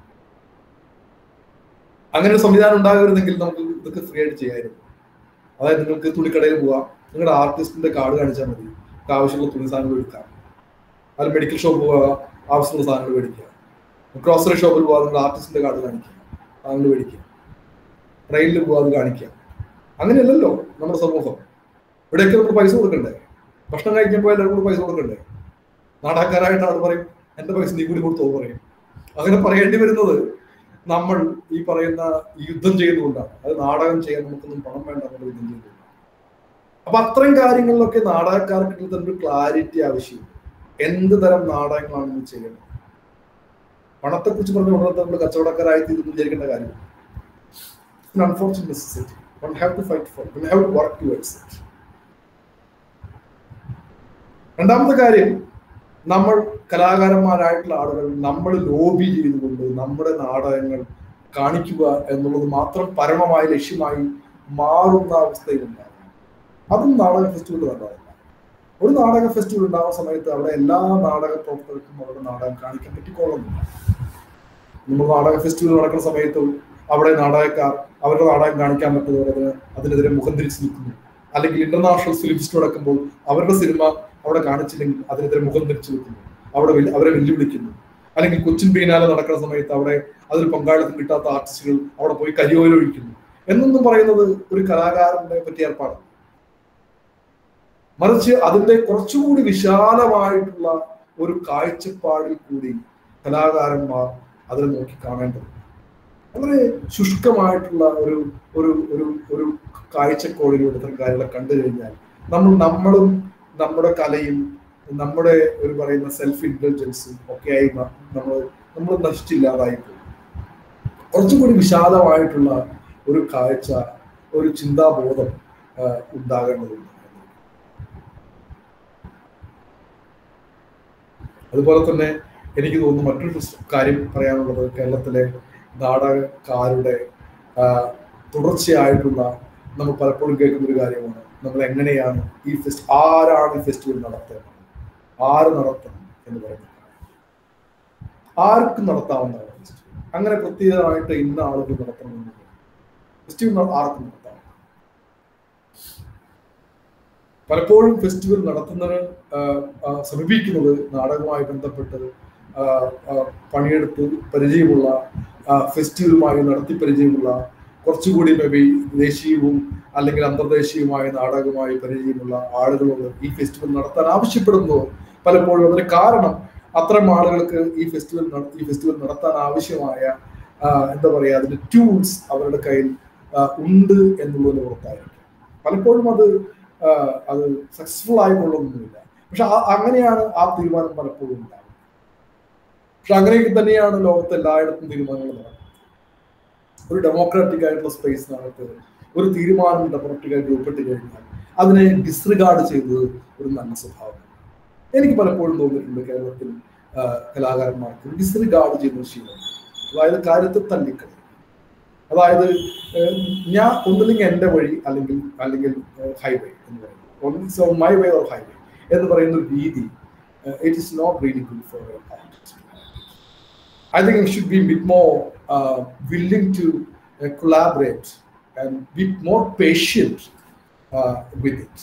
അങ്ങനെ ഒരു സംവിധാനം ഉണ്ടാകരുതെങ്കിൽ നമുക്ക് ഇതൊക്കെ free ആയിട്ട് ചെയ്യാമായിരുന്നു അതായത് നിങ്ങൾക്ക് തുണിക്കടയിൽ പോവാം നിങ്ങളുടെ ആർട്ടിസ്റ്റിന്റെ കാർഡ് കാണിച്ചാൽ മതി നിങ്ങൾക്ക് ആവശ്യമുള്ള തുണി സാധനങ്ങൾ എടുക്കാം അത് മെഡിക്കൽ ഷോപ്പ് പോവുക ആവശ്യമുള്ള സാധനങ്ങൾ മേടിക്കുക ഗ്രോസറി ഷോപ്പിൽ പോവാ നിങ്ങളുടെ ആർട്ടിസ്റ്റിന്റെ കാർഡ് കാണിക്കുക സാധനങ്ങൾ മേടിക്കുക ട്രെയിനിൽ പോവാ അത് കാണിക്കുക അങ്ങനെയല്ലല്ലോ നമ്മുടെ സമൂഹം ഇവിടെയൊക്കെ നമ്മൾ പൈസ കൊടുക്കണ്ടേ ഭക്ഷണം കഴിക്കുമ്പോൾ എല്ലാവർക്കും പൈസ കൊടുക്കണ്ടേ നാടാക്കാരായിട്ട് ആൾ പറയും എന്റെ പൈസ നീ കൂടി കൊടുത്തോ പറയും അങ്ങനെ പറയേണ്ടി വരുന്നത് നമ്മൾ ഈ പറയുന്ന ഈ യുദ്ധം ചെയ്യുന്നതുകൊണ്ടാണ് അത് നാടകം ചെയ്യാൻ നമുക്കൊന്നും പണം വേണ്ട നമ്മൾ യുദ്ധം ചെയ്യുന്നത് അപ്പൊ അത്തരം കാര്യങ്ങളിലൊക്കെ നാടകക്കാർക്ക് തന്നെ ഒരു ക്ലാരിറ്റി ആവശ്യമുണ്ട് എന്ത് തരം നാടകങ്ങളാണ് നമ്മൾ ചെയ്യുന്നത് പണത്തെ കുറിച്ച് പറഞ്ഞ ഉടനെ നമ്മൾ കച്ചവടക്കാരായി തീർന്നു വിചാരിക്കേണ്ട കാര്യമില്ല unfortunate necessity one have to fight for one have to work towards it രണ്ടാമത്തെ കാര്യം നമ്മൾ കലാകാരന്മാരായിട്ടുള്ള ആളുകൾ നമ്മൾ ലോബി ചെയ്തുകൊണ്ട് നമ്മുടെ നാടകങ്ങൾ കാണിക്കുക എന്നുള്ളത് മാത്രം പരമമായ ലക്ഷ്യമായി മാറുന്ന അവസ്ഥയിലുണ്ടാകും അതും നാടക ഫെസ്റ്റിവൽ നല്ലതല്ല ഒരു നാടക ഫെസ്റ്റിവൽ ഉണ്ടാകുന്ന സമയത്ത് അവിടെ എല്ലാ നാടക പ്രവർത്തകർക്കും അവരുടെ നാടകം കാണിക്കാൻ പറ്റിക്കൊള്ളുന്നില്ല നമ്മൾ നാടക ഫെസ്റ്റിവൽ നടക്കുന്ന സമയത്ത് അവിടെ നാടകക്കാർ അവരുടെ നാടകം കാണിക്കാൻ പറ്റുന്നവരത് അതിനെതിരെ മുഖം തിരിച്ചു നിൽക്കുന്നു അല്ലെങ്കിൽ ഇന്റർനാഷണൽ ഫിലിം ഫെസ്റ്റ് നടക്കുമ്പോൾ അവരുടെ സിനിമ അവിടെ കാണിച്ചില്ലെങ്കിൽ അതിനെതിരെ മുഖം തിരിച്ചു നിൽക്കുന്നു അവിടെ വെല്ലു- അവരെ വെല്ലുവിളിക്കുന്നു അല്ലെങ്കിൽ കൊച്ചിൻ ബീനാല നടക്കുന്ന സമയത്ത് അവിടെ അതിൽ പങ്കാളിത്തം കിട്ടാത്ത ആർട്ടിസ്റ്റുകൾ അവിടെ പോയി കരിയോലൊഴിക്കുന്നു എന്നൊന്നും പറയുന്നത് ഒരു കലാകാരന്റെ പറ്റിയ ഏർപ്പാടാണ് മറിച്ച് അതിന്റെ കുറച്ചുകൂടി വിശാലമായിട്ടുള്ള ഒരു കാഴ്ചപ്പാടിൽ കൂടി കലാകാരന്മാർ അതിനെ നോക്കി കാണേണ്ടത് വളരെ ശുഷ്കമായിട്ടുള്ള ഒരു ഒരു ഒരു ഒരു കാഴ്ചക്കോടിലൂടെ ഇത്തരം കാര്യങ്ങളെ കണ്ടു കഴിഞ്ഞാൽ നമ്മൾ നമ്മളും നമ്മുടെ കലയും നമ്മുടെ ഒരു പറയുന്ന സെൽഫ് ഇന്റലിജൻസും ഒക്കെയായി ന- നമ്മൾ നമ്മൾ നശിച്ചില്ലാതായി പോകും കുറച്ചുകൂടി വിശാലമായിട്ടുള്ള ഒരു കാഴ്ച ഒരു ചിന്താബോധം ആ, ഉണ്ടാകേണ്ടതുണ്ട് അതുപോലെ തന്നെ എനിക്ക് തോന്നുന്നു മറ്റൊരു കാര്യം പറയാനുള്ളത് കേരളത്തിലെ നാടകക്കാരുടെ ആ, തുടർച്ചയായിട്ടുള്ള നമ്മൾ പലപ്പോഴും കേൾക്കുന്ന ഒരു കാര്യമാണ് നമ്മൾ എങ്ങനെയാണ് ഈ ഫെസ്റ്റ് ആരാണ് ഈ ഫെസ്റ്റിവൽ നടത്തേണ്ടത് ആര് നടത്തണം എന്ന് പറയുന്നത് ആർക്കും നടത്താവുന്നതാണ് ഫെസ്റ്റിവൽ അങ്ങനെ പ്രത്യേകമായിട്ട് ഇന്ന ആളുകൾ നടത്തണമെന്നില്ല ഫെസ്റ്റിവൽ ആർക്കും നടത്താം പലപ്പോഴും ഫെസ്റ്റിവൽ നടത്തുന്നതിന് ആ, ആ, സമീപിക്കുന്നത് നാടകവുമായി ബന്ധപ്പെട്ട് ആ, ആ, പണിയെടുത്ത് പരിചയമുള്ള ആ, ഫെസ്റ്റിവലുമായി നടത്തി പരിചയമുള്ള കുറച്ചുകൂടി മേ ബി ദേശീയവും അല്ലെങ്കിൽ അന്തർദേശീയവുമായ നാടകവുമായി പരിചയമുള്ള ആളുകളോട് ഈ ഫെസ്റ്റിവൽ നടത്താൻ ആവശ്യപ്പെടുന്നു പലപ്പോഴും അതിന് കാരണം അത്തരം ആളുകൾക്ക് ഈ ഫെസ്റ്റിവൽ നട- ഈ ഫെസ്റ്റിവൽ നടത്താൻ ആവശ്യമായ ആ, എന്താ പറയുക അതിന്റെ ടൂൾസ് അവരുടെ കയ്യിൽ ആ, ഉണ്ട് എന്നുള്ളതിന് പുറത്തായിരിക്കും പലപ്പോഴും അത് ആ, അത് സക്സസ്ഫുൾ ആയിക്കൊള്ളൊന്നുമില്ല പക്ഷെ ആ- അങ്ങനെയാണ് ആ തീരുമാനം പലപ്പോഴും ഉണ്ടാകുന്നത് പക്ഷെ അങ്ങനെയൊക്കെ തന്നെയാണ് ലോകത്ത് എല്ലായിടത്തും തീരുമാനങ്ങൾ നടക്കുന്നത് ഒരു ഡെമോക്രാറ്റിക് ആയിട്ടുള്ള സ്പേസിനകത്ത് ഒരു തീരുമാനം ഡെമോക്രാറ്റിക്കായിട്ട് ഉൾപ്പെട്ട് കഴിഞ്ഞാൽ അതിനെ ഡിസ്റിഗാർഡ് ചെയ്തത് ഒരു നല്ല സ്വഭാവം എനിക്ക് പലപ്പോഴും തോന്നിയിട്ടുണ്ട് കേരളത്തിൽ ആ, കലാകാരന്മാർക്ക് ഡിസ്റിഗാർഡ് ചെയ്യുന്ന ശീലം അതായത് കാര്യത്തെ തള്ളിക്കളി അതായത് ഏഹ്, ഞാൻ ഒന്നില്ലെങ്കിൽ എൻ്റെ വഴി അല്ലെങ്കിൽ അല്ലെങ്കിൽ ഹൈവേ എന്ന് പറയുന്നത് so my way or highway എന്ന് പറയുന്ന ഒരു രീതി it is not really good for I think we should be a bit more uh, willing to uh, collaborate and be more patient uh, with it.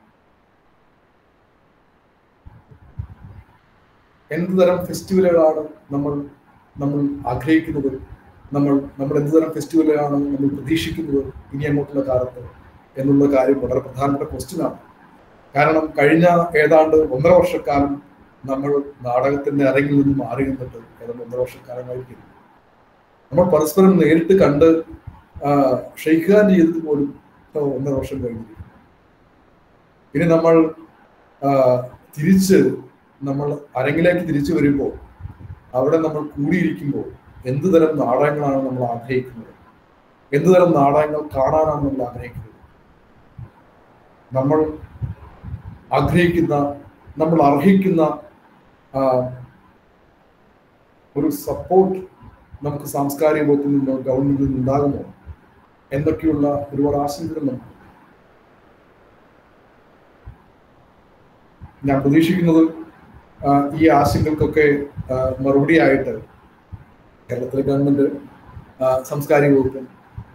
എന്ത് തരം ഫെസ്റ്റിവലുകളാണ് നമ്മൾ നമ്മൾ ആഗ്രഹിക്കുന്നത് നമ്മൾ നമ്മൾ എന്ത് തരം ഫെസ്റ്റിവലുകളാണ് നമ്മൾ പ്രതീക്ഷിക്കുന്നത് ഇനി അങ്ങോട്ടുള്ള കാലത്ത് എന്നുള്ള കാര്യം വളരെ പ്രധാനപ്പെട്ട ക്വസ്റ്റ്യൻ ആണ് കാരണം കഴിഞ്ഞ ഏതാണ്ട് ഒന്നര വർഷക്കാലം നമ്മൾ നാടകത്തിന്റെ അരങ്ങിൽ നിന്ന് മാറി നിന്നിട്ട് ഏതാണ്ട് ഒന്നര വർഷക്കാലമായിരിക്കും നമ്മൾ പരസ്പരം നേരിട്ട് കണ്ട് ഷെയ്ഖ് ഖാൻ ചെയ്തത് പോലും ഒന്നര വർഷം കഴിഞ്ഞിരിക്കും ഇനി നമ്മൾ തിരിച്ച് നമ്മൾ അരങ്ങിലേക്ക് തിരിച്ചു വരുമ്പോൾ അവിടെ നമ്മൾ കൂടിയിരിക്കുമ്പോൾ എന്ത് തരം നാടകങ്ങളാണ് നമ്മൾ ആഗ്രഹിക്കുന്നത് എന്ത് തരം നാടകങ്ങൾ കാണാനാണ് നമ്മൾ ആഗ്രഹിക്കുന്നത് നമ്മൾ ആഗ്രഹിക്കുന്ന നമ്മൾ അർഹിക്കുന്ന ഒരു സപ്പോർട്ട് നമുക്ക് സാംസ്കാരിക വകുപ്പിൽ നിന്നോ ഗവൺമെന്റിൽ നിന്ന് ഉണ്ടാകുമോ എന്നൊക്കെയുള്ള ഒരുപാട് ആശങ്കകൾ നമുക്ക് ഞാൻ പ്രതീക്ഷിക്കുന്നത് ഈ ആശങ്കകൾക്കൊക്കെ മറുപടിയായിട്ട് കേരളത്തിലെ ഗവൺമെന്റ് സാംസ്കാരിക വകുപ്പും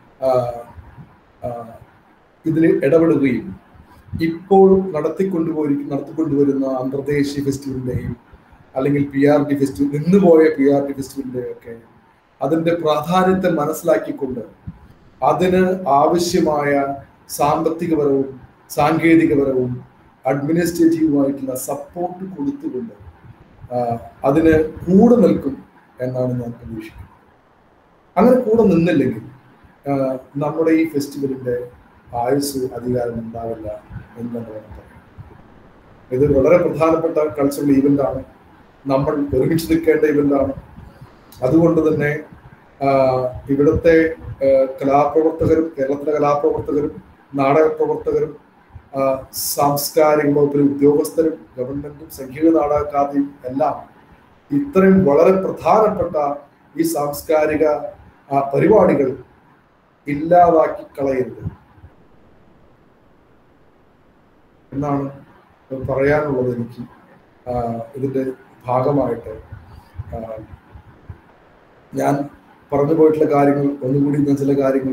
ഇതിൽ ഇടപെടുകയും ഇപ്പോൾ നടത്തിക്കൊണ്ടുപോയി നടത്തിക്കൊണ്ടുവരുന്ന അന്തർദേശീയ ഫെസ്റ്റിവലിന്റെയും അല്ലെങ്കിൽ പി ആർ ഡി ഫെസ്റ്റിവൽ നിന്നുപോയ പി ആർ ഡി ഫെസ്റ്റിവലിന്റെയും ഒക്കെ അതിന്റെ പ്രാധാന്യത്തെ മനസ്സിലാക്കിക്കൊണ്ട് അതിന് ആവശ്യമായ സാമ്പത്തികപരവും സാങ്കേതികപരവും അഡ്മിനിസ്ട്രേറ്റീവുമായിട്ടുള്ള സപ്പോർട്ട് കൊടുത്തുകൊണ്ട് അതിന് കൂടെ നിൽക്കും എന്നാണ് ഞാൻ പ്രതീക്ഷിക്കുന്നത് അങ്ങനെ കൂടെ നിന്നില്ലെങ്കിൽ നമ്മുടെ ഈ ഫെസ്റ്റിവലിന്റെ ആയുസ് അധികാരം ഉണ്ടാവില്ല എന്ന് തന്നെ വേണം പറയാം ഇത് വളരെ പ്രധാനപ്പെട്ട കൾച്ചറൽ ഈവന്റ് ആണ് നമ്മൾ ഒരുമിച്ച് നിൽക്കേണ്ട ഇവന്റ് ആണ് അതുകൊണ്ട് തന്നെ ഇവിടുത്തെ കലാപ്രവർത്തകരും കേരളത്തിലെ കലാപ്രവർത്തകരും നാടക പ്രവർത്തകരും സാംസ്കാരിക വകുപ്പിലെ ഉദ്യോഗസ്ഥരും ഗവൺമെന്റും സംഘീയ നാടക അക്കാദമിയും എല്ലാം ഇത്രയും വളരെ പ്രധാനപ്പെട്ട ഈ സാംസ്കാരിക പരിപാടികൾ ഇല്ലാതാക്കി കളയരുത് എന്നാണ് പറയാനുള്ളത് എനിക്ക് ഇതിന്റെ ഭാഗമായിട്ട് ഞാൻ പറഞ്ഞു പോയിട്ടുള്ള കാര്യങ്ങൾ ഒന്നുകൂടി ഞാൻ ചില കാര്യങ്ങൾ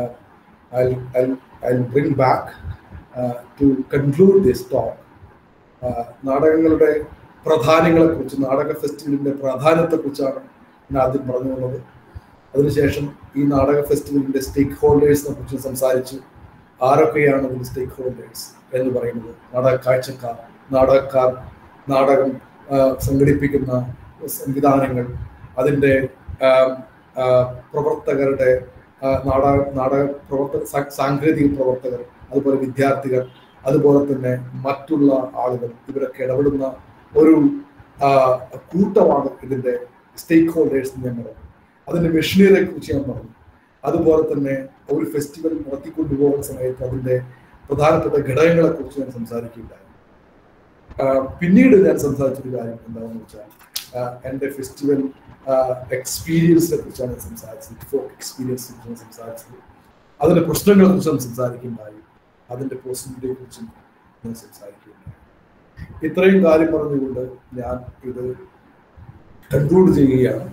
I bring back to conclude this talk നാടകങ്ങളുടെ പ്രാധാന്യങ്ങളെക്കുറിച്ച് നാടക ഫെസ്റ്റിവലിന്റെ പ്രാധാന്യത്തെക്കുറിച്ചാണ് ഞാൻ ആദ്യം പറഞ്ഞുള്ളത് അതിനുശേഷം ഈ നാടക ഫെസ്റ്റിവലിന്റെ സ്റ്റേക്ക് ഹോൾഡേഴ്സിനെ കുറിച്ച് സംസാരിച്ചു ആരൊക്കെയാണ് ഇതിന്റെ സ്റ്റേക്ക് ഹോൾഡേഴ്സ് എന്ന് പറയുന്നത് നാടക കാഴ്ചക്കാർ നാടകക്കാർ നാടകം സംഘടിപ്പിക്കുന്ന സംവിധാനങ്ങൾ അതിൻ്റെ പ്രവർത്തകരുടെ നാടക നാടക പ്രവർത്തക സാങ്കേതിക പ്രവർത്തകർ അതുപോലെ വിദ്യാർത്ഥികൾ അതുപോലെ തന്നെ മറ്റുള്ള ആളുകൾ ഇവരൊക്കെ ഇടപെടുന്ന ഒരു കൂട്ടമാണ് ഇതിന്റെ സ്റ്റേക്ക് ഹോൾഡേഴ്സ് ഞാൻ പറഞ്ഞു അതിന്റെ മെഷീനറിയെ കുറിച്ച് ഞാൻ പറഞ്ഞു അതുപോലെ തന്നെ ഒരു ഫെസ്റ്റിവൽ നടത്തിക്കൊണ്ടുപോകുന്ന സമയത്ത് അതിന്റെ പ്രധാനപ്പെട്ട ഘടകങ്ങളെ കുറിച്ച് ഞാൻ സംസാരിക്കുകയുണ്ടായി പിന്നീട് ഞാൻ സംസാരിച്ചൊരു കാര്യം എന്താണെന്ന് വെച്ചാൽ എൻ്റെ ഫെസ്റ്റിവൽ എക്സ്പീരിയൻസിനെ കുറിച്ചാണ് ഞാൻ സംസാരിച്ചത് ഫോക്ക് എക്സ്പീരിയൻസിനെ കുറിച്ചാണ് സംസാരിച്ചത് അതിന്റെ പ്രശ്നങ്ങളെ കുറിച്ചാണ് സംസാരിക്കുകയുണ്ടായി അതിന്റെ പോസിബിലിറ്റിയെ കുറിച്ചും ഞാൻ സംസാരിക്കുകയുണ്ടായി ഇത്രയും കാര്യം പറഞ്ഞുകൊണ്ട് ഞാൻ ഇത് കൺക്ലൂഡ് ചെയ്യുകയാണ്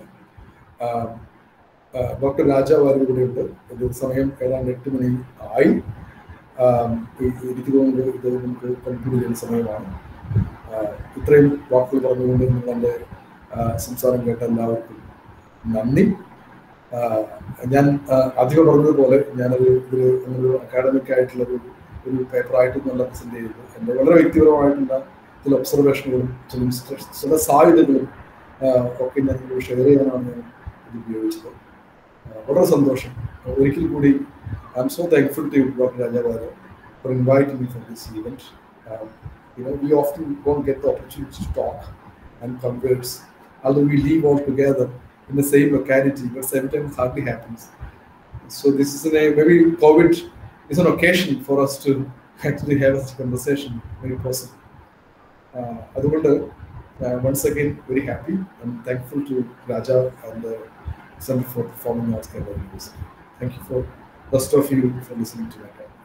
ഡോക്ടർ രാജാവാരി ഇവിടെയുണ്ട് ഇത് സമയം ഏതാണ്ട് എട്ട് മണി ആയി എനിക്ക് തോന്നുന്നത് ഇത് നമുക്ക് കൺക്ലൂഡ് ചെയ്യുന്ന സമയമാണ് ഇത്രയും വാക്കുകൾ പറഞ്ഞുകൊണ്ട് നിങ്ങളുടെ സംസാരം കേട്ട എല്ലാവർക്കും നന്ദി ഞാൻ അധികം പറഞ്ഞതുപോലെ ഞാനൊരു ഒരു ഒരു അക്കാഡമിക് ആയിട്ടുള്ള ഒരു ഒരു പേപ്പറായിട്ടൊന്നുമല്ല പ്രസന്റ് ചെയ്തത് എൻ്റെ വളരെ വ്യക്തിപരമായിട്ടുള്ള ചില ഒബ്സർവേഷനുകളും ചില ചില സാധ്യതകളും ഒക്കെ ഞാൻ ഷെയർ ചെയ്യാനാണ് ഞാൻ ഇത് ഉപയോഗിച്ചത് വളരെ സന്തോഷം ഒരിക്കൽ കൂടി I'm so thankful to doctor Rajawala for inviting me for this event you know, we often don't get the opportunity to talk and converse, although we live all together in the same locality, but sometimes hardly happens. So this is a maybe COVID is an occasion for us to actually have a conversation, very possible. Uh, അതുകൊണ്ട് once again very happy and thankful to Raja and the Center for Performing Arts Kerala University. Thank you for rest of you for listening to my talk.